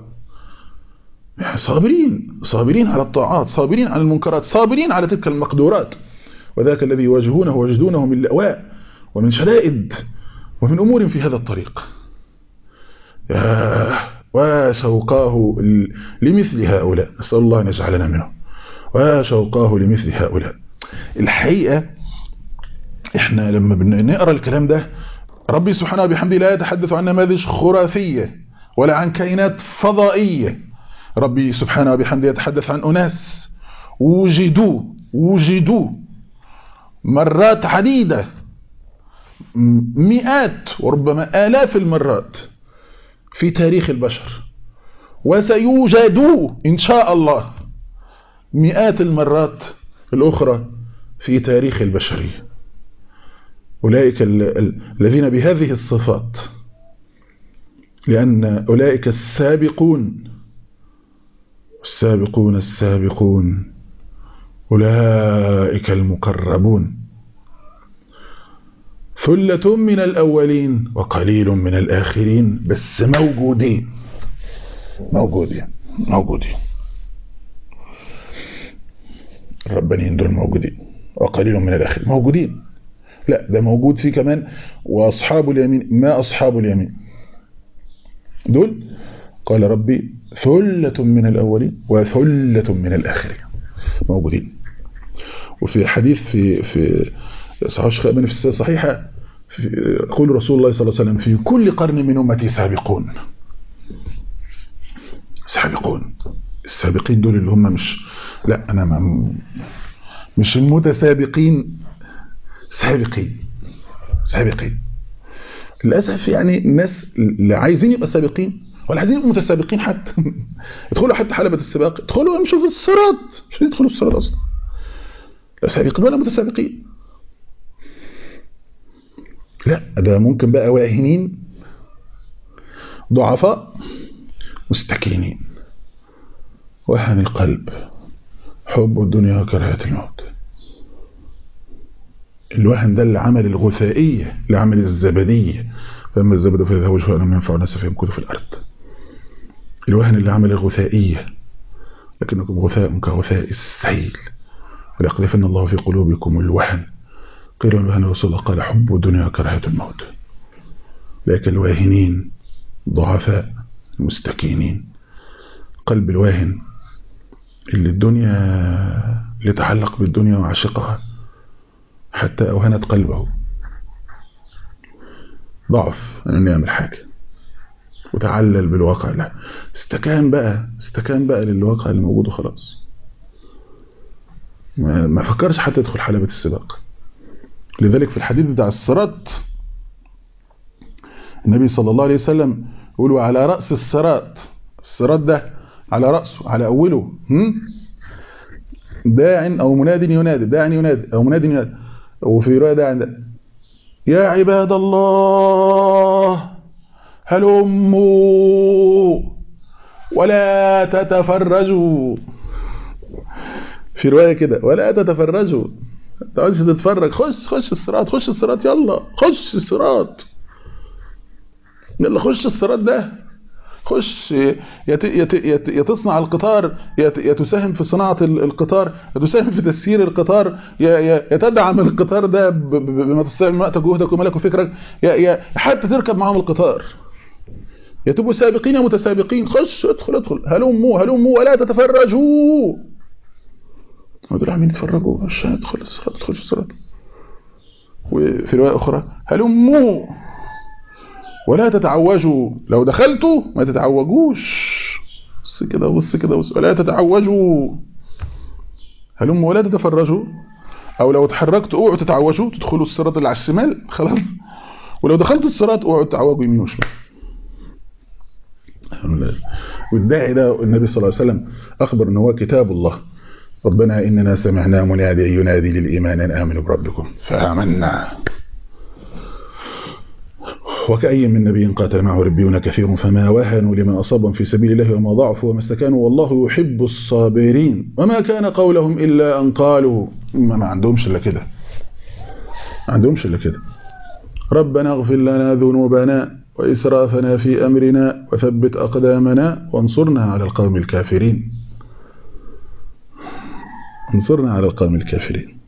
صابرين صابرين على الطاعات صابرين على المنكرات صابرين على تلك المقدورات وذاك الذي يواجهونه ويجدونه من لأواء ومن شدائد ومن أمور في هذا الطريق وشوقاه لمثل هؤلاء نسأل الله أن يجعلنا منهم وشوقاه لمثل هؤلاء الحقيقة احنا لما بنقرأ الكلام ده ربي سبحانه بحمده لا يتحدث عن نماذج خرافية ولا عن كائنات فضائية ربي سبحانه بحمده يتحدث عن أناس وجدوا وجدوا مرات عديدة مئات وربما آلاف المرات في تاريخ البشر وسيوجدوا إن شاء الله مئات المرات الأخرى في تاريخ البشرية أولئك الذين بهذه الصفات لأن أولئك السابقون السابقون السابقون أولئك المقربون ثلة من الأولين وقليل من الآخرين بس موجودين موجودين موجودين الربانيين دول موجودين وقليل من الآخرين موجودين لا ده موجود فيه كمان وأصحاب اليمين ما أصحاب اليمين دول قال ربي ثلة من الأولين وثلة من الآخرين موجودين وفي حديث في في صحيح الشيخ في السنة الصحيحة يقول رسول الله صلى الله عليه وسلم في كل قرن من أمتي سابقون سابقون السابقين دول اللي هم مش لا أنا ما مش المتسابقين سابقين سابقين للأسف يعني الناس اللي عايزين يبقى سابقين ولا عايزين يبقوا متسابقين حتى يدخلوا حتى حلبة السباق يدخلوا يمشوا في الصراط مش يدخلوا الصراط أصلا لا سابقين ولا متسابقين لا ده ممكن بقى واهنين ضعفاء مستكينين وهن القلب حب الدنيا وكراهة الموت الوهن ده اللي عمل الغثائية اللي عمل الزبدية فأما الزبد فيذهب شوء لم ينفع الناس فيمكث في الأرض الوهن اللي عمل الغثائية لكنكم غثاء كغثاء السيل وليقذفن الله في قلوبكم الوهن قيل الوهن رسول الله قال حب الدنيا كراهة الموت لكن الواهنين ضعفاء مستكينين قلب الواهن اللي الدنيا اللي تعلق بالدنيا وعشقها حتى أوهنت قلبه ضعف أن يعمل حاجة وتعلل بالواقع لا استكان بقى استكان بقى للواقع اللي موجود وخلاص ما, ما فكرش حتى يدخل حلبة السباق لذلك في الحديث بتاع الصراط النبي صلى الله عليه وسلم يقول على رأس الصراط الصراط ده على رأسه على أوله هم؟ داع أو مناد ينادي داع ينادي أو مناد ينادي وفي رواية داع يا عباد الله هلموا ولا تتفرجوا في رواية كده ولا تتفرجوا تقعدش تتفرج خش خش الصراط خش الصراط يلا خش الصراط يلا خش الصراط ده خش يت يت يت يتصنع القطار يت يتساهم في صناعة القطار يتساهم في تسيير القطار يتدعم القطار ده بما تستطيع من وقتك وجهدك ومالك وفكرك حتى تركب معاهم القطار يتبوا سابقين متسابقين خش ادخل ادخل هلموا هلموا ولا تتفرجوا ودول عمين يتفرجوا مش ادخل الصراط ادخل الصراط وفي رواية أخرى هلموا ولا تتعوجوا لو دخلتوا ما تتعوجوش بص كده بص كده بص ولا تتعوجوا هلموا ولا تتفرجوا او لو اتحركتوا اوعوا تتعوجوا تدخلوا الصراط اللي على الشمال خلاص ولو دخلتوا الصراط اوعوا تتعوجوا يمين وشمال والداعي ده النبي صلى الله عليه وسلم اخبر ان هو كتاب الله ربنا اننا سمعنا مناديا ينادي للايمان ان امنوا بربكم فامنا وكأي من نبي قاتل معه ربيون كثير فما وهنوا لما أصابهم في سبيل الله وما ضعفوا وما استكانوا والله يحب الصابرين وما كان قولهم إلا أن قالوا ما, ما عندهمش إلا كده ما عندهمش إلا كده ربنا اغفر لنا ذنوبنا وإسرافنا في أمرنا وثبت أقدامنا وانصرنا على القوم الكافرين انصرنا على القوم الكافرين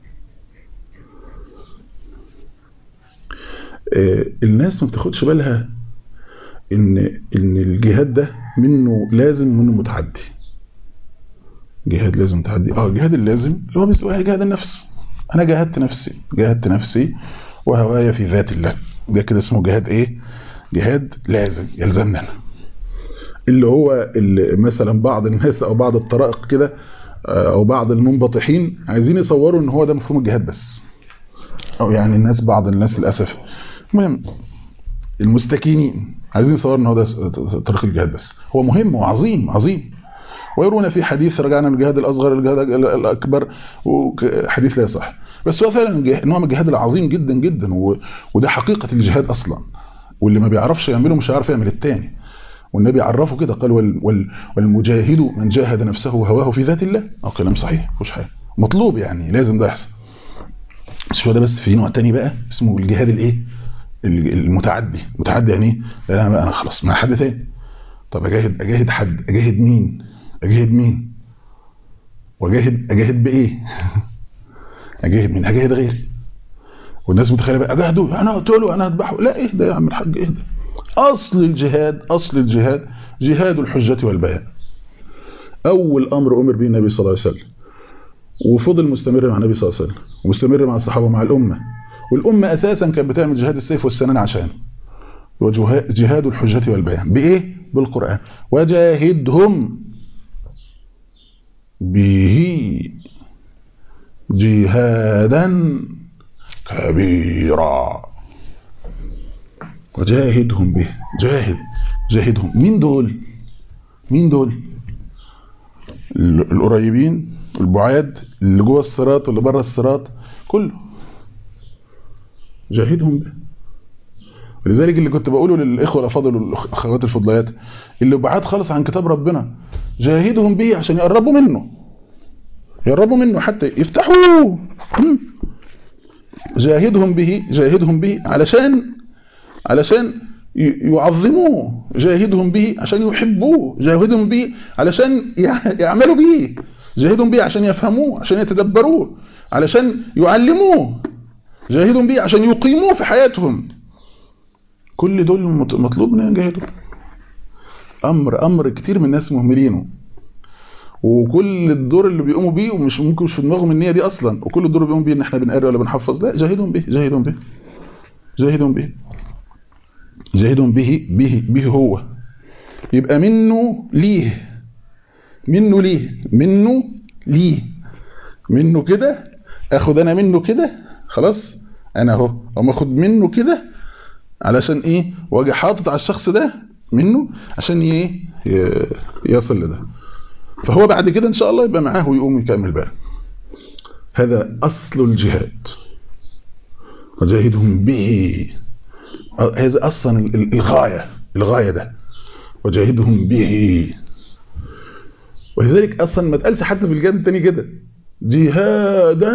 الناس ما بتاخدش بالها ان ان الجهاد ده منه لازم ومنه متعدي جهاد لازم متعدي اه الجهاد اللازم اللي هو بيسموها جهاد النفس انا جاهدت نفسي جاهدت نفسي وهوايا في ذات الله ده كده اسمه جهاد ايه جهاد لازم يلزمنا انا اللي هو اللي مثلا بعض الناس او بعض الطرائق كده او بعض المنبطحين عايزين يصوروا ان هو ده مفهوم الجهاد بس او يعني الناس بعض الناس للاسف المهم المستكينين عايزين يصوروا ان هو ده طريق الجهاد بس هو مهم وعظيم عظيم ويرون في حديث رجعنا من الجهاد الاصغر الجهاد الاكبر وحديث لا يصح بس هو فعلا نوع من الجهاد العظيم جدا جدا وده حقيقة الجهاد اصلا واللي ما بيعرفش يعمله مش هيعرف يعمل التاني والنبي عرفه كده قال وال وال والمجاهد من جاهد نفسه وهواه في ذات الله او كلام صحيح مش حاجه مطلوب يعني لازم ده يحصل مش هو ده بس في نوع تاني بقى اسمه الجهاد الايه المتعدي متعدي يعني ايه لا انا انا خلاص مع حد تاني طب اجاهد اجاهد حد اجاهد مين اجاهد مين واجاهد اجاهد بايه اجاهد مين اجاهد غيري والناس متخيله بقى اجاهده انا اقتله انا اذبحه لا اهدى يا عم الحاج اهدى اصل الجهاد اصل الجهاد جهاد الحجه والبيان اول امر امر به النبي صلى الله عليه وسلم وفضل مستمر مع النبي صلى الله عليه وسلم ومستمر مع الصحابه ومع الامه والامه اساسا كانت بتعمل جهاد السيف والسنان عشان جهاد الحجه والبيان بايه بالقران وجاهدهم به جهادا كبيرا وجاهدهم به جاهد جاهدهم مين دول مين دول القريبين البعاد اللي جوه الصراط واللي بره الصراط كله جاهدهم به ولذلك اللي كنت بقوله للاخوه الافاضل والاخوات الفضليات اللي بعاد خالص عن كتاب ربنا جاهدهم به عشان يقربوا منه يقربوا منه حتى يفتحوا جاهدهم به جاهدهم به علشان علشان يعظموه جاهدهم به عشان يحبوه جاهدهم به علشان يعملوا به جاهدهم به عشان يفهموه عشان يتدبروه علشان يعلموه جاهدهم به عشان يقيموه في حياتهم كل دول مطلوب مننا نجاهدهم امر امر كتير من الناس مهملينه وكل الدور اللي بيقوموا بيه ومش ممكن مش في دماغهم النيه دي اصلا وكل الدور اللي بيقوموا بيه ان احنا بنقرا ولا بنحفظ لا جاهدهم به جاهدهم به جاهدهم به جاهدهم به به به هو يبقى منه ليه منه ليه منه ليه منه كده اخد انا منه كده خلاص انا اهو اقوم اخد منه كده علشان ايه واجي حاطط على الشخص ده منه عشان ايه يصل لده فهو بعد كده ان شاء الله يبقى معاه ويقوم يكمل بقى هذا اصل الجهاد وجاهدهم به هذا اصلا الغايه الغايه ده وجاهدهم به ولذلك اصلا ما تقالش حتى في الجانب الثاني كده جهادا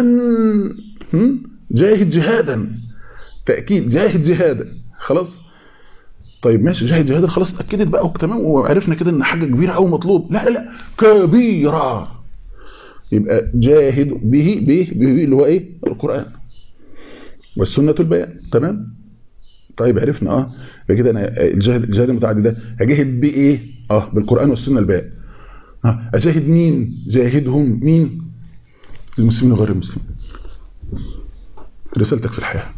جاهد جهادا تاكيد جاهد جهادا خلاص طيب ماشي جاهد جهادا خلاص اتاكدت بقى تمام وعرفنا كده ان حاجه كبيره قوي مطلوب لا لا لا كبيره يبقى جاهد به به به اللي هو ايه القران والسنه البيان تمام طيب عرفنا اه يبقى كده انا الجهاد الجهاد المتعدد ده هجاهد بايه اه بالقران والسنه البيان اه اجاهد مين جاهدهم مين المسلمين وغير المسلمين رسالتك في الحياه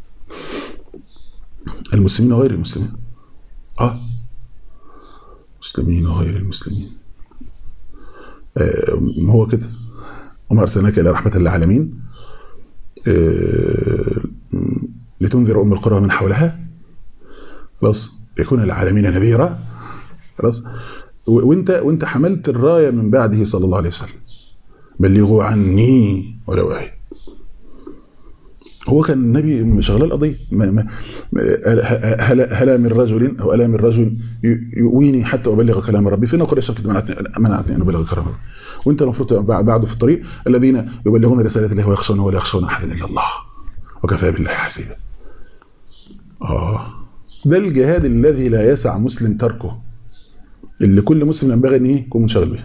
المسلمين وغير المسلمين اه مسلمين وغير المسلمين آه هو كده وما ارسلناك الى رحمه للعالمين آه لتنذر ام القرى من حولها خلاص يكون العالمين نذيرا خلاص وانت وانت حملت الرايه من بعده صلى الله عليه وسلم بلغوا عني ولو ايه هو كان النبي شغال القضيه ما ما هلا هلا من رجل او الا من رجل يؤويني حتى ابلغ كلام ربي فين قريش منعتني منعتني ان ابلغ كلام ربي وانت المفروض بعده في الطريق الذين يبلغون رسالات الله ويخشونه ولا يخشون احدا الا الله وكفى بالله حسيبا اه ده الجهاد الذي لا يسع مسلم تركه اللي كل مسلم ينبغي ان يكون منشغل به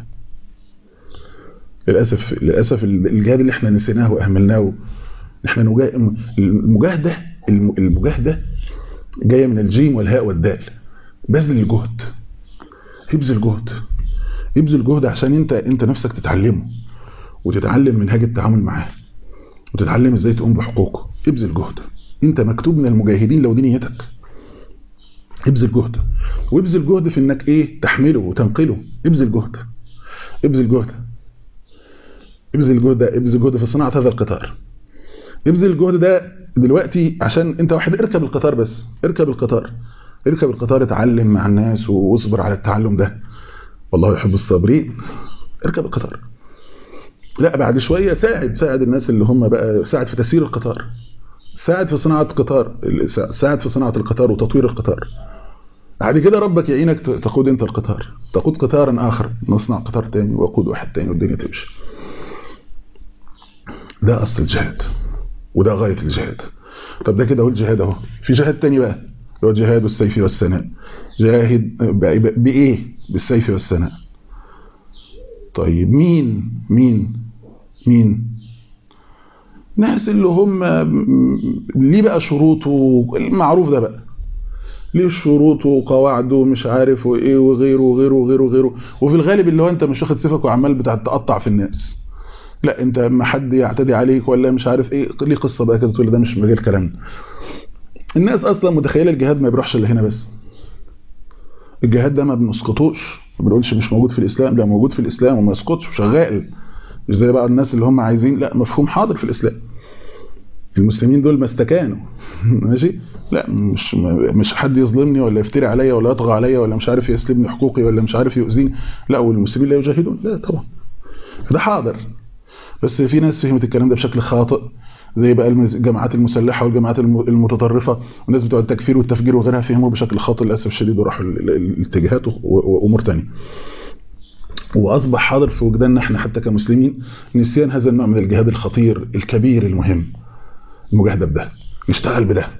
للاسف للاسف الجهاد اللي احنا نسيناه واهملناه احنا المجاهده المجاهده جايه من الجيم والهاء والدال بذل الجهد ابذل جهد ابذل جهد عشان انت انت نفسك تتعلمه وتتعلم منهاج التعامل معاه وتتعلم ازاي تقوم بحقوقه ابذل جهد انت مكتوب من المجاهدين لو دي نيتك ابذل جهد وابذل جهد في انك ايه تحمله وتنقله ابذل جهد ابذل جهد ابذل جهد ابذل جهد في صناعه هذا القطار ابذل الجهد ده دلوقتي عشان انت واحد اركب القطار بس اركب القطار اركب القطار اتعلم مع الناس واصبر على التعلم ده والله يحب الصابرين اركب القطار لا بعد شويه ساعد ساعد الناس اللي هم بقى ساعد في تسيير القطار ساعد في صناعه قطار ساعد في صناعه القطار وتطوير القطار بعد كده ربك يعينك تقود انت القطار تقود قطارا اخر نصنع قطار تاني وقود واحد تاني والدنيا تمشي ده اصل الجهاد وده غايه الجهاد طب ده كده هو الجهاد اهو في جهاد تاني بقى اللي هو جهاد السيف والسناء جاهد بايه بالسيف والسناء طيب مين مين مين ناس اللي هم ليه بقى شروطه المعروف ده بقى ليه شروطه وقواعده ومش عارف وايه وغيره وغيره وغيره وغيره وفي الغالب اللي هو انت مش واخد سيفك وعمال بتاع تقطع في الناس لا انت اما حد يعتدي عليك ولا مش عارف ايه ليه قصه بقى كده تقول ده مش مجال كلامنا الناس اصلا متخيله الجهاد ما بيروحش الا هنا بس الجهاد ده ما بنسقطوش ما بنقولش مش موجود في الاسلام لا موجود في الاسلام وما يسقطش وشغال مش زي بقى الناس اللي هم عايزين لا مفهوم حاضر في الاسلام المسلمين دول ما استكانوا ماشي لا مش مش حد يظلمني ولا يفتري عليا ولا يطغى عليا ولا مش عارف يسلبني حقوقي ولا مش عارف يؤذيني لا والمسلمين لا يجاهدون لا طبعا ده حاضر بس في ناس فهمت الكلام ده بشكل خاطئ زي بقى الجماعات المسلحه والجماعات المتطرفه والناس بتوع التكفير والتفجير وغيرها فهموا بشكل خاطئ للاسف الشديد وراحوا الاتجاهات وامور ثانيه واصبح حاضر في وجداننا احنا حتى كمسلمين نسيان هذا النوع من الجهاد الخطير الكبير المهم المجاهده بده نشتغل بده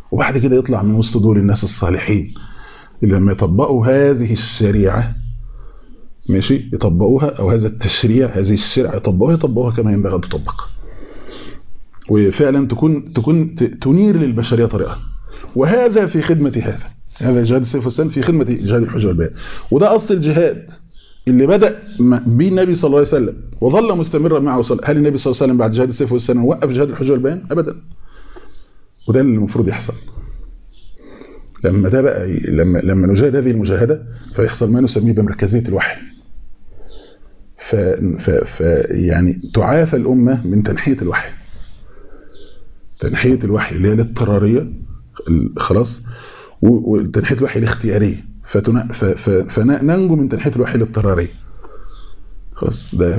وبعد كده يطلع من وسط دول الناس الصالحين اللي لما يطبقوا هذه الشريعة ماشي يطبقوها أو هذا التشريع هذه الشريعة يطبقوها يطبقوها كما ينبغي أن تطبق وفعلا تكون تكون تنير للبشرية طريقة وهذا في خدمة هذا هذا جهاد السيف والسلام في خدمة جهاد الحجة والبيان وده أصل الجهاد اللي بدأ به النبي صلى الله عليه وسلم وظل مستمرا معه صلى هل النبي صلى الله عليه وسلم بعد جهاد السيف والسلام وقف جهاد الحجة والبيان أبدا وده اللي المفروض يحصل لما ده بقى لما لما نجاهد هذه المجاهدة فيحصل ما نسميه بمركزية الوحي ف, ف, ف يعني تعافى الأمة من تنحية الوحي تنحية الوحي اللي هي الاضطرارية خلاص وتنحية الوحي الاختيارية فتنا ف ف فننجو من تنحية الوحي الاضطرارية خلاص ده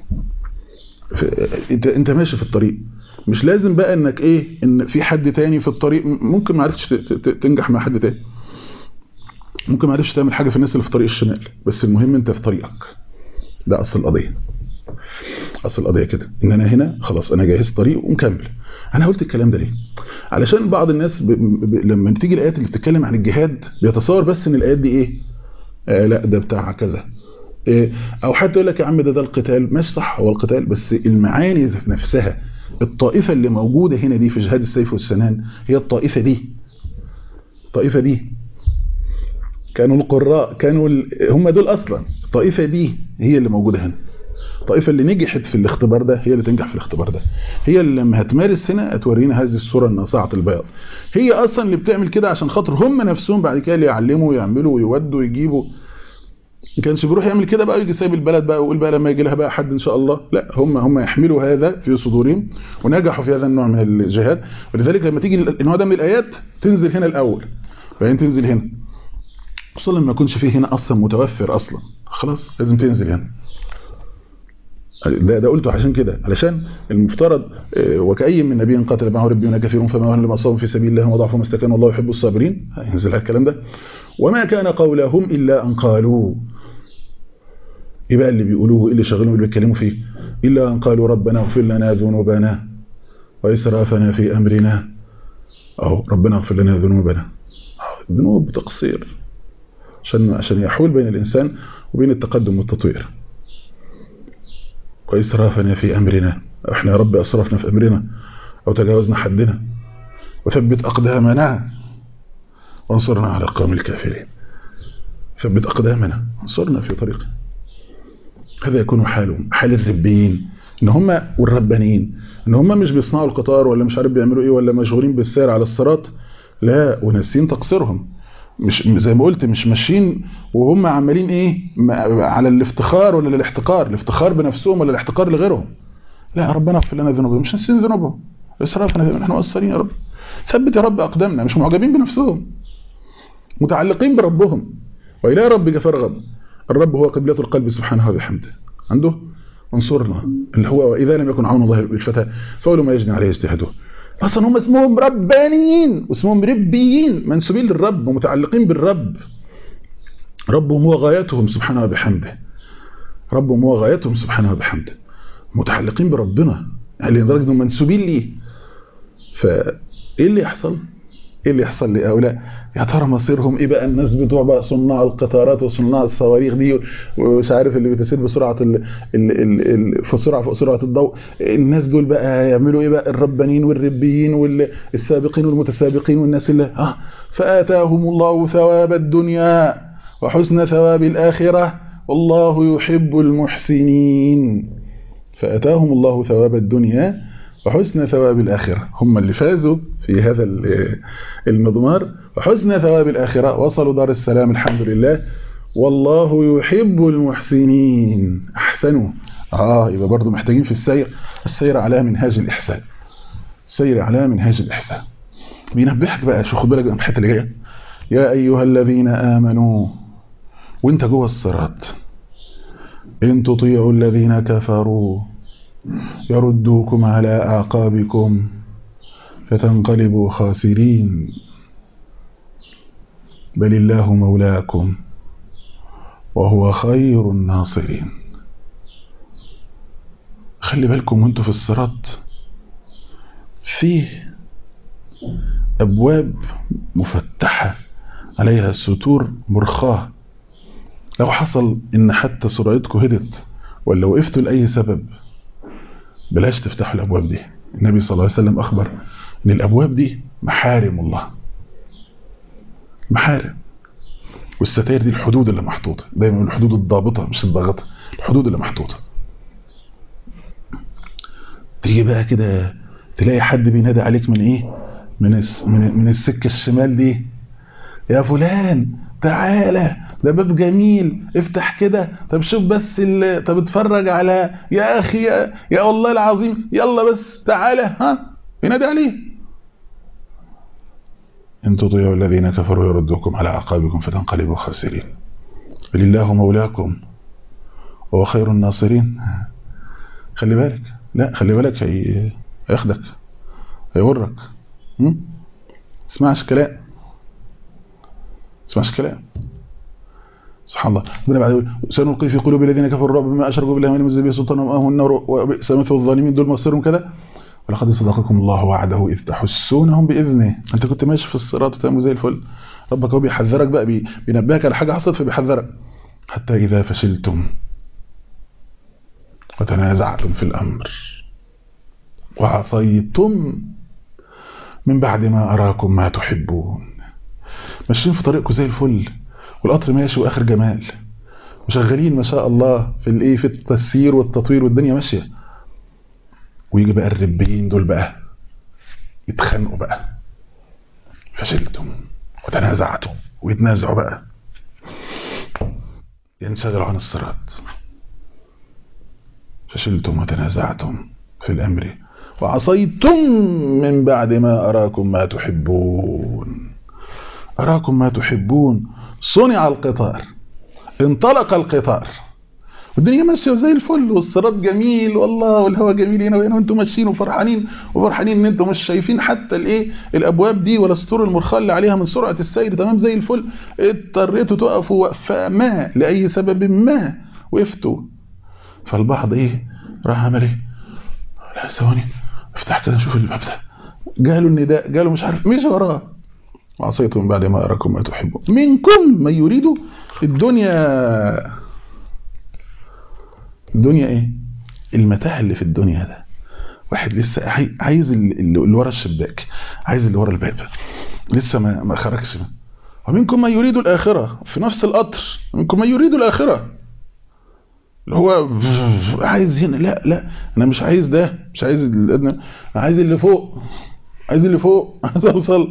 انت انت ماشي في الطريق مش لازم بقى انك ايه ان في حد تاني في الطريق ممكن ما عرفتش تنجح مع حد تاني ممكن ما عرفتش تعمل حاجه في الناس اللي في طريق الشمال بس المهم انت في طريقك ده اصل القضيه اصل القضيه كده ان انا هنا خلاص انا جاهز طريق ومكمل انا قلت الكلام ده ليه علشان بعض الناس ب... ب... لما تيجي الايات اللي بتتكلم عن الجهاد بيتصور بس ان الايات دي ايه آه لا ده بتاع كذا إيه او حتى يقول لك يا عم ده ده القتال ماشي صح هو القتال بس المعاني نفسها الطائفة اللي موجودة هنا دي في جهاد السيف والسنان هي الطائفة دي الطائفة دي كانوا القراء كانوا ال... هم دول أصلا الطائفة دي هي اللي موجودة هنا الطائفة اللي نجحت في الاختبار ده هي اللي تنجح في الاختبار ده هي اللي لما هتمارس هنا هتورينا هذه الصورة الناصعة البياض هي أصلا اللي بتعمل كده عشان خاطر هم نفسهم بعد كده اللي يعلموا ويعملوا ويودوا ويجيبوا ما كانش بيروح يعمل كده بقى يجي سايب البلد بقى ويقول بقى لما يجي لها بقى حد ان شاء الله لا هم هم يحملوا هذا في صدورهم ونجحوا في هذا النوع من الجهاد ولذلك لما تيجي النوع ده من الايات تنزل هنا الاول بعدين تنزل هنا خصوصا لما يكونش فيه هنا اصلا متوفر اصلا خلاص لازم تنزل هنا ده ده قلته عشان كده علشان المفترض وكأي من نبي قاتل معه ربيون كثير فما وهن لما أصابهم في سبيل الله وضعفوا ما استكانوا والله يحب الصابرين هينزل الكلام ده وما كان قولهم إلا أن قالوا ايه بقى اللي بيقولوه ايه اللي شغلهم اللي بيتكلموا فيه الا ان قالوا ربنا اغفر لنا ذنوبنا واسرافنا في امرنا اهو ربنا اغفر لنا ذنوبنا الذنوب تقصير عشان عشان يحول بين الانسان وبين التقدم والتطوير واسرافنا في امرنا احنا يا رب اسرفنا في امرنا او تجاوزنا حدنا وثبت اقدامنا وانصرنا على القوم الكافرين ثبت اقدامنا انصرنا في طريقنا هذا يكون حالهم حال الربيين ان هم والربانيين ان هم مش بيصنعوا القطار ولا مش عارف بيعملوا ايه ولا مشغولين بالسير على الصراط لا وناسين تقصيرهم مش زي ما قلت مش ماشيين وهم عمالين ايه على الافتخار ولا الاحتقار الافتخار بنفسهم ولا الاحتقار لغيرهم لا ربنا اغفر لنا ذنوبنا مش ناسين ذنوبهم اسرافنا احنا مقصرين يا رب ثبت يا رب اقدامنا مش معجبين بنفسهم متعلقين بربهم والى ربك فارغب الرب هو قبلة القلب سبحانه وبحمده عنده انصرنا اللي هو وإذا لم يكن عون الله بالفتى فأولو ما يجني عليه اجتهاده أصلا هم اسمهم ربانيين واسمهم ربيين منسوبين للرب ومتعلقين بالرب ربهم هو غايتهم سبحانه وبحمده ربهم هو غايتهم سبحانه وبحمده متعلقين بربنا يعني لدرجة انهم منسوبين ليه فايه اللي يحصل ايه اللي يحصل لهؤلاء يا ترى مصيرهم ايه بقى الناس بتوع بقى صناع القطارات وصناع الصواريخ دي ومش عارف اللي بتسير بسرعه ال ال ال ال في سرعه فوق سرعه الضوء الناس دول بقى يعملوا ايه بقى الربانيين والربيين والسابقين والمتسابقين والناس اللي اه فاتاهم الله ثواب الدنيا وحسن ثواب الاخره والله يحب المحسنين فاتاهم الله ثواب الدنيا وحسن ثواب الآخرة هم اللي فازوا في هذا المضمار وحسن ثواب الآخرة وصلوا دار السلام الحمد لله والله يحب المحسنين أحسنوا آه يبقى برضو محتاجين في السير السير على منهاج الإحسان السير على منهاج الإحسان بينبهك بقى شو خد بالك من الحته اللي جايه يا أيها الذين آمنوا وانت جوه الصراط إن تطيعوا الذين كفروا يردوكم على أعقابكم فتنقلبوا خاسرين بل الله مولاكم وهو خير الناصرين خلي بالكم وانتوا في الصراط فيه أبواب مفتحة عليها ستور مرخاة لو حصل إن حتى سرعتكم هدت ولا وقفتوا لأي سبب بلاش تفتحوا الأبواب دي النبي صلى الله عليه وسلم أخبر إن الأبواب دي محارم الله محارم والستائر دي الحدود اللي محطوطة دايما الحدود الضابطة مش الضاغطة الحدود اللي محطوطة تيجي بقى كده تلاقي حد بينادي عليك من ايه من الس من, من السكة الشمال دي يا فلان تعالى ده باب جميل افتح كده طب شوف بس ال... طب اتفرج على يا اخي يا, يا والله العظيم يلا بس تعالى ها بينادي عليه ان تطيعوا الذين كفروا يردوكم على اعقابكم فتنقلبوا خاسرين بل الله مولاكم وهو خير الناصرين خلي بالك لا خلي بالك هي... هياخدك هيورك اسمعش كلام اسمعش كلام سبحان الله ربنا بعد يقول سنلقي في قلوب الذين كفروا الرعب بما اشركوا بالله من ينزل به سلطان ومأه النار وبئس مثل الظالمين دول مصيرهم كده ولقد صدقكم الله وعده اذ تحسونهم باذنه انت كنت ماشي في الصراط وتمام زي الفل ربك هو بيحذرك بقى بينبهك على حاجه حصلت فبيحذرك حتى اذا فشلتم وتنازعتم في الامر وعصيتم من بعد ما اراكم ما تحبون ماشيين في طريقكم زي الفل والقطر ماشي واخر جمال وشغالين ما شاء الله في الايه في التسيير والتطوير والدنيا ماشيه ويجي بقى الربين دول بقى يتخانقوا بقى فشلتم وتنازعتم ويتنازعوا بقى ينشغلوا عن الصراط فشلتم وتنازعتم في الامر وعصيتم من بعد ما اراكم ما تحبون اراكم ما تحبون صنع القطار انطلق القطار والدنيا ماشيه زي الفل والصراط جميل والله والهواء جميل هنا وهنا وانتم ماشيين وفرحانين وفرحانين ان انتم مش شايفين حتى الايه الابواب دي ولا السطور المرخاه اللي عليها من سرعه السير تمام زي الفل اضطريتوا تقفوا وقفه ما لاي سبب ما وقفتوا فالبعض ايه راح عمل ايه لا ثواني افتح كده نشوف الباب ده جاله النداء جاله مش عارف مش وراه وعصيتم بعد ما أراكم ما تحبون منكم من يريد الدنيا الدنيا ايه المتاع اللي في الدنيا ده واحد لسه عايز اللي ورا الشباك عايز اللي ورا الباب لسه ما ما خرجش ومنكم من يريد الآخرة في نفس القطر منكم من يريد الآخرة اللي هو عايز هنا لا لا انا مش عايز ده مش عايز الادنى انا عايز اللي فوق عايز اللي فوق عايز اوصل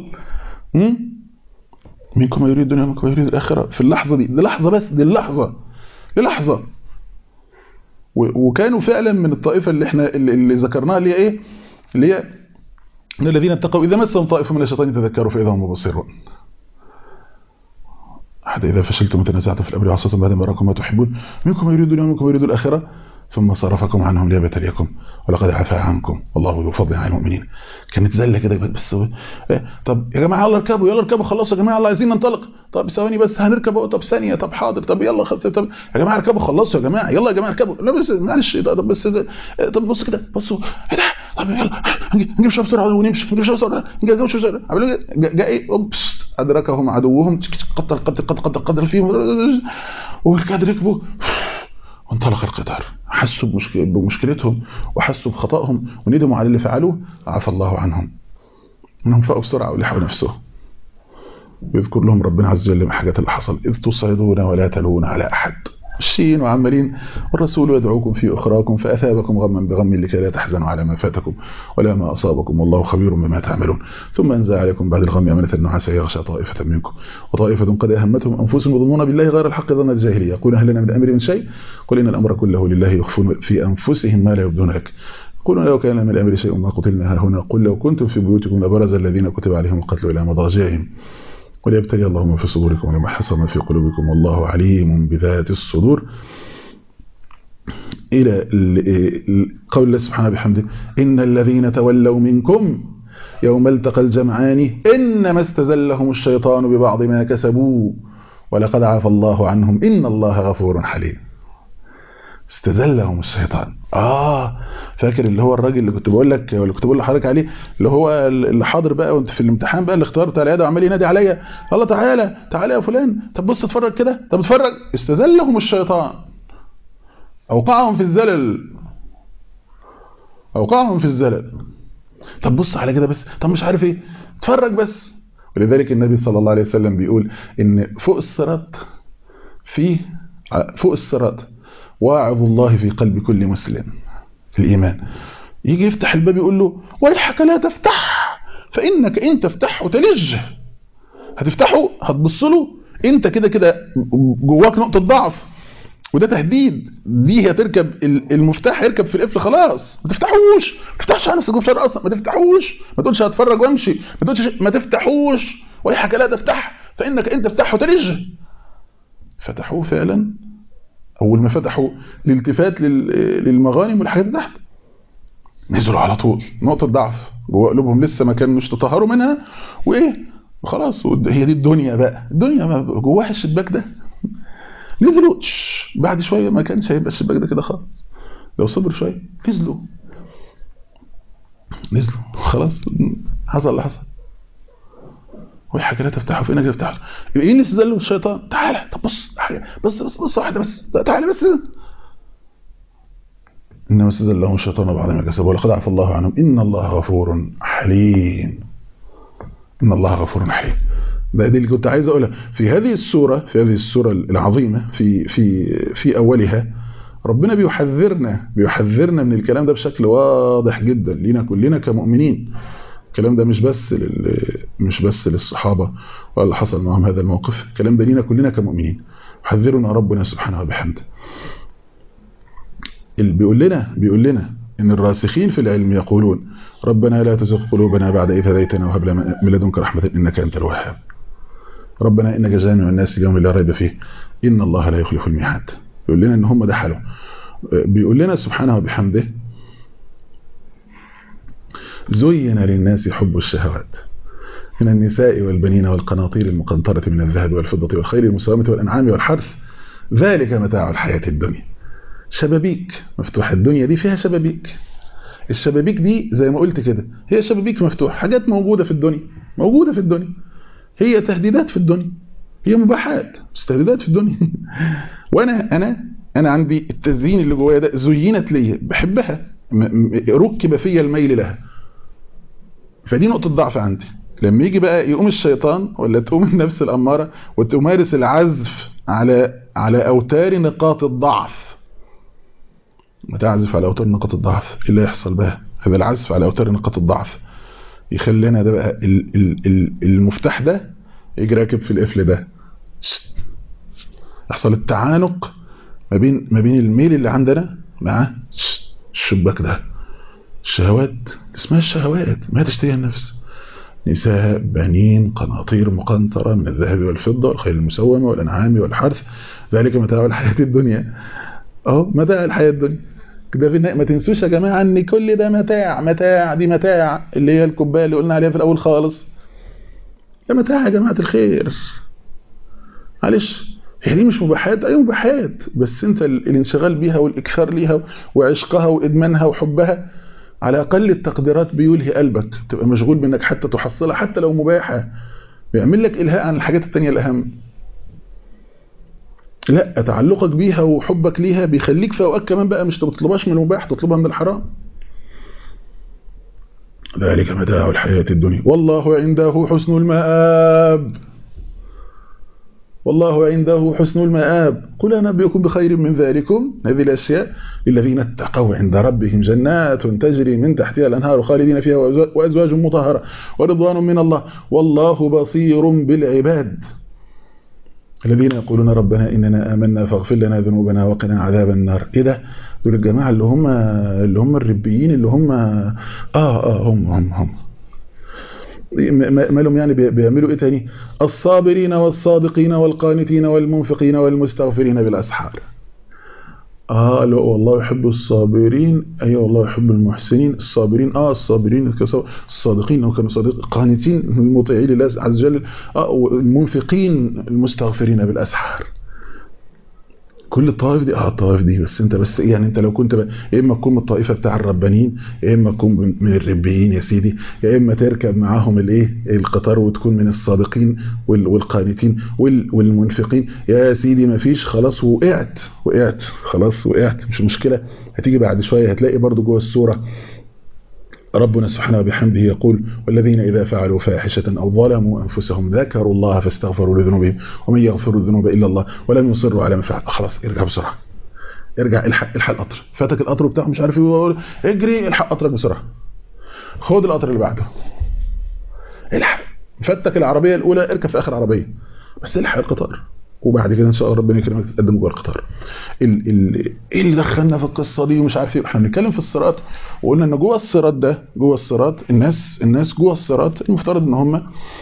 منكم يريد الدنيا ومنكم يريد الآخرة في اللحظة دي دي لحظة بس دي اللحظة دي لحظة وكانوا فعلا من الطائفة اللي احنا اللي, اللي ذكرناها اللي هي ايه اللي هي ان الذين اتقوا اذا مسهم طائف من الشيطان يتذكروا فاذا هم مبصرون حتى اذا فشلتم وتنازعتم في الامر وعصيتم بعد ما اراكم ما تحبون منكم يريد الدنيا ومنكم يريد الاخره ثم صرفكم عنهم ليبتليكم ولقد عفا عنكم والله ذو فضل على المؤمنين كانت زله كده بس إيه طب يا جماعه يلا اركبوا يلا اركبوا خلصوا يا جماعه يلا عايزين ننطلق طب ثواني بس هنركب طب ثانيه طب حاضر طب يلا خلص طب يا جماعه اركبوا خلصوا يا جماعه يلا يا جماعه اركبوا لا بس معلش طب بس طب بصوا كده بصوا ايه ده طب يلا نجيب شويه بسرعه ونمشي نجيب شويه بسرعه نجيب شويه بسرعه عملوا جاء ايه اوبس ادركهم عدوهم قتل قتل قتل قتل قتل فيهم وكاد ركبوا وانطلق القطار حسوا بمشكلتهم وحسوا بخطأهم وندموا على اللي فعلوه عفى الله عنهم انهم فاقوا بسرعه ولحقوا نفسهم ويذكر لهم ربنا عز وجل الحاجات اللي حصل اذ تصعدون ولا تلون على احد ماشيين وعمالين والرسول يدعوكم في اخراكم فاثابكم غما بغم لكي لا تحزنوا على ما فاتكم ولا ما اصابكم والله خبير بما تعملون ثم انزل عليكم بعد الغم امنه النعاس يغشى طائفه منكم وطائفه قد اهمتهم انفسهم يظنون بالله غير الحق ظن الجاهليه يقول هل لنا من الامر من شيء قل ان الامر كله لله يخفون في انفسهم ما لا يبدون لك قلوا لو كان من الامر شيء ما قتلنا هنا قل لو كنتم في بيوتكم لبرز الذين كتب عليهم القتل الى مضاجعهم وليبتلي الله ما في صدوركم ولما حصل ما في قلوبكم والله عليم بذات الصدور إلى قول الله سبحانه بحمده إن الذين تولوا منكم يوم التقى الجمعان إنما استزلهم الشيطان ببعض ما كسبوا ولقد عفى الله عنهم إن الله غفور حليم استزلهم الشيطان اه فاكر اللي هو الراجل اللي كنت بقول لك اللي كنت بقول لحضرتك عليه اللي هو اللي حاضر بقى وانت في الامتحان بقى الاختيار بتاع العياده وعمال ينادي عليا الله تعالى تعالى يا فلان طب بص اتفرج كده طب اتفرج استزلهم الشيطان اوقعهم في الزلل اوقعهم في الزلل طب بص على كده بس طب مش عارف ايه اتفرج بس ولذلك النبي صلى الله عليه وسلم بيقول ان فوق الصراط في فوق الصراط واعظ الله في قلب كل مسلم الإيمان يجي يفتح الباب يقول له ويحك لا تفتح فإنك إن تفتحه تلج هتفتحه هتبص له انت كده كده جواك نقطة ضعف وده تهديد دي هتركب المفتاح هيركب في القفل خلاص ما تفتحوش ما تفتحش على نفسك بشر اصلا ما تفتحوش ما تقولش هتفرج وامشي ما تقولش ما تفتحوش ويحك لا تفتح فانك انت تفتحه تلج فتحوه فعلا اول ما فتحوا الالتفات للمغانم والحاجات تحت نزلوا على طول نقطة ضعف جوه قلوبهم لسه ما كانوش تطهروا منها وايه وخلاص هي دي الدنيا بقى الدنيا ما جواها الشباك ده نزلوا بعد شوية ما كانش هيبقى الشباك ده كده خالص لو صبر شوية نزلوا نزلوا خلاص حصل اللي حصل ويحكي لا تفتحه فينك تفتحه ايه اللي استدله الشيطان تعالى طب بص بص بص بص واحده بس تعالى بس انما استدلهم الشيطان بعد ما كسبوا ولقد عفى الله عنهم ان الله غفور حليم ان الله غفور حليم ده دي اللي كنت عايز اقولها في هذه السوره في هذه السوره العظيمه في في في اولها ربنا بيحذرنا بيحذرنا من الكلام ده بشكل واضح جدا لينا كلنا كمؤمنين الكلام ده مش بس لل... مش بس للصحابه ولا حصل معهم هذا الموقف الكلام ده لينا كلنا كمؤمنين يحذرنا ربنا سبحانه وبحمده اللي بيقول لنا بيقول لنا ان الراسخين في العلم يقولون ربنا لا تزغ قلوبنا بعد إذ هديتنا وهب لنا من لدنك رحمه انك انت الوهاب ربنا انك جامع الناس اليوم لا ريب فيه ان الله لا يخلف الميعاد بيقول لنا ان هم ده حاله بيقول لنا سبحانه وبحمده زين للناس حب الشهوات من النساء والبنين والقناطير المقنطرة من الذهب والفضة والخيل المسومة والأنعام والحرث ذلك متاع الحياة الدنيا شبابيك مفتوحة الدنيا دي فيها شبابيك الشبابيك دي زي ما قلت كده هي شبابيك مفتوح حاجات موجودة في الدنيا موجودة في الدنيا هي تهديدات في الدنيا هي مباحات بس تهديدات في الدنيا وانا انا انا عندي التزيين اللي جوايا ده زينت لي بحبها ركب فيا الميل لها فدي نقطة ضعف عندي لما يجي بقى يقوم الشيطان ولا تقوم النفس الأمارة وتمارس العزف على على أوتار نقاط الضعف ما تعزف على أوتار نقاط الضعف ايه اللي يحصل بقى هذا العزف على أوتار نقاط الضعف يخلينا ده بقى المفتاح ده يجي راكب في القفل ده يحصل التعانق ما بين ما بين الميل اللي عندنا مع الشباك ده الشهوات اسمها الشهوات ما تشتهي النفس نساء بنين قناطير مقنطرة من الذهب والفضة والخيل المسومة والأنعام والحرث ذلك متاع الحياة الدنيا اهو متاع الحياة الدنيا كده في ما تنسوش يا جماعة ان كل ده متاع متاع دي متاع اللي هي الكوبايه اللي قلنا عليها في الأول خالص ده متاع يا جماعة الخير معلش هي دي مش مباحات اي مباحات بس انت الانشغال بيها والاكثار ليها وعشقها وادمانها وحبها على اقل التقديرات بيلهي قلبك تبقى مشغول بانك حتى تحصلها حتى لو مباحه بيعمل لك الهاء عن الحاجات التانية الاهم لا تعلقك بيها وحبك ليها بيخليك في اوقات كمان بقى مش تطلبهاش من المباح تطلبها من الحرام ذلك متاع الحياة الدنيا والله عنده حسن المآب والله عنده حسن المآب قل أنبئكم بخير من ذلكم هذه الأشياء للذين اتقوا عند ربهم جنات تجري من تحتها الأنهار خالدين فيها وأزواج مطهرة ورضوان من الله والله بصير بالعباد الذين يقولون ربنا إننا آمنا فاغفر لنا ذنوبنا وقنا عذاب النار إيه ده دول الجماعة اللي هم اللي هم الربيين اللي هم آه آه هم هم هم ما لهم يعني بيعملوا ايه تاني الصابرين والصادقين والقانتين والمنفقين والمستغفرين بالاسحار اه لا والله يحب الصابرين اي أيوة والله يحب المحسنين الصابرين اه الصابرين الصادقين لو كانوا صادقين قانتين المطيعين لله عز وجل اه المنفقين المستغفرين بالاسحار كل الطوائف دي اه الطوائف دي بس انت بس يعني انت لو كنت بقى يا اما تكون من الطائفه بتاع الربانيين يا اما تكون من من الربيين يا سيدي يا اما تركب معاهم الايه القطار وتكون من الصادقين وال- والقانتين وال- والمنفقين يا سيدي ما فيش خلاص وقعت وقعت خلاص وقعت مش مشكله هتيجي بعد شويه هتلاقي برضو جوه السوره ربنا سبحانه وبحمده يقول والذين إذا فعلوا فاحشة أو ظلموا أنفسهم ذكروا الله فاستغفروا لذنوبهم ومن يغفر الذنوب إلا الله ولم يصروا على ما فعل خلاص ارجع بسرعة ارجع الحق الحق القطر فاتك القطر بتاعه مش عارف ايه ويقول اجري الحق قطرك بسرعة خد القطر اللي بعده الحق فاتك العربية الأولى اركب في آخر عربية بس الحق القطار وبعد كده ان شاء الله ربنا يكرمك تتقدم جوه القطار ال ال ايه اللي دخلنا في القصه دي ومش عارف ايه احنا بنتكلم في الصراط وقلنا ان جوه الصراط ده جوه الصراط الناس الناس جوه الصراط المفترض ان هم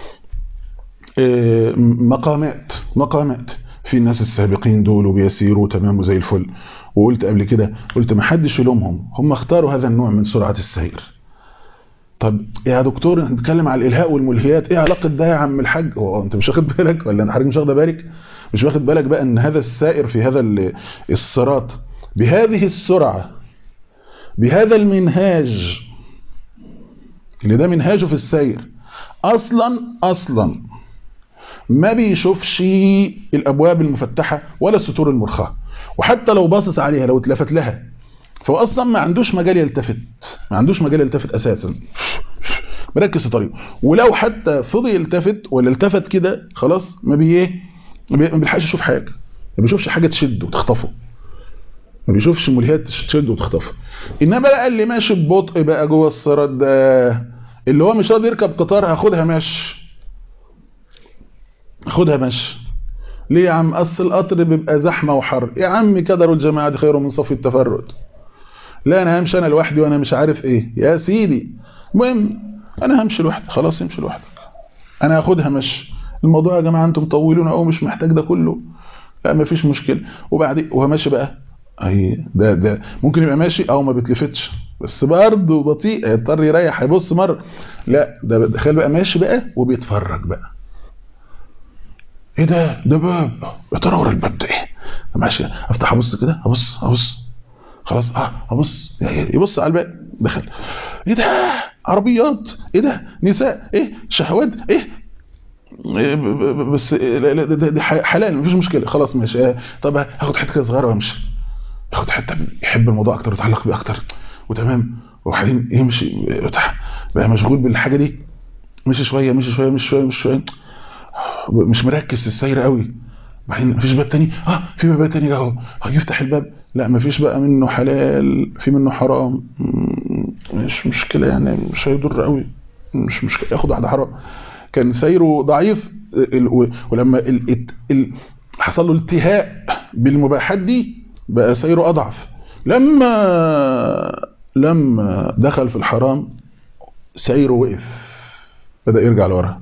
آه، مقامات مقامات في الناس السابقين دول وبيسيروا تمام وزي الفل وقلت قبل كده قلت ما حدش يلومهم هم اختاروا هذا النوع من سرعه السير طب يا دكتور احنا بنتكلم على الالهاء والملهيات ايه علاقه ده يا عم الحاج هو انت مش واخد بالك ولا انا حضرتك مش واخده بالك مش واخد بالك بقى ان هذا السائر في هذا ال- الصراط بهذه السرعه بهذا المنهاج اللي ده منهاجه في السير اصلا اصلا ما بيشوفش الابواب المفتحه ولا الستور المرخاه وحتى لو باصص عليها لو اتلفت لها فهو اصلا ما عندوش مجال يلتفت ما عندوش مجال يلتفت اساسا مركز في طريقه ولو حتى فضي يلتفت ولا التفت كده خلاص ما بي ايه ما بي- ما بيلحقش يشوف حاجه ما بيشوفش حاجه تشده وتخطفه ما بيشوفش ملهيات تشده وتخطفه انما بقى اللي ماشي ببطء بقى جوه الصراط ده اللي هو مش راضي يركب قطار هاخدها ماشي خدها ماشي ليه يا عم اصل القطر بيبقى زحمه وحر يا عم كدروا الجماعه خير من صف التفرد لا انا همشي انا لوحدي وانا مش عارف ايه يا سيدي المهم انا همشي لوحدي خلاص امشي لوحدك انا هاخدها مشي الموضوع يا جماعه انتم مطولين او مش محتاج ده كله لا مفيش مشكله وبعدين وهو ماشي بقى اي ده ده ممكن يبقى ماشي او ما بيتلفتش بس برضه بطيء يضطر يريح هيبص مره لا ده تخيل بقى ماشي بقى وبيتفرج بقى ايه ده ده باب يا ترى ورا الباب ده ايه ماشي افتح ابص كده ابص ابص خلاص اه ابص يبص على الباب دخل ايه ده عربيات ايه ده نساء ايه شهوات ايه إيه ب- ب- بس إيه لا- لا، ده ده حلال مفيش مشكله خلاص ماشي آه، طب هاخد حته كده صغيره وامشي ياخد حته يحب الموضوع اكتر ويتعلق بيه اكتر وتمام وبعدين يمشي بتاع بقى مشغول بالحاجه دي مشي شويه مشي شويه مشي شويه مشي شويه مش مركز في السير قوي بعدين مفيش باب تاني اه في باب تاني اهو هيفتح الباب لا مفيش بقى منه حلال في منه حرام مم، مش مشكله يعني مش هيضر قوي مش مشكله ياخد واحده حرام كان سيره ضعيف ال- و- ولما ال ال ال حصل له التهاء بالمباحات دي بقى سيره اضعف لما لما دخل في الحرام سيره وقف بدأ يرجع لورا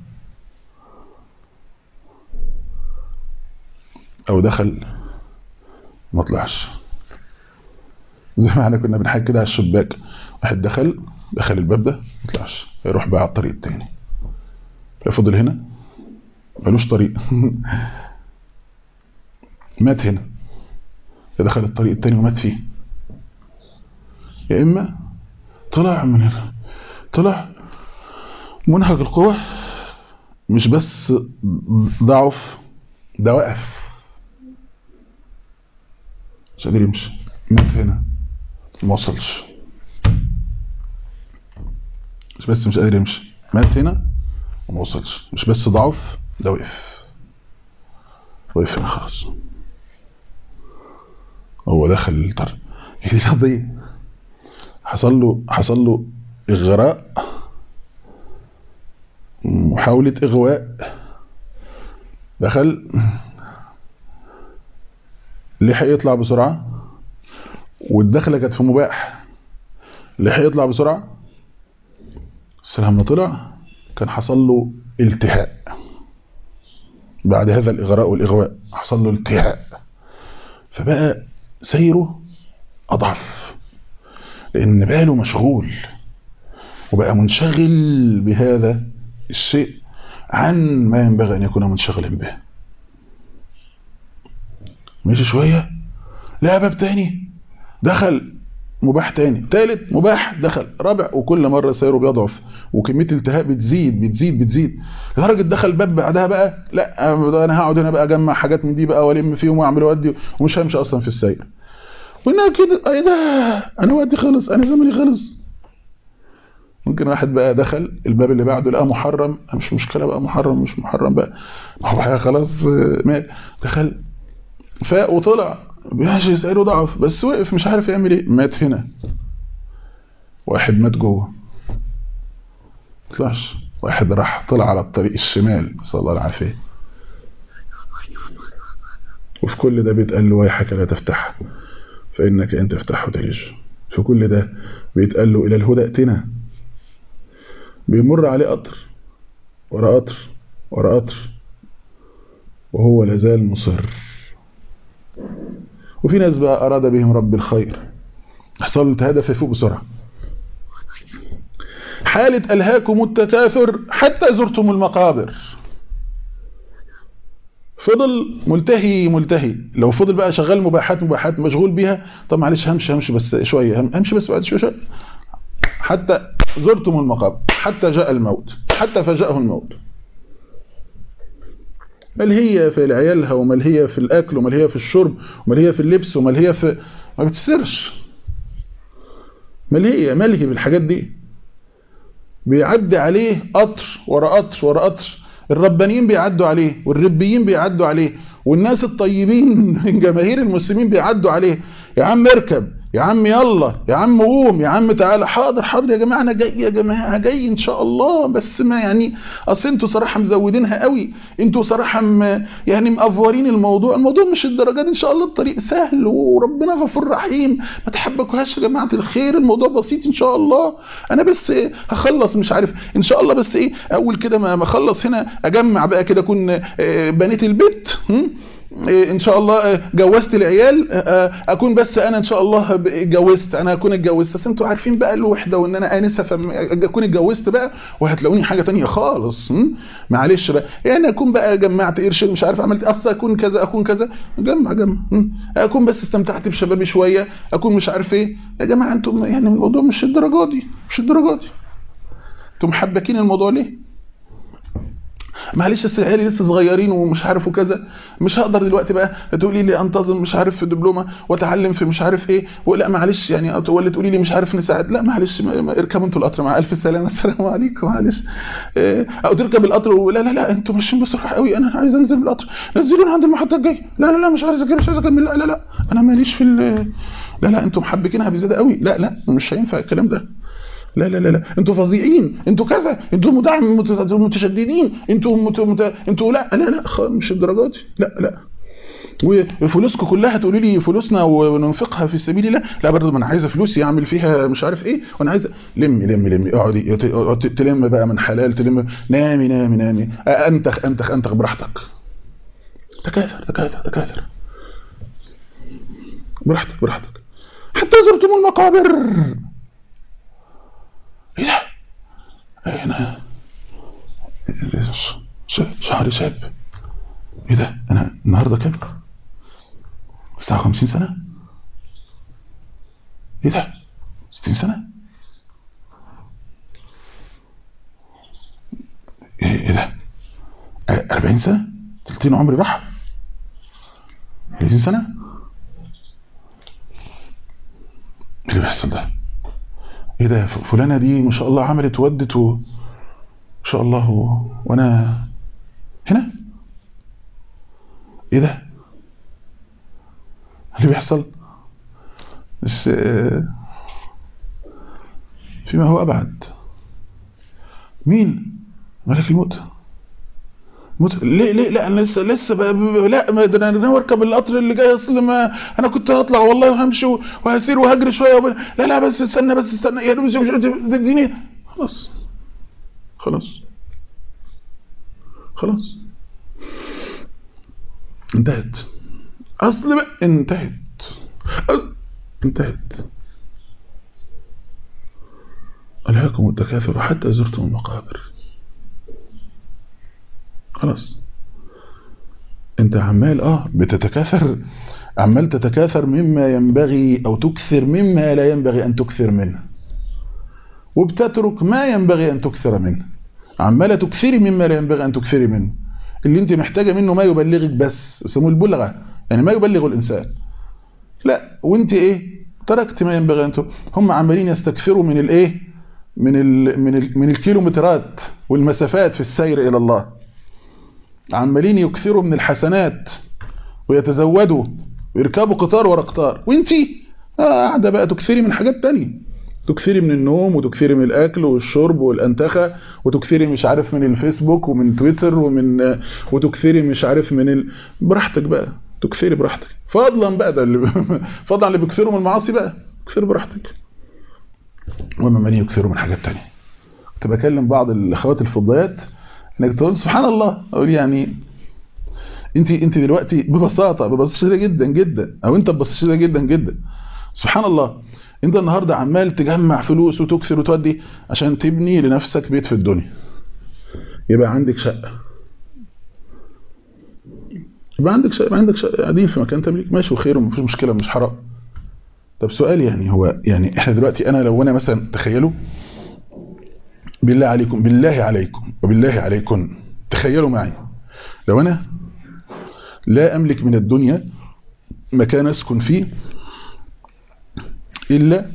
او دخل ما طلعش زي ما احنا كنا بنحكي كده على الشباك واحد دخل دخل الباب ده ما طلعش يروح بقى على الطريق التاني فضل هنا ملوش طريق مات هنا دخل الطريق التاني ومات فيه يا اما طلع من هنا طلع منهج القوة مش بس ضعف ده وقف مش قادر يمشي مات هنا ما وصلش مش بس مش قادر يمشي مات هنا وما وصلش مش بس ضعف ده وقف وقف هنا خلاص هو دخل الطريق هي دي القضية حصل له حصل له إغراء محاولة إغواء دخل لحق يطلع بسرعة والدخلة كانت في مباح لحق يطلع بسرعة بس لما طلع كان حصل له التهاء بعد هذا الإغراء والإغواء حصل له التهاء فبقى سيره أضعف لأن باله مشغول وبقى منشغل بهذا الشيء عن ما ينبغي أن يكون منشغلا به مشي شوية لا باب تاني دخل مباح تاني ثالث مباح دخل رابع وكل مرة سيره بيضعف وكمية التهاء بتزيد بتزيد بتزيد لدرجة دخل باب بعدها بقى لا انا هقعد هنا بقى اجمع حاجات من دي بقى والم فيهم واعمل وادي ومش همشي اصلا في السير وانها كده ايه ده انا وقتي خلص انا زمني خلص ممكن واحد بقى دخل الباب اللي بعده لقى محرم مش مشكلة بقى محرم مش محرم بقى ما هو بقى خلاص مات دخل فاق وطلع ماشي سعره ضعف بس وقف مش عارف يعمل ايه مات هنا واحد مات جوه طلعش واحد راح طلع على الطريق الشمال نسال الله العافيه وفي كل ده بيتقال له ويحك لا تفتحها فانك ان تفتحه تلج في كل ده بيتقال له الى الهدى ائتنا بيمر عليه قطر ورا قطر ورا قطر وهو لازال مصر وفي ناس بقى أراد بهم رب الخير حصلت هدف يفوق بسرعة حالة ألهاكم التكاثر حتى زرتم المقابر فضل ملتهي ملتهي لو فضل بقى شغال مباحات مباحات مشغول بيها طب معلش همشي همشي بس شوية همشي بس بعد شوية, شوية حتى زرتم المقابر حتى جاء الموت حتى فجأه الموت ملهية في عيالها وملهية في الأكل وملهية في الشرب وملهية في اللبس وملهية في ما بتسرش ملهية ملهي بالحاجات دي بيعدي عليه قطر ورا قطر ورا قطر الربانيين بيعدوا عليه والربيين بيعدوا عليه والناس الطيبين من جماهير المسلمين بيعدوا عليه يا عم اركب يا عم يلا يا عم قوم يا عم تعالى حاضر حاضر يا جماعه انا جاي يا جماعه جاي ان شاء الله بس ما يعني اصل انتوا صراحه مزودينها قوي انتوا صراحه م يعني مافورين الموضوع الموضوع مش الدرجه دي ان شاء الله الطريق سهل وربنا غفور رحيم ما تحبكوهاش يا جماعه الخير الموضوع بسيط ان شاء الله انا بس هخلص مش عارف ان شاء الله بس ايه اول كده ما اخلص هنا اجمع بقى كده اكون بنيت البيت ان شاء الله جوزت العيال اكون بس انا ان شاء الله اتجوزت انا اكون اتجوزت بس انتوا عارفين بقى الوحده وان انا انسه فاكون اتجوزت بقى وهتلاقوني حاجه تانية خالص معلش بقى يعني اكون بقى جمعت قرش مش عارف عملت اصل اكون كذا اكون كذا جمع جمع اكون بس استمتعت بشبابي شويه اكون مش عارف ايه يا جماعه انتم يعني الموضوع مش الدرجه دي مش الدرجه دي انتم محبكين الموضوع ليه معلش اصل عيالي لسه صغيرين ومش عارف وكذا مش هقدر دلوقتي بقى تقولي لي انتظم مش عارف في دبلومه واتعلم في مش عارف ايه ولا معلش يعني ولا تقولي لي مش عارف نساعد لا معلش اركبوا انتوا القطر مع الف سلامه السلام عليكم معلش إيه او تركب القطر ولا لا لا انتوا ماشيين بسرعه قوي انا عايز انزل بالقطر نزلوني عند المحطه الجايه لا لا لا مش عايز مش عايز اكمل لا لا لا انا ماليش في لا لا انتوا محبكينها بزياده قوي لا لا مش هينفع الكلام ده لا لا لا لا انتوا فظيعين انتوا كذا انتوا مدعم متشددين انتوا مت... مت... انتوا لا لا لا مش الدرجات دي لا لا وفلوسكم كلها تقولوا لي فلوسنا وننفقها في سبيل الله لا برضه ما انا عايزه فلوسي اعمل فيها مش عارف ايه وانا عايزه لمي لمي لمي اقعدي تلم بقى من حلال تلم نامي نامي نامي انتخ انتخ انتخ براحتك تكاثر تكاثر تكاثر براحتك براحتك حتى زرتم المقابر ايه ده هنا شعري شاب ايه ده انا النهارده كام الساعه 50 سنه ايه ده 60 سنه ايه ده 40 سنه تلتين عمري راح 30 سنه ايه اللي بيحصل ده ايه ده فلانة دي ما شاء الله عملت ودت و... ما شاء الله و... وانا هنا ايه ده اللي بيحصل بس فيما هو ابعد مين ملك الموت موت ليه ليه لا انا لسه لسه بقى لا ما ده انا ناوي اركب القطر اللي جاي اصل ما انا كنت هطلع والله وهمشي وهسير وهجري شويه وب... لا لا بس استنى بس استنى يا مش مش تديني خلاص خلاص خلاص انتهت اصل بقى انتهت انتهت ألهاكم التكاثر حتى زرتم المقابر خلاص انت عمال اه بتتكاثر عمال تتكاثر مما ينبغي أو تكثر مما لا ينبغي أن تكثر منه وبتترك ما ينبغي أن تكثر منه عمالة تكثري مما لا ينبغي أن تكثري منه اللي انت محتاجة منه ما يبلغك بس يسموه البلغة يعني ما يبلغ الإنسان لا وانت ايه تركت ما ينبغي أن تكثر هم عمالين يستكثروا من الايه من ال من ال من الكيلومترات والمسافات في السير إلى الله عمالين يكثروا من الحسنات ويتزودوا ويركبوا قطار ورا قطار وانتي قاعده بقى تكثري من حاجات تانية تكثري من النوم وتكثري من الاكل والشرب والانتخه وتكثري مش عارف من الفيسبوك ومن تويتر ومن وتكثري مش عارف من ال... براحتك بقى تكثري براحتك فضلا بقى ده اللي فضلا اللي بيكثروا من المعاصي بقى كثري براحتك وما من يكثروا من حاجات تانية كنت بكلم بعض الاخوات الفضيات انك تقول سبحان الله اقول يعني انت انت دلوقتي ببساطه ببساطه شديده جدا جدا او انت ببساطه شديده جدا جدا سبحان الله انت النهارده عمال تجمع فلوس وتكسر وتودي عشان تبني لنفسك بيت في الدنيا يبقى عندك شقه يبقى عندك شقه يبقى عندك شقه قاعدين في مكان تمليك ماشي وخير ومفيش مشكله مش حرام طب سؤال يعني هو يعني احنا دلوقتي انا لو انا مثلا تخيلوا بالله عليكم بالله عليكم وبالله عليكم تخيلوا معي لو انا لا املك من الدنيا مكان اسكن فيه الا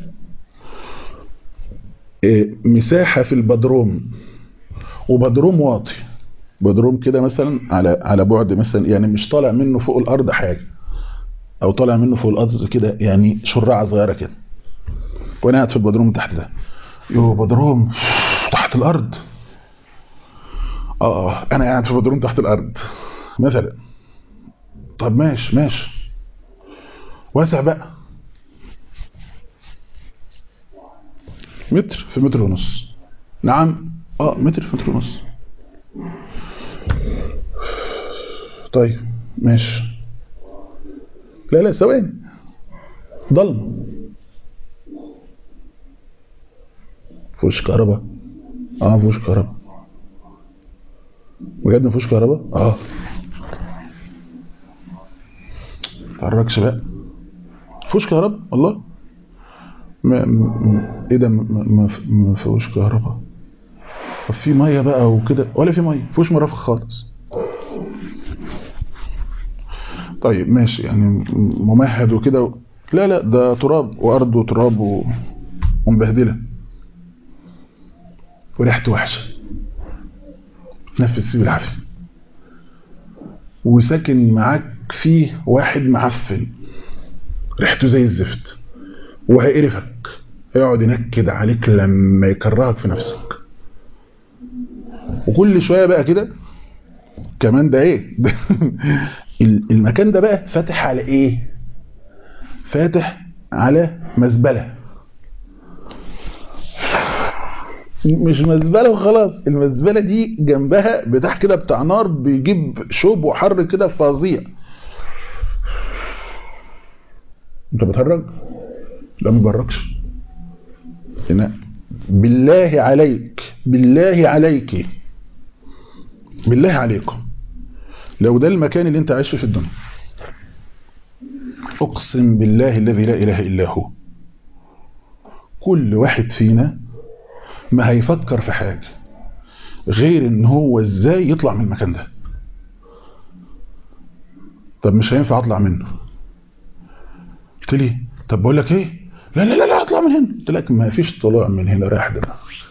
مساحة في البدروم وبدروم واطي بدروم كده مثلا على على بعد مثلا يعني مش طالع منه فوق الارض حاجة او طالع منه فوق الارض كده يعني شرعة صغيرة كده وانا قاعد في البدروم تحت ده يو بدروم تحت الارض اه اه انا قاعد في بدروم تحت الارض مثلا طب ماشي ماشي واسع بقى متر في متر ونص نعم اه متر في متر ونص طيب ماشي لا لا ثواني ضلمه فيهوش كهرباء اه مفيهوش كهرباء بجد مفيهوش كهرباء اه متحركش بقى مفيهوش كهرباء والله ما ما ايه ده ما ما فيهوش كهرباء طب في ميه بقى وكده ولا في ميه مفيهوش مرافق خالص طيب ماشي يعني ممهد وكده و... لا لا ده تراب وارض وتراب و... ومبهدله وريحته وحشه نفس فيه بالعافيه وساكن معاك فيه واحد معفن ريحته زي الزفت وهيقرفك هيقعد ينكد عليك لما يكرهك في نفسك وكل شويه بقى كده كمان ده ايه المكان ده بقى فاتح على ايه فاتح على مزبله مش مزبله وخلاص المزبله دي جنبها بتاع كده بتاع نار بيجيب شوب وحر كده فظيع انت بتهرج لا ما بهرجش هنا بالله عليك بالله عليك بالله عليكم لو ده المكان اللي انت عايش فيه في الدنيا اقسم بالله الذي لا اله الا هو كل واحد فينا ما هيفكر في حاجة غير ان هو ازاي يطلع من المكان ده طب مش هينفع اطلع منه قلت لي طب بقول لك ايه لا لا لا لا اطلع من هنا قلت لك ما فيش طلوع من هنا رايح ده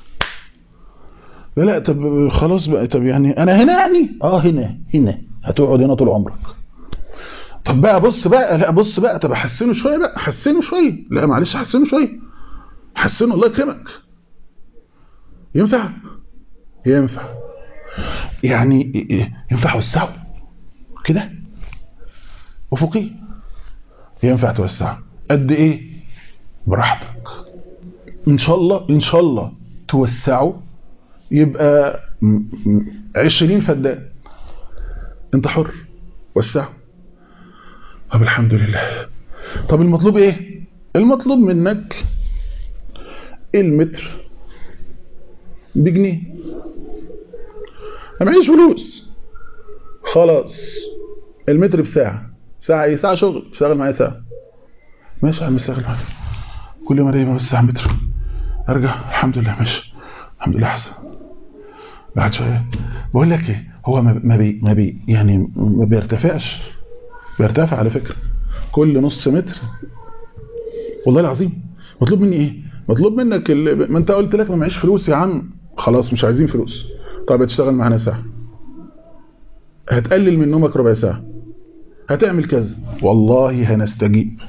لا لا طب خلاص بقى طب يعني انا هنا يعني اه هنا هنا هتقعد هنا طول عمرك طب بقى بص بقى لا بص بقى طب حسنه شويه بقى حسنه شويه لا معلش حسنه شويه حسنه الله يكرمك ينفع ينفع يعني ينفع وسعه كده افقي ينفع توسعه قد ايه براحتك ان شاء الله ان شاء الله توسعه يبقى عشرين فدان انت حر وسعه طب الحمد لله طب المطلوب ايه المطلوب منك المتر بجنيه انا معيش فلوس خلاص المتر بساعة ساعه ايه ساعه شغل تشتغل معايا ساعه ماشي يا عم اشتغل معاك كل ما الاقي بس ساعه متر ارجع الحمد لله ماشي الحمد لله احسن بعد شويه بقول لك ايه هو ما ما بي ما بي يعني ما بيرتفعش بيرتفع على فكره كل نص متر والله العظيم مطلوب مني ايه مطلوب منك ال... ما انت قلت لك ما معيش فلوس يا عم خلاص مش عايزين فلوس طب هتشتغل معانا ساعه هتقلل من نومك ربع ساعه هتعمل كذا والله هنستجيب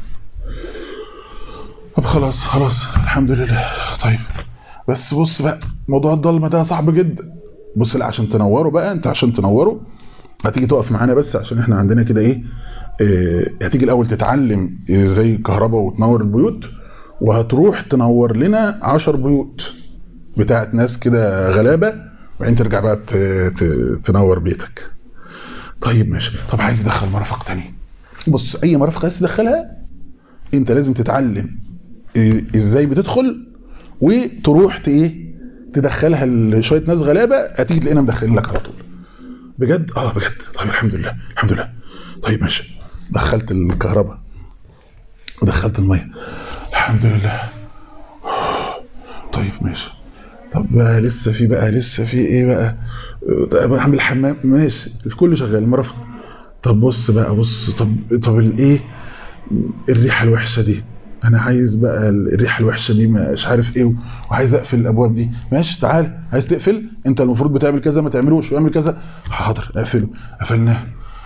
طب خلاص خلاص الحمد لله طيب بس بص بقى موضوع الضلمه ده صعب جدا بص لا عشان تنوره بقى انت عشان تنوره هتيجي تقف معانا بس عشان احنا عندنا كده ايه اه هتيجي الاول تتعلم ازاي الكهرباء وتنور البيوت وهتروح تنور لنا عشر بيوت بتاعت ناس كده غلابه وبعدين ترجع بقى تنور بيتك طيب ماشي طب عايز ادخل مرافق تاني بص اي مرافق عايز تدخلها انت لازم تتعلم ازاي بتدخل وتروح ايه تدخلها لشويه ناس غلابه هتيجي تلاقينا مدخلين لك على طول بجد اه بجد طيب الحمد لله الحمد لله طيب ماشي دخلت الكهرباء ودخلت الميه الحمد لله طيب ماشي طب بقى لسه في بقى لسه في ايه بقى طب اعمل الحمام ماشي كله شغال المرافق طب بص بقى بص طب طب الايه الريحه الوحشه دي انا عايز بقى الريحه الوحشه دي مش عارف ايه وعايز اقفل الابواب دي ماشي تعال عايز تقفل انت المفروض بتعمل كذا ما تعملوش واعمل كذا حاضر اقفله قفلناه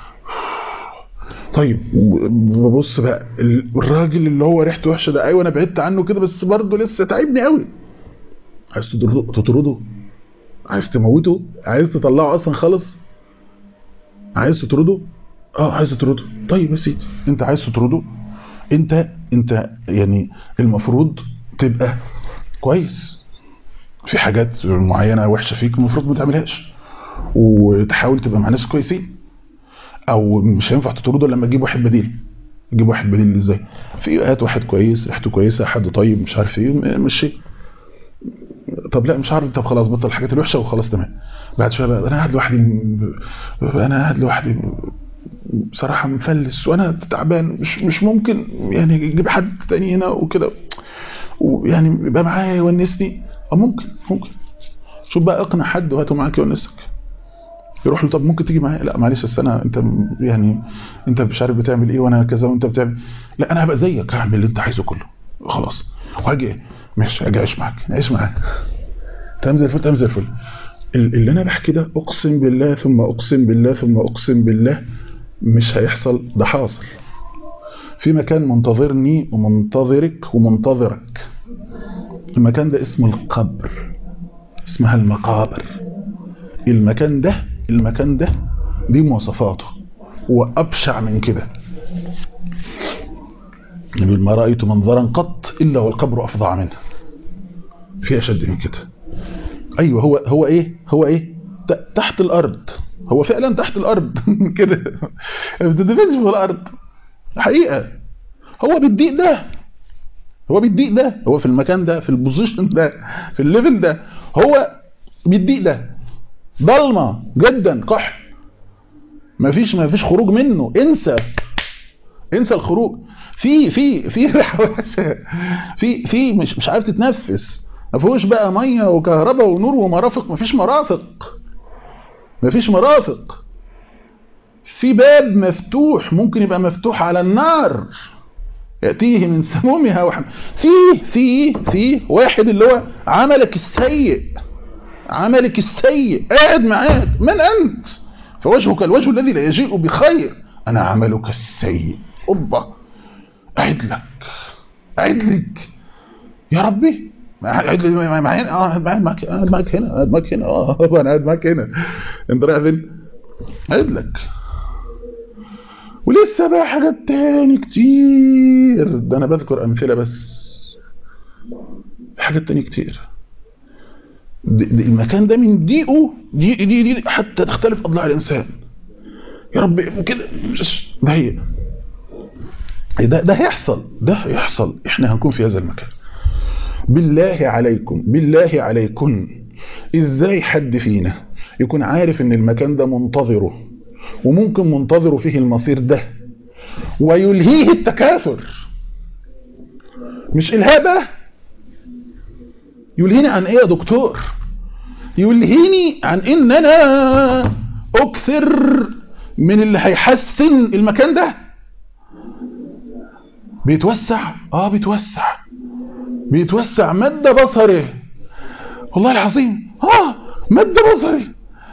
طيب ببص بقى الراجل اللي هو ريحته وحشه ده ايوه انا بعدت عنه كده بس برضه لسه تعبني قوي عايز تطرده عايز تموته عايز تطلعه اصلا خالص عايز تطرده اه عايز تطرده طيب يا سيدي انت عايز تطرده انت انت يعني المفروض تبقى كويس في حاجات معينه وحشه فيك المفروض ما تعملهاش وتحاول تبقى مع ناس كويسين او مش هينفع تطرده لما تجيب واحد بديل تجيب واحد بديل ازاي في هات واحد كويس ريحته كويسه حد طيب مش عارف ايه مشي طب لا مش عارف طب خلاص بطل الحاجات الوحشه وخلاص تمام بعد شويه بقى انا قاعد لوحدي انا قاعد لوحدي بصراحه مفلس وانا تعبان مش مش ممكن يعني اجيب حد تاني هنا وكده ويعني يبقى معايا يونسني اه ممكن ممكن شوف بقى اقنع حد وهاته معاك يونسك يروح له طب ممكن تيجي معايا لا معلش بس انا انت يعني انت مش عارف بتعمل ايه وانا كذا وانت بتعمل لا انا هبقى زيك هعمل اللي انت عايزه كله خلاص وهاجي ماشي اجي اعيش معاك اعيش معاك تمام زي الفل تمام زي الفل اللي انا بحكي ده اقسم بالله ثم اقسم بالله ثم اقسم بالله مش هيحصل ده حاصل في مكان منتظرني ومنتظرك ومنتظرك المكان ده اسمه القبر اسمها المقابر المكان ده المكان ده دي مواصفاته وابشع من كده يعني ما رأيت منظرا قط إلا والقبر أفظع منه في أشد من كده أيوة هو هو إيه هو إيه تحت الأرض هو فعلا تحت الأرض كده ما بتدفنش في الأرض حقيقة هو بالضيق ده هو بالضيق ده هو في المكان ده في البوزيشن ده في الليفل ده هو بالضيق ده ضلمة جدا قح مفيش مفيش خروج منه انسى انسى الخروج في في في ريحه وحشه في في مش مش عارف تتنفس ما فيهوش بقى ميه وكهرباء ونور ومرافق ما فيش مرافق ما فيش مرافق في باب مفتوح ممكن يبقى مفتوح على النار يأتيه من سمومها وحم في في في واحد اللي هو عملك السيء عملك السيء قاعد معاك من أنت فوجهك الوجه الذي لا يجيء بخير أنا عملك السيء أوبا أعد لك أعد لك يا ربي أعد لي معايا اه قاعد معاك قاعد معاك هنا قاعد معاك هنا اه انا قاعد معاك هنا انت رايح فين؟ أعد لك ولسه بقى حاجات تاني كتير ده انا بذكر امثله بس حاجات تاني كتير دي دي المكان ده من ضيقه دي دي دي حتى تختلف اضلاع الانسان يا رب كده ضيق ده ده هيحصل ده هيحصل احنا هنكون في هذا المكان بالله عليكم بالله عليكم ازاي حد فينا يكون عارف ان المكان ده منتظره وممكن منتظره فيه المصير ده ويلهيه التكاثر مش إلهاء بقى يلهيني عن ايه يا دكتور يلهيني عن ان انا اكثر من اللي هيحسن المكان ده بيتوسع اه بيتوسع بيتوسع مد بصري والله العظيم اه مد بصري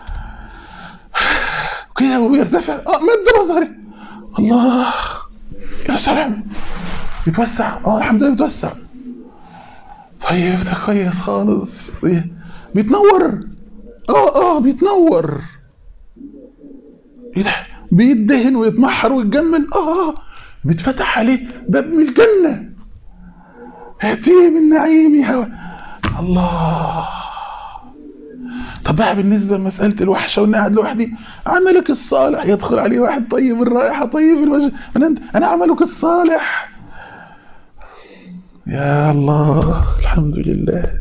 كده وبيرتفع اه مد بصري الله يا سلام بيتوسع اه الحمد لله بيتوسع طيب ده كويس خالص بيتنور اه اه بيتنور ايه ده بيدهن ويتمحر ويتجمل اه بيتفتح عليه باب من الجنة هاتيه من نعيمها الله طب بقى بالنسبة لمسألة الوحشة وإن قاعد لوحدي عملك الصالح يدخل عليه واحد طيب الرائحة طيب المسجد أنا, أنا عملك الصالح يا الله الحمد لله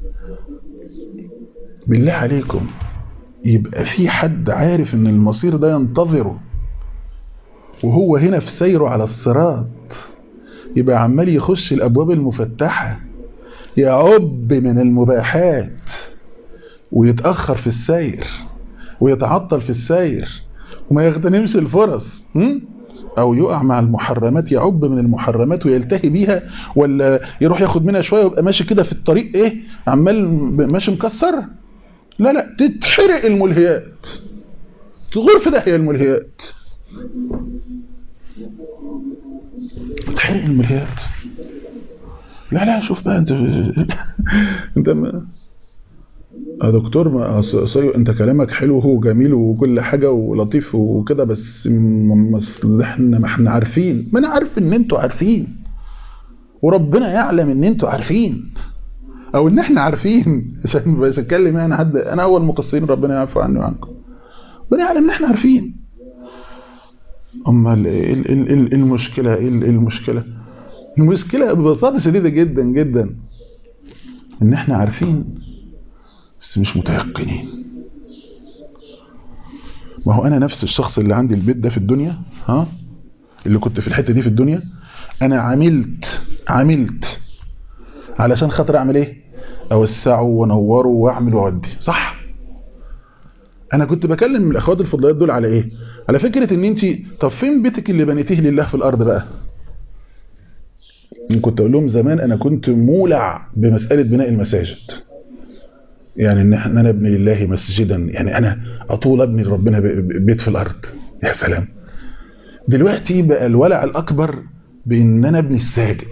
بالله عليكم يبقى في حد عارف ان المصير ده ينتظره وهو هنا في سيره على الصراط يبقى عمال يخش الابواب المفتحة يعب من المباحات ويتأخر في السير ويتعطل في السير وما يغتنمش الفرص م? او يقع مع المحرمات يعب من المحرمات ويلتهي بيها ولا يروح ياخد منها شوية ويبقى ماشي كده في الطريق ايه عمال ماشي مكسر لا لا تتحرق الملهيات تغور في داهية الملهيات تحرق الملهيات لا لا شوف بقى انت انت ما يا دكتور ما صيو انت كلامك حلو وجميل وكل حاجة ولطيف وكده بس احنا ما احنا عارفين ما انا عارف ان انتوا عارفين وربنا يعلم ان انتوا عارفين او ان احنا عارفين عشان بس اتكلم يعني حد انا اول مقصرين ربنا يعفو عني وعنكم ربنا يعلم ان احنا عارفين امال ايه المشكله ايه المشكله المشكله ببساطه شديده جدا جدا ان احنا عارفين بس مش متيقنين ما هو انا نفس الشخص اللي عندي البيت ده في الدنيا ها اللي كنت في الحته دي في الدنيا انا عملت عملت علشان خاطر اعمل ايه اوسعه وانوره واعمل واودي صح انا كنت بكلم الاخوات الفضليات دول على ايه على فكره ان انت طب فين بيتك اللي بنيتيه لله في الارض بقى كنت اقول لهم زمان انا كنت مولع بمساله بناء المساجد يعني ان احنا نبني لله مسجدا يعني انا اطول ابني لربنا بيت في الارض يا سلام دلوقتي بقى الولع الاكبر بان انا ابني الساجد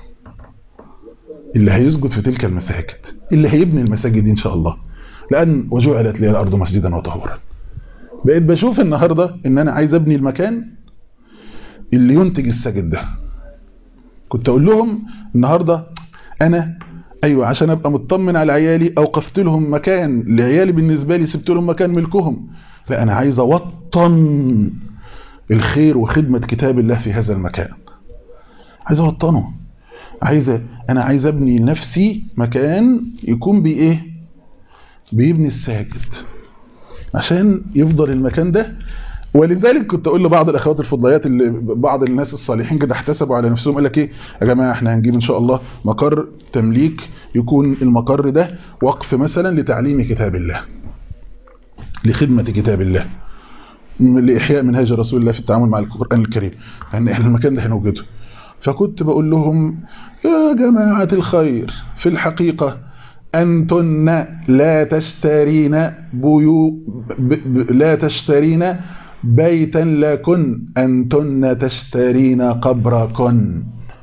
اللي هيسجد في تلك المساجد اللي هيبني المساجد دي ان شاء الله لان وجعلت لي الارض مسجدا وطهورا بقيت بشوف النهارده ان انا عايز ابني المكان اللي ينتج الساجد ده كنت اقول لهم النهارده انا ايوه عشان ابقى مطمن على عيالي اوقفت لهم مكان لعيالي بالنسبه لي سبت لهم مكان ملكهم لا انا عايز اوطن الخير وخدمه كتاب الله في هذا المكان عايز اوطنه عايز انا عايز ابني لنفسي مكان يكون بايه بيبني الساجد عشان يفضل المكان ده ولذلك كنت اقول لبعض الاخوات الفضليات اللي بعض الناس الصالحين كده احتسبوا على نفسهم قال لك ايه يا جماعه احنا هنجيب ان شاء الله مقر تمليك يكون المقر ده وقف مثلا لتعليم كتاب الله لخدمه كتاب الله لاحياء منهاج رسول الله في التعامل مع القران الكريم يعني احنا المكان ده هنوجده فكنت بقول لهم يا جماعه الخير في الحقيقه أنتن لا تشترين بيو ب ب لا تشترين بيتا لكن أنتن تشترين قبركن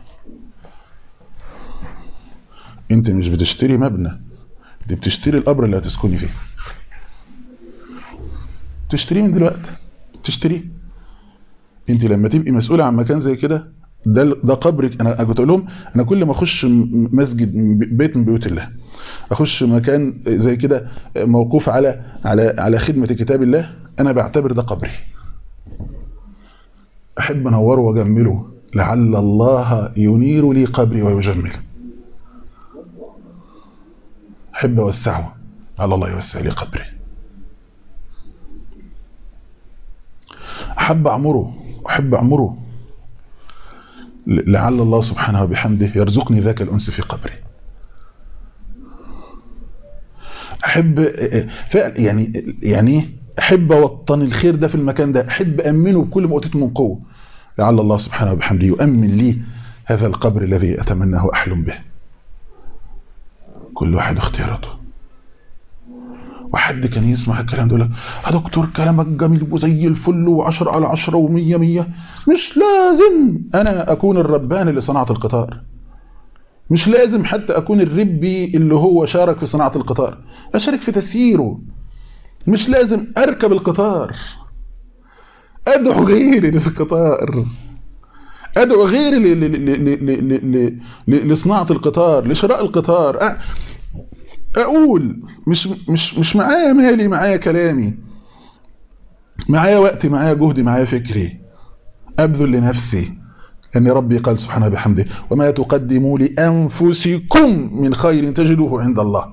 انت مش بتشتري مبنى دي بتشتري القبر اللي هتسكني فيه تشتريه من دلوقتي تشتريه انت لما تبقي مسؤولة عن مكان زي كده ده ده قبرك انا كنت اقول لهم انا كل ما اخش مسجد بيت من بيوت الله اخش مكان زي كده موقوف على على على خدمه كتاب الله انا بعتبر ده قبري احب انوره واجمله لعل الله ينير لي قبري ويجمل احب اوسعه على الله يوسع لي قبري احب اعمره احب اعمره لعل الله سبحانه وبحمده يرزقني ذاك الأنس في قبري أحب يعني يعني أحب أوطن الخير ده في المكان ده أحب أمنه بكل ما أوتيت من قوة لعل الله سبحانه وبحمده يؤمن لي هذا القبر الذي أتمناه أحلم به كل واحد اختياراته وحد كان يسمع الكلام ده يا دكتور كلامك جميل وزي الفل وعشر على عشرة ومية مية مش لازم أنا أكون الربان اللي صنعت القطار مش لازم حتى أكون الربي اللي هو شارك في صناعة القطار أشارك في تسييره مش لازم أركب القطار أدعو غيري للقطار أدعو غيري لصناعة القطار لشراء القطار أقول مش, مش, مش معايا مالي معايا كلامي معايا وقتي معايا جهدي معايا فكري أبذل لنفسي لأن ربي قال سبحانه بحمده وما تقدموا لأنفسكم من خير تجدوه عند الله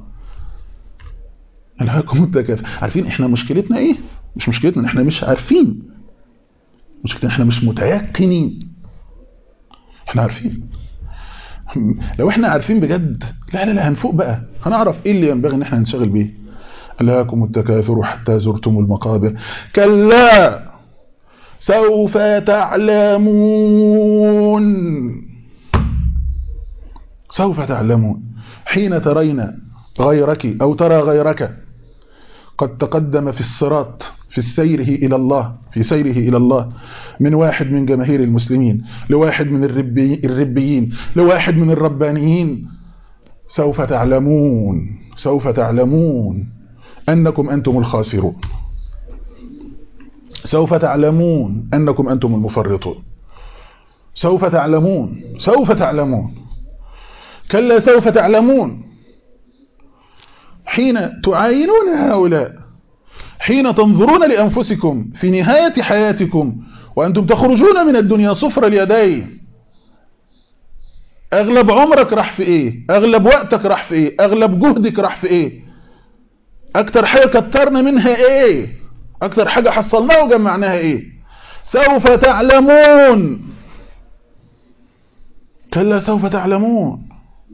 ألهاكم التكاثر عارفين إحنا مشكلتنا إيه مش مشكلتنا إحنا مش عارفين مشكلتنا إحنا مش متيقنين إحنا عارفين لو إحنا عارفين بجد لا لا لا هنفوق بقى هنعرف إيه اللي ينبغي إن إحنا ننشغل بيه ألهاكم التكاثر حتى زرتم المقابر كلا سوف تعلمون سوف تعلمون حين ترين غيرك أو ترى غيرك قد تقدم في الصراط في سيره إلى الله في سيره إلى الله من واحد من جماهير المسلمين لواحد من الربي الربيين لواحد من الربانيين سوف تعلمون سوف تعلمون أنكم أنتم الخاسرون سوف تعلمون أنكم أنتم المفرطون سوف تعلمون سوف تعلمون كلا سوف تعلمون حين تعاينون هؤلاء حين تنظرون لأنفسكم في نهاية حياتكم وأنتم تخرجون من الدنيا صفر اليدين أغلب عمرك راح في إيه أغلب وقتك راح في إيه أغلب جهدك راح في إيه أكتر حاجة كترنا منها إيه أكتر حاجة حصلناها وجمعناها إيه سوف تعلمون كلا سوف تعلمون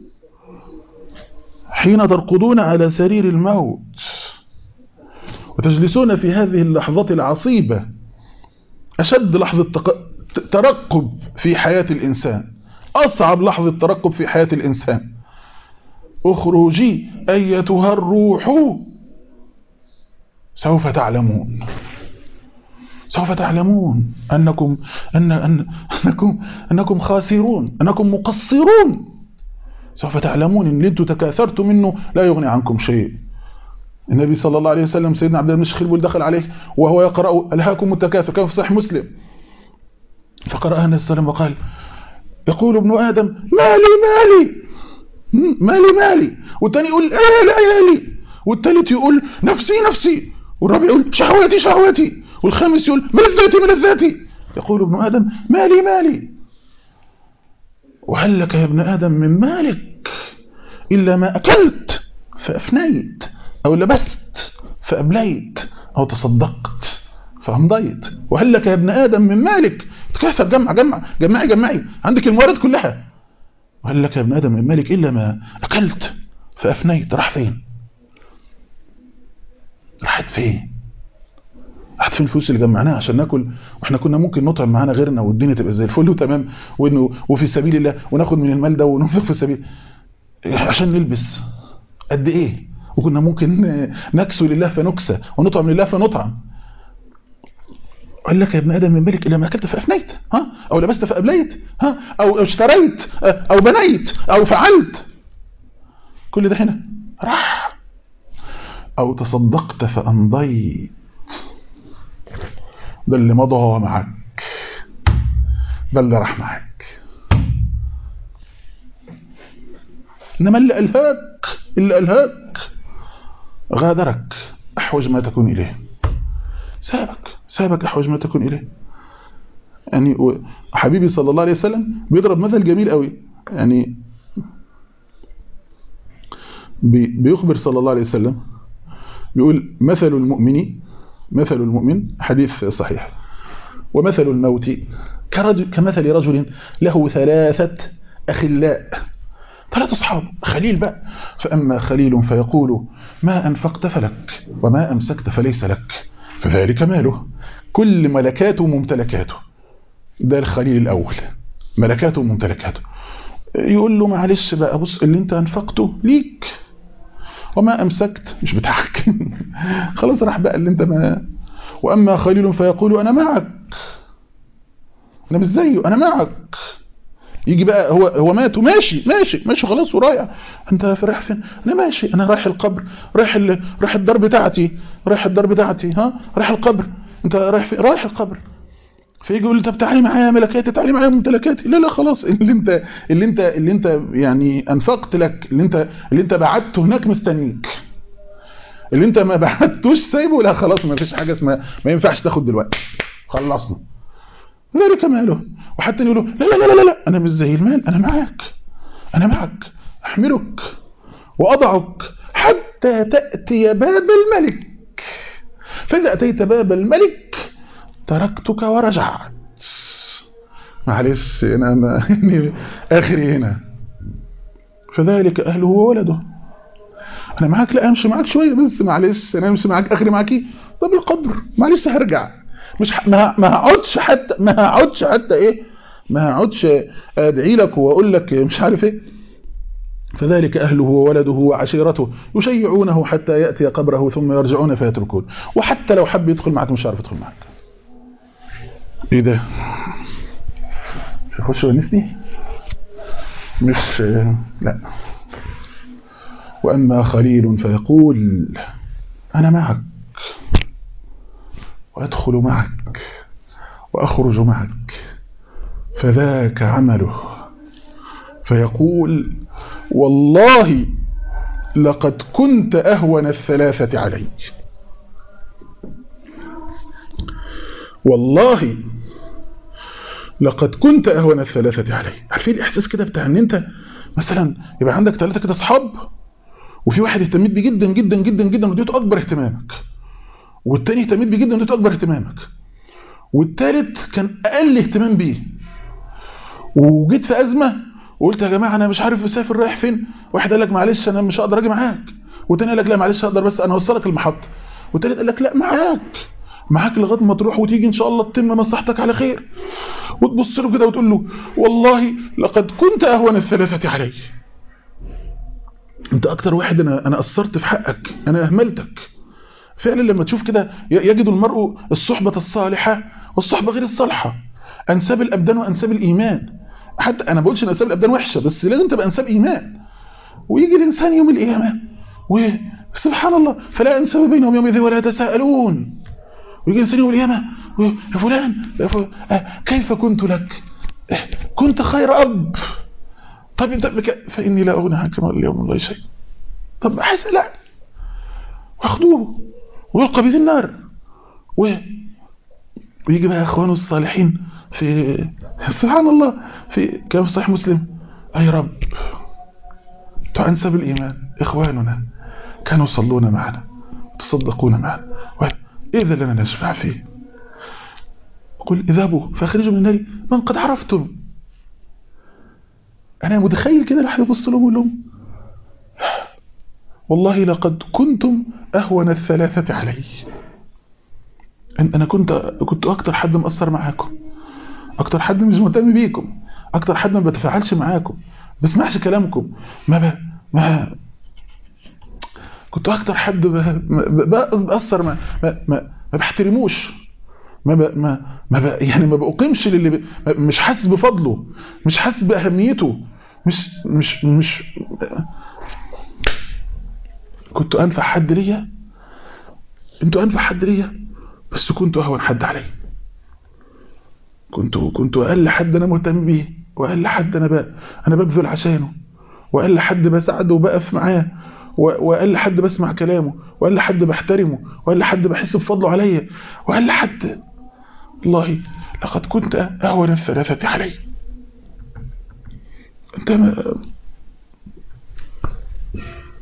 حين ترقدون على سرير الموت وتجلسون في هذه اللحظة العصيبة أشد لحظة ترقب في حياة الإنسان أصعب لحظة ترقب في حياة الإنسان اخرجي أيتها الروح سوف تعلمون سوف تعلمون أنكم, أن أن أنكم, أنكم خاسرون أنكم مقصرون سوف تعلمون أن انتم تكاثرتم منه لا يغني عنكم شيء النبي صلى الله عليه وسلم سيدنا عبد الله بن شخير دخل عليه وهو يقرأ ألهاكم التكاثر كما في صحيح مسلم فقرأها النبي صلى الله عليه وسلم وقال يقول ابن آدم مالي مالي مالي مالي والتاني يقول عيالي عيالي والتالت يقول نفسي نفسي والرابع يقول شهواتي شهواتي والخامس يقول ملذاتي ملذاتي يقول ابن آدم مالي مالي وهل لك يا ابن آدم من مالك إلا ما أكلت فأفنيت أو لبست فأبليت أو تصدقت فأمضيت وهل لك يا ابن آدم من مالك تكاثر جمع جمع جمعي جمعي عندك الموارد كلها وهل لك يا ابن آدم من مالك إلا ما أكلت فأفنيت راح فين راحت فين راحت فين الفلوس اللي جمعناها عشان ناكل واحنا كنا ممكن نطعم معانا غيرنا والدنيا تبقى زي الفل وتمام وانه وفي سبيل الله وناخد من المال ده وننفق في سبيل عشان نلبس قد ايه وكنا ممكن نكسو لله فنكسى ونطعم لله فنطعم قال لك يا ابن ادم من ملك الا ما اكلت فافنيت ها او لبست فابليت ها او اشتريت او بنيت او فعلت كل ده هنا راح او تصدقت فامضيت ده اللي مضى معك ده اللي راح معك انما اللي الهاك اللي الهاك غادرك احوج ما تكون اليه سابك سابك احوج ما تكون اليه يعني حبيبي صلى الله عليه وسلم بيضرب مثل جميل قوي يعني بيخبر صلى الله عليه وسلم بيقول مثل المؤمن مثل المؤمن حديث صحيح ومثل الموت كرجل كمثل رجل له ثلاثة أخلاء ثلاث أصحاب خليل بقى فأما خليل فيقول ما أنفقت فلك وما أمسكت فليس لك فذلك ماله كل ملكاته وممتلكاته ده الخليل الأول ملكاته وممتلكاته يقول له معلش بقى بص اللي انت أنفقته ليك وما أمسكت مش بتاعك خلاص راح بقى اللي انت ما وأما خليل فيقول أنا معك أنا مش زيه أنا معك يجي بقى هو هو مات وماشي ماشي ماشي خلاص ورايح انت في رايح فين انا ماشي انا رايح القبر رايح ال... رايح الدار بتاعتي رايح الدار بتاعتي ها رايح القبر انت رايح فين رايح القبر فيجي يقول لي طب تعالي معايا ملكاتي تعالي معايا ممتلكاتي لا لا خلاص اللي انت اللي انت اللي انت يعني انفقت لك اللي انت اللي انت بعته هناك مستنيك اللي انت ما بعتوش سايبه لا خلاص ما فيش حاجه اسمها ما ينفعش تاخد دلوقتي خلصنا ذلك ماله وحتى يقولوا لا لا لا لا لا انا مش زي المال انا معك انا معك احملك واضعك حتى تاتي باب الملك فاذا اتيت باب الملك تركتك ورجعت معلش انا ما يعني اخري هنا فذلك اهله وولده انا معاك لا امشي معاك شويه بس معلش انا امشي معاك اخري معاكي طب القبر معلش هرجع مش ح... ما ما هقعدش حتى ما هقعدش حتى ايه ما هقعدش ادعي لك واقول لك مش عارف ايه فذلك اهله وولده وعشيرته يشيعونه حتى ياتي قبره ثم يرجعون فيتركون وحتى لو حب يدخل معك مش عارف يدخل معك ايه ده مش هخش ونسني مش لا واما خليل فيقول انا معك وأدخل معك وأخرج معك فذاك عمله فيقول والله لقد كنت أهون الثلاثة علي والله لقد كنت أهون الثلاثة علي عارفين الإحساس كده بتاع أن أنت مثلا يبقى عندك ثلاثة كده أصحاب وفي واحد اهتميت بيه جدا جدا جدا جدا وديته أكبر اهتمامك والتاني اهتميت بيه جدا وديته اكبر اهتمامك والتالت كان اقل اهتمام بيه وجيت في ازمه وقلت يا جماعه انا مش عارف اسافر رايح فين واحد قال لك معلش انا مش هقدر اجي معاك والتاني قال لك لا معلش هقدر بس انا اوصلك المحطه والتالت قال لك لا معاك معاك لغايه ما تروح وتيجي ان شاء الله تتم مصلحتك على خير وتبص له كده وتقول له والله لقد كنت اهون الثلاثه علي انت اكتر واحد انا انا قصرت في حقك انا اهملتك فعلا لما تشوف كده يجد المرء الصحبة الصالحة والصحبة غير الصالحة أنساب الأبدان وأنساب الإيمان حتى أنا بقولش أن أنساب الأبدان وحشة بس لازم تبقى أنساب إيمان ويجي الإنسان يوم القيامة وسبحان الله فلا أنساب بينهم يومئذ ولا يتساءلون ويجي الإنسان يوم القيامة يا فلان يا فلان كيف كنت لك كنت خير أب طب انت بك فإني لا أغنى عنك اليوم الله شيء طب حس لا واخدوه ويلقى به النار و... ويجي بقى اخوانه الصالحين في سبحان الله في كما في صحيح مسلم اي رب تعنسب الايمان اخواننا كانوا يصلون معنا وتصدقون معنا اذا لنا نشفع فيه قل اذهبوا فاخرجوا من النار من قد عرفتم انا متخيل كده الواحد يبص لهم ويقول لهم والله لقد كنتم أهون الثلاثة علي أنا كنت كنت أكتر حد مأثر معاكم أكتر حد مش مهتم بيكم أكتر حد ما بتفاعلش معاكم بسمعش كلامكم ما ب... ما كنت أكتر حد ب... بأثر ما ما, ما... ما بحترموش ما ب... ما ما ب... يعني ما بأقيمش للي ب... مش حاسس بفضله مش حاسس بأهميته مش مش مش كنت أنفع حد ليا انتوا أنفع حد ليا بس كنت أهون حد علي كنت كنت أقل حد أنا مهتم بيه وأقل حد أنا بقى أنا ببذل عشانه وأقل حد بساعده وبقف معاه وأقل حد بسمع كلامه وأقل حد بحترمه وأقل حد بحس بفضله عليا وأقل حد والله لقد كنت أهون الثلاثة علي أنت ما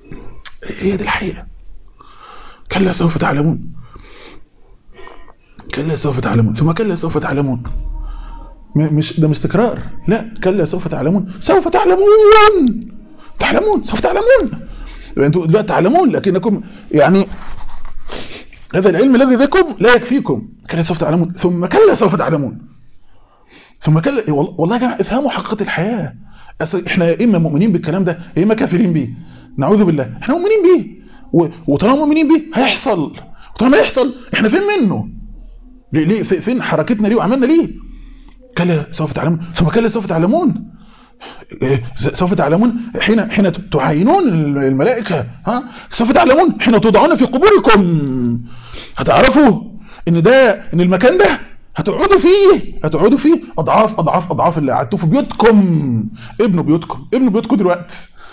هي دي الحقيقة كلا سوف تعلمون كلا سوف تعلمون ثم كلا سوف تعلمون مش ده مش تكرار لا كلا سوف تعلمون سوف تعلمون تعلمون سوف تعلمون انتوا دلوقتي تعلمون لكنكم يعني هذا العلم الذي بكم لا يكفيكم كلا سوف تعلمون ثم كلا سوف تعلمون ثم كلا والله يا جماعه افهموا حقيقه الحياه اصل احنا يا اما مؤمنين بالكلام ده يا اما كافرين بيه نعوذ بالله احنا مؤمنين بيه وطالما مؤمنين بيه هيحصل وطالما يحصل احنا فين منه ليه ليه فين حركتنا ليه وعملنا ليه كلا سوف تعلمون ثم كلا سوف تعلمون سوف تعلمون حين حين تعاينون الملائكة ها سوف تعلمون حين توضعون في قبوركم هتعرفوا ان ده ان المكان ده هتقعدوا فيه هتقعدوا فيه اضعاف اضعاف اضعاف اللي قعدتوا في بيوتكم ابنوا بيوتكم ابنوا بيوتكم دلوقتي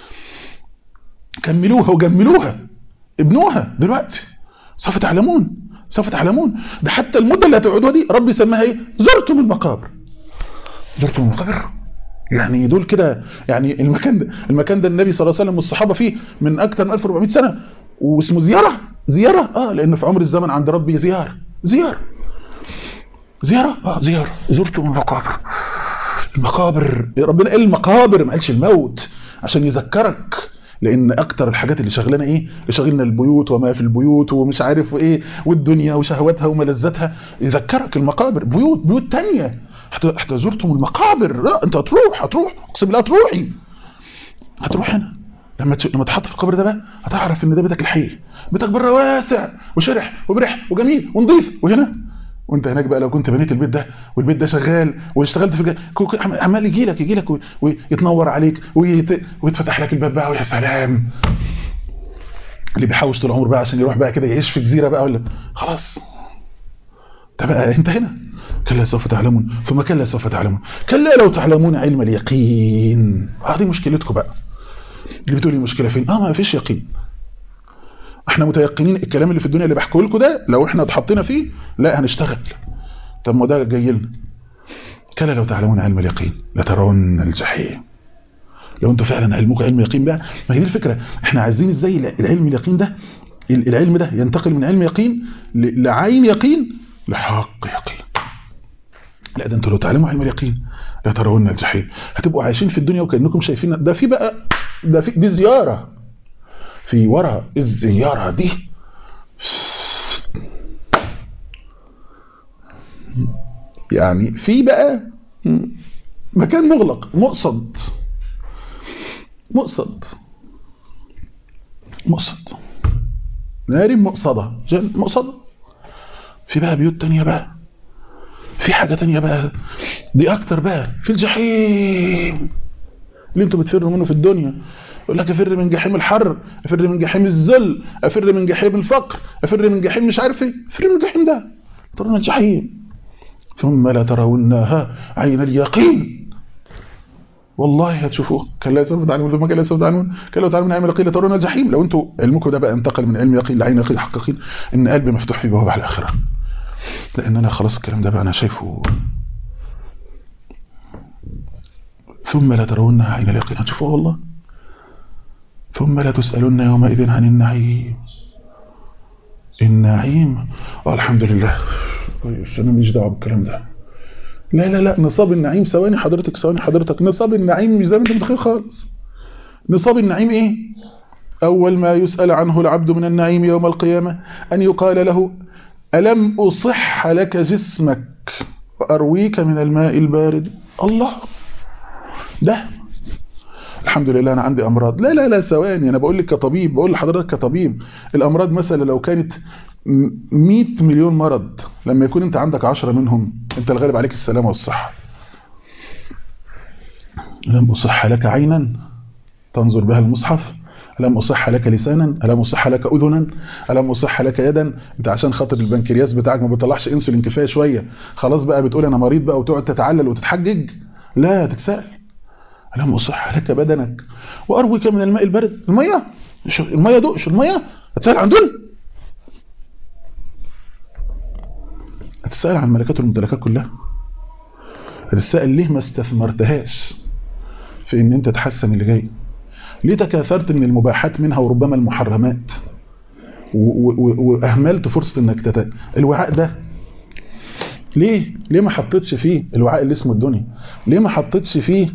كملوها وجملوها ابنوها دلوقتي سوف تعلمون سوف تعلمون ده حتى المدة اللي هتقعدوها دي ربي سماها ايه زرتم المقابر زرتم المقابر يعني دول كده يعني المكان ده المكان ده النبي صلى الله عليه وسلم والصحابة فيه من اكثر من 1400 سنة واسمه زيارة زيارة اه لان في عمر الزمن عند ربي زيارة زيارة زيارة اه زيارة زرتم المقابر المقابر ربنا قال المقابر ما قالش الموت عشان يذكرك لان اكتر الحاجات اللي شغلنا ايه اللي شغلنا البيوت وما في البيوت ومش عارف ايه والدنيا وشهواتها وملذاتها يذكرك المقابر بيوت بيوت تانية حتى زرتم المقابر لا انت هتروح هتروح اقسم بالله هتروحي هتروح هنا لما لما تحط في القبر ده بقى هتعرف ان ده بيتك الحقيقي بيتك بره واسع وشرح وبرح وجميل ونظيف وهنا وانت هناك بقى لو كنت بنيت البيت ده والبيت ده شغال واشتغلت في عمال يجي لك يجي لك ويتنور عليك ويت... ويتفتح لك الباب بقى ويا سلام اللي بيحوش طول عمره بقى عشان يروح بقى كده يعيش في جزيره بقى ولا خلاص ده بقى انت هنا كلا سوف تعلمون ثم كلا سوف تعلمون كلا لو تعلمون علم اليقين هذه مشكلتكم بقى اللي بتقولي المشكله فين اه ما فيش يقين احنا متيقنين الكلام اللي في الدنيا اللي بحكيه لكم ده لو احنا اتحطينا فيه لا هنشتغل طب ما ده جاي لنا كلا لو تعلمون علم اليقين لترون الجحيم لو انتوا فعلا علمكم علم يقين بقى ما هي دي الفكره احنا عايزين ازاي العلم اليقين ده العلم ده ينتقل من علم يقين لعين يقين لحق يقين لا ده انتوا لو تعلموا علم اليقين لترون الجحيم هتبقوا عايشين في الدنيا وكانكم شايفين ده في بقى ده في دي زياره في وراء الزيارة دي يعني في بقى مكان مغلق مقصد مقصد مقصد نار مقصدة مقصدة في بقى بيوت تانية بقى في حاجة تانية بقى دي اكتر بقى في الجحيم اللي انتوا بتفروا منه في الدنيا يقول لك افر من جحيم الحر افر من جحيم الذل افر من جحيم الفقر افر من جحيم مش عارف ايه افر من الجحيم ده ترون الجحيم ثم لا ترونها عين اليقين والله هتشوفوه كلا سوف تعلمون ثم كلا سوف تعلمون كلا تعلمون علم اليقين لترون الجحيم لو انتوا علمكم ده بقى انتقل من علم يقين لعين يقين حق يقين ان قلبي مفتوح في بوابه على الاخره لان انا خلاص الكلام ده بقى انا شايفه ثم لا ترونها عين اليقين هتشوفوه والله ثم لا تسألن يومئذ عن النعيم النعيم آه الحمد لله كويس انا مش دعوه بالكلام ده لا لا لا نصاب النعيم ثواني حضرتك ثواني حضرتك نصاب النعيم مش زي ما انت متخيل خالص نصاب النعيم ايه اول ما يسأل عنه العبد من النعيم يوم القيامة ان يقال له ألم أصح لك جسمك وأرويك من الماء البارد الله ده الحمد لله انا عندي امراض لا لا لا ثواني انا بقول لك كطبيب بقول لحضرتك كطبيب الامراض مثلا لو كانت 100 مليون مرض لما يكون انت عندك 10 منهم انت الغالب عليك السلامه والصحه لم اصح لك عينا تنظر بها المصحف ألم أصح لك لسانا ألم أصح لك أذنا ألم أصح لك يدا أنت عشان خاطر البنكرياس بتاعك ما بيطلعش انسولين كفايه شوية خلاص بقى بتقول أنا مريض بقى وتقعد تتعلل وتتحجج لا تتسأل ألم أصح لك بدنك وأرويك من الماء البارد المية المية دقش المية هتسأل عن دول هتسأل عن ملكات والممتلكات كلها هتسأل ليه ما استثمرتهاش في ان انت تحسن اللي جاي ليه تكاثرت من المباحات منها وربما المحرمات واهملت فرصة انك تت... الوعاء ده ليه ليه ما حطيتش فيه الوعاء اللي اسمه الدنيا ليه ما حطيتش فيه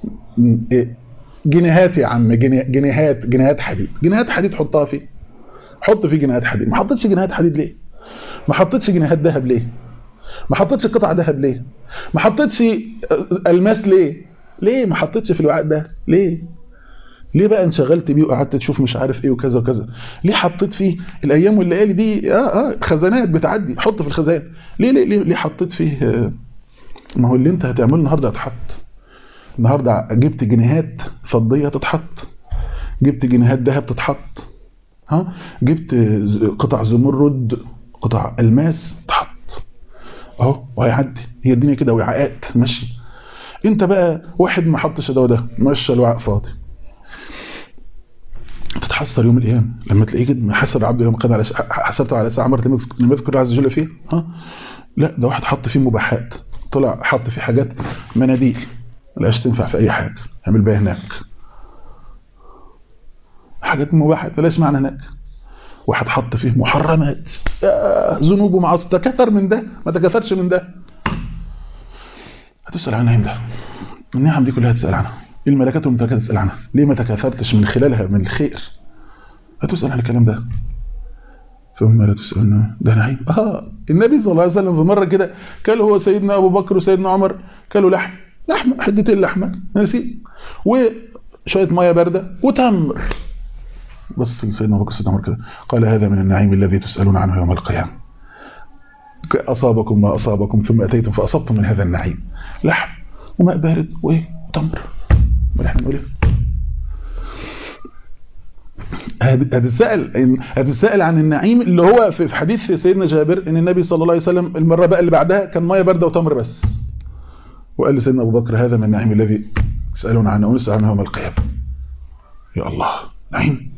جنيهات يا عم جنيهات جنيهات حديد جنيهات حديد حطها فيه حط فيه جنيهات حديد ما حطيتش جنيهات حديد ليه ما حطيتش جنيهات ذهب ليه ما حطيتش قطع ذهب ليه ما حطيتش الماس ليه ليه ما حطيتش في الوعاء ده ليه ليه بقى انشغلت بيه وقعدت تشوف مش عارف ايه وكذا وكذا ليه حطيت فيه الايام والليالي دي اه اه خزانات بتعدي حط في الخزان ليه ليه ليه, ليه حطيت فيه آه ما هو اللي انت هتعمله النهارده هتحط النهارده جبت جنيهات فضيه تتحط جبت جنيهات ذهب تتحط ها جبت قطع زمرد قطع الماس تحط اهو وهيعدي هي الدنيا كده وعاءات ماشي انت بقى واحد ما حطش ده وده مشى الوعاء فاضي تتحسر يوم القيامه لما تلاقيه كده حسر عبد يوم قد على حسرته على ساعه مرة لما يذكر عز وجل فيه ها لا ده واحد حط فيه مباحات طلع حط فيه حاجات مناديل ملهاش تنفع في اي حاجه اعمل بيها هناك حاجات مباحات ملهاش معنى هناك واحد حط فيه محرمات ذنوب ومعاصي تكاثر من ده ما تكاثرش من ده هتسأل عنها امتى النعم دي كلها تسأل عنها الملكات والممتلكات تسأل عنها ليه ما تكاثرتش من خلالها من الخير هتسأل عن الكلام ده ثم لا تسألنا ده نعيم اه النبي صلى الله عليه وسلم في مرة كده كان هو سيدنا أبو بكر وسيدنا عمر كلوا لحم لحمة حدتين لحمة نسي وشوية مية باردة وتمر بص لسيدنا أبو بكر وسيدنا عمر كده قال هذا من النعيم الذي تسألون عنه يوم القيامة أصابكم ما أصابكم ثم أتيتم فأصبتم من هذا النعيم لحم وماء بارد وإيه وتمر ما احنا نقول ايه هتسأل هتسأل عن النعيم اللي هو في حديث سيدنا جابر ان النبي صلى الله عليه وسلم المرة بقى اللي بعدها كان ميه باردة وتمر بس وقال لسيدنا ابو بكر هذا من النعيم الذي تسألون عنه ونسأل عنه يوم القيامة يا الله نعيم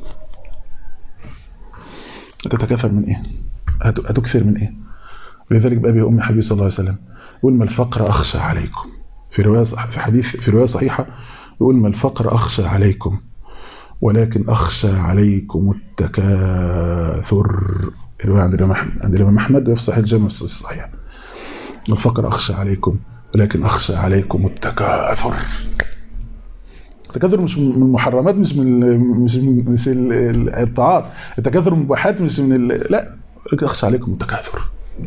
هتتكاثر من ايه هتكثر من ايه ولذلك بقى ابي ام حبيبي صلى الله عليه وسلم يقول ما الفقر اخشى عليكم في روايه في حديث في روايه صحيحه يقول ما الفقر اخشى عليكم ولكن أخشى عليكم التكاثر رواية عند الإمام أحمد عند الإمام أحمد وفي صحيح الجامع الصحيح الفقر أخشى عليكم ولكن أخشى عليكم التكاثر التكاثر مش من المحرمات مش من مش من مش الطاعات التكاثر من المباحات مش من لا أخشى عليكم التكاثر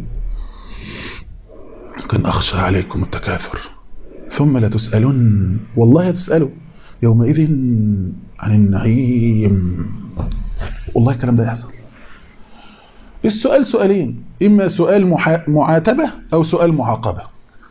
لكن أخشى عليكم التكاثر ثم لا تسألون والله تسألوا يومئذ عن النعيم والله الكلام ده يحصل السؤال سؤالين إما سؤال محا... معاتبة أو سؤال معاقبة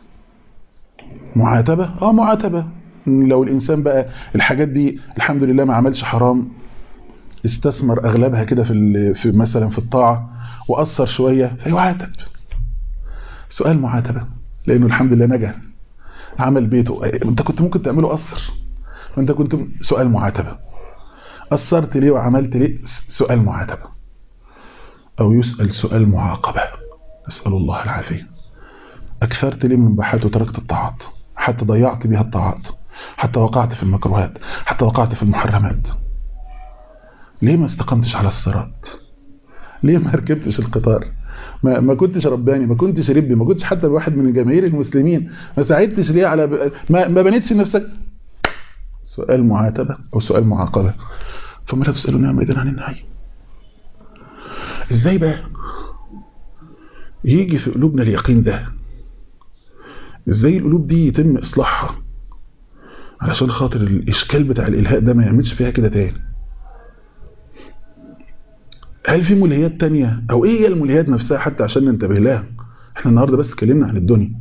معاتبة اه معاتبة لو الإنسان بقى الحاجات دي الحمد لله ما عملش حرام استثمر أغلبها كده في, ال... في مثلا في الطاعة وأثر شوية فيعاتب سؤال معاتبة لأنه الحمد لله نجا عمل بيته انت كنت ممكن تعمله أثر وانت كنت سؤال معاتبة أثرت ليه وعملت ليه سؤال معاتبة أو يسأل سؤال معاقبة نسأل الله العافية أكثرت ليه من بحات وتركت الطاعات حتى ضيعت بها الطاعات حتى وقعت في المكروهات حتى وقعت في المحرمات ليه ما استقمتش على الصراط ليه ما ركبتش القطار ما, ما كنتش رباني ما كنتش ربي ما كنتش حتى واحد من جماهير المسلمين ما ساعدتش ليه على ب... ما, ما بنيتش نفسك سؤال معاتبة أو سؤال معاقبة فما لا تسألون يومئذ عن النعيم ازاي بقى يجي في قلوبنا اليقين ده ازاي القلوب دي يتم اصلاحها علشان خاطر الاشكال بتاع الالهاء ده ما يعملش فيها كده تاني هل في ملهيات تانية او ايه هي الملهيات نفسها حتى عشان ننتبه لها احنا النهاردة بس اتكلمنا عن الدنيا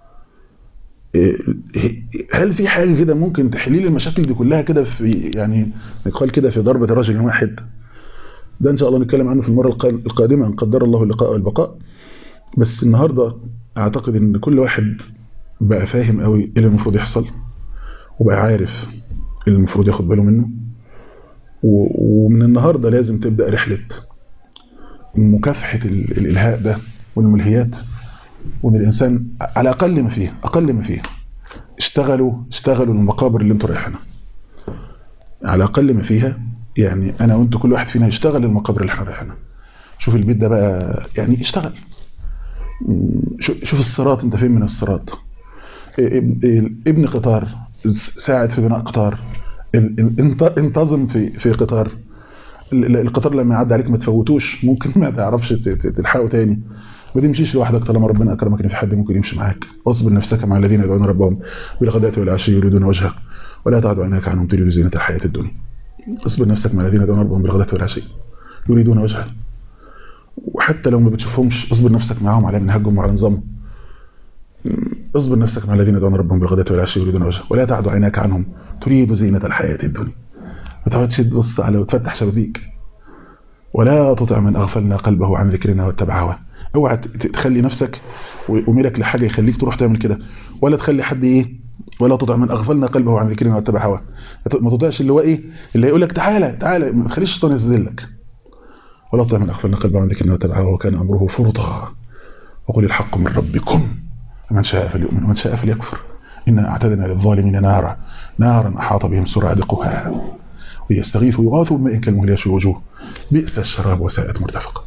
هل في حاجة كده ممكن تحليل المشاكل دي كلها كده في يعني نقال كده في ضربة رجل واحد ده ان شاء الله نتكلم عنه في المرة القادمة ان قدر الله اللقاء والبقاء بس النهاردة اعتقد ان كل واحد بقى فاهم قوي ايه اللي المفروض يحصل وبقى عارف ايه اللي المفروض ياخد باله منه ومن النهاردة لازم تبدأ رحلة مكافحة الإلهاء ده والملهيات وان الانسان على اقل ما فيه اقل ما فيه اشتغلوا اشتغلوا المقابر اللي انتوا رايحينها على اقل ما فيها يعني انا وانتوا كل واحد فينا يشتغل المقابر اللي احنا رايحينها شوف البيت ده بقى يعني اشتغل شوف الصراط انت فين من الصراط ابن قطار ساعد في بناء قطار انتظم في في قطار القطار لما يعدي عليك ما تفوتوش ممكن ما تعرفش تلحقه تاني ما تمشيش لوحدك طالما ربنا اكرمك ان في حد ممكن يمشي معاك واصبر نفسك مع الذين يدعون ربهم بالغداة والعشي يريدون وجهه ولا تعد عيناك عنهم تريد زينة الحياة الدنيا اصبر نفسك مع الذين يدعون ربهم بالغداة والعشي يريدون وجهه وحتى لو ما بتشوفهمش اصبر نفسك معاهم على منهجهم وعلى نظامهم اصبر نفسك مع الذين يدعون ربهم بالغداة والعشي يريدون وجهه ولا تعد عيناك عنهم تريد زينة الحياة الدنيا ما تقعدش تبص على وتفتح شبابيك ولا تطع من اغفلنا قلبه عن ذكرنا واتبع هواه اوعى تخلي نفسك وميلك لحاجه يخليك تروح تعمل كده ولا تخلي حد ايه ولا تطع من اغفلنا قلبه عن ذكرنا واتبع هواه ما تطيعش اللي هو ايه اللي هيقول لك تعالى تعالى ما تخليش الشيطان يستذلك ولا تطع من اغفلنا قلبه عن ذكرنا واتبع هواه وكان امره فرطا وقل الحق من ربكم من شاء فليؤمن ومن شاء فليكفر إنا أعتدنا للظالمين نارا نارا أحاط بهم سرادقها ويستغيث ويغاثوا بماء كالمهل يشوي وجوه بئس الشراب وساءت مرتفقة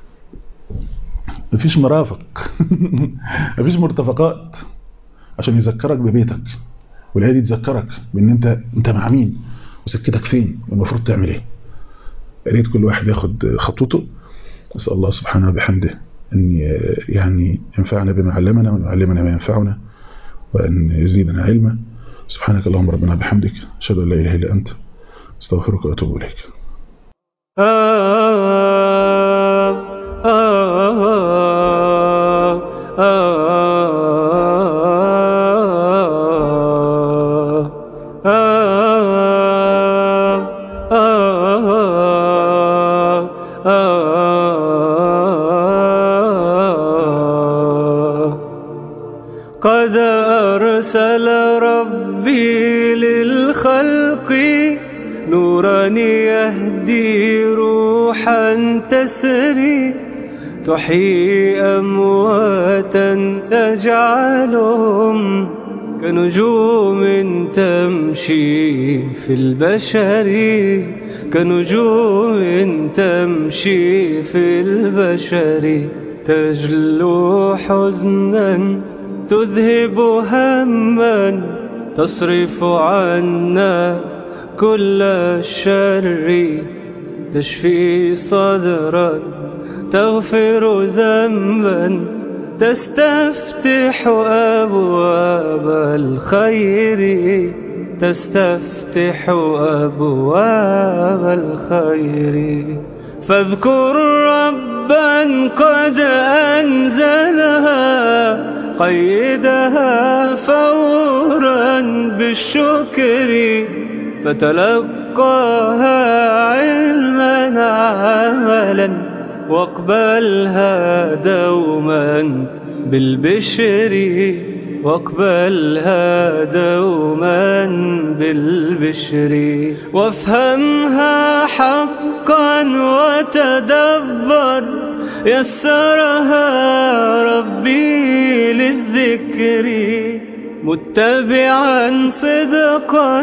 مفيش مرافق مفيش مرتفقات عشان يذكرك ببيتك والآية دي تذكرك بان انت انت مع مين وسكتك فين والمفروض تعمل ايه يا ريت كل واحد ياخد خطوته نسال الله سبحانه وبحمده ان يعني ينفعنا بما علمنا وان يعلمنا ما ينفعنا وان يزيدنا علما سبحانك اللهم ربنا بحمدك اشهد ان لا اله الا انت استغفرك واتوب اليك قد أرسل ربي للخلق نورا يهدي روحا تسري تحيي أمواتا تجعلهم كنجوم تمشي في البشر كنجوم تمشي في البشر تجلو حزنا تذهب هما تصرف عنا كل الشر تشفي صدرا تغفر ذنبا تستفتح أبواب الخير تستفتح أبواب الخير فاذكر ربا قد أنزلها قيدها فورا بالشكر فتلقاها علما عملا واقبلها دوما بالبشر واقبلها دوما بالبشر وافهمها حقا وتدبر يسرها ربي للذكر متبعا صدقا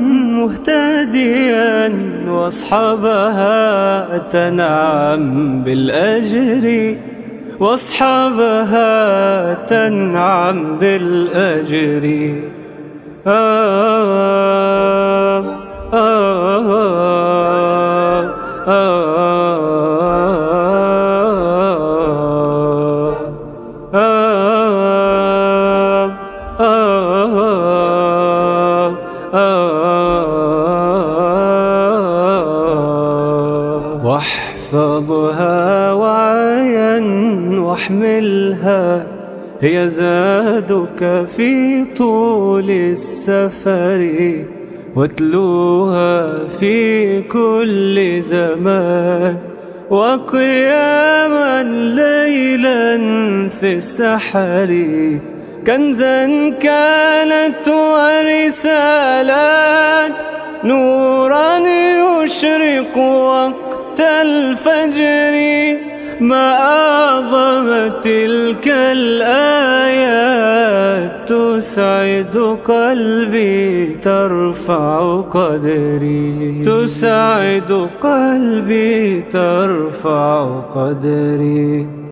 مهتديا واصحابها تنعم بالأجر واصحابها تنعم بالأجر آه آه آه واحفظها وعيا واحملها هي زادك في طول السفر واتلوها في كل زمان وقياما ليلا في السحر كنزا كانت ورسالات نورا يشرق وقت الفجر ما أعظم تلك الآيات تسعد قلبي ترفع قدري تسعد قلبي ترفع قدري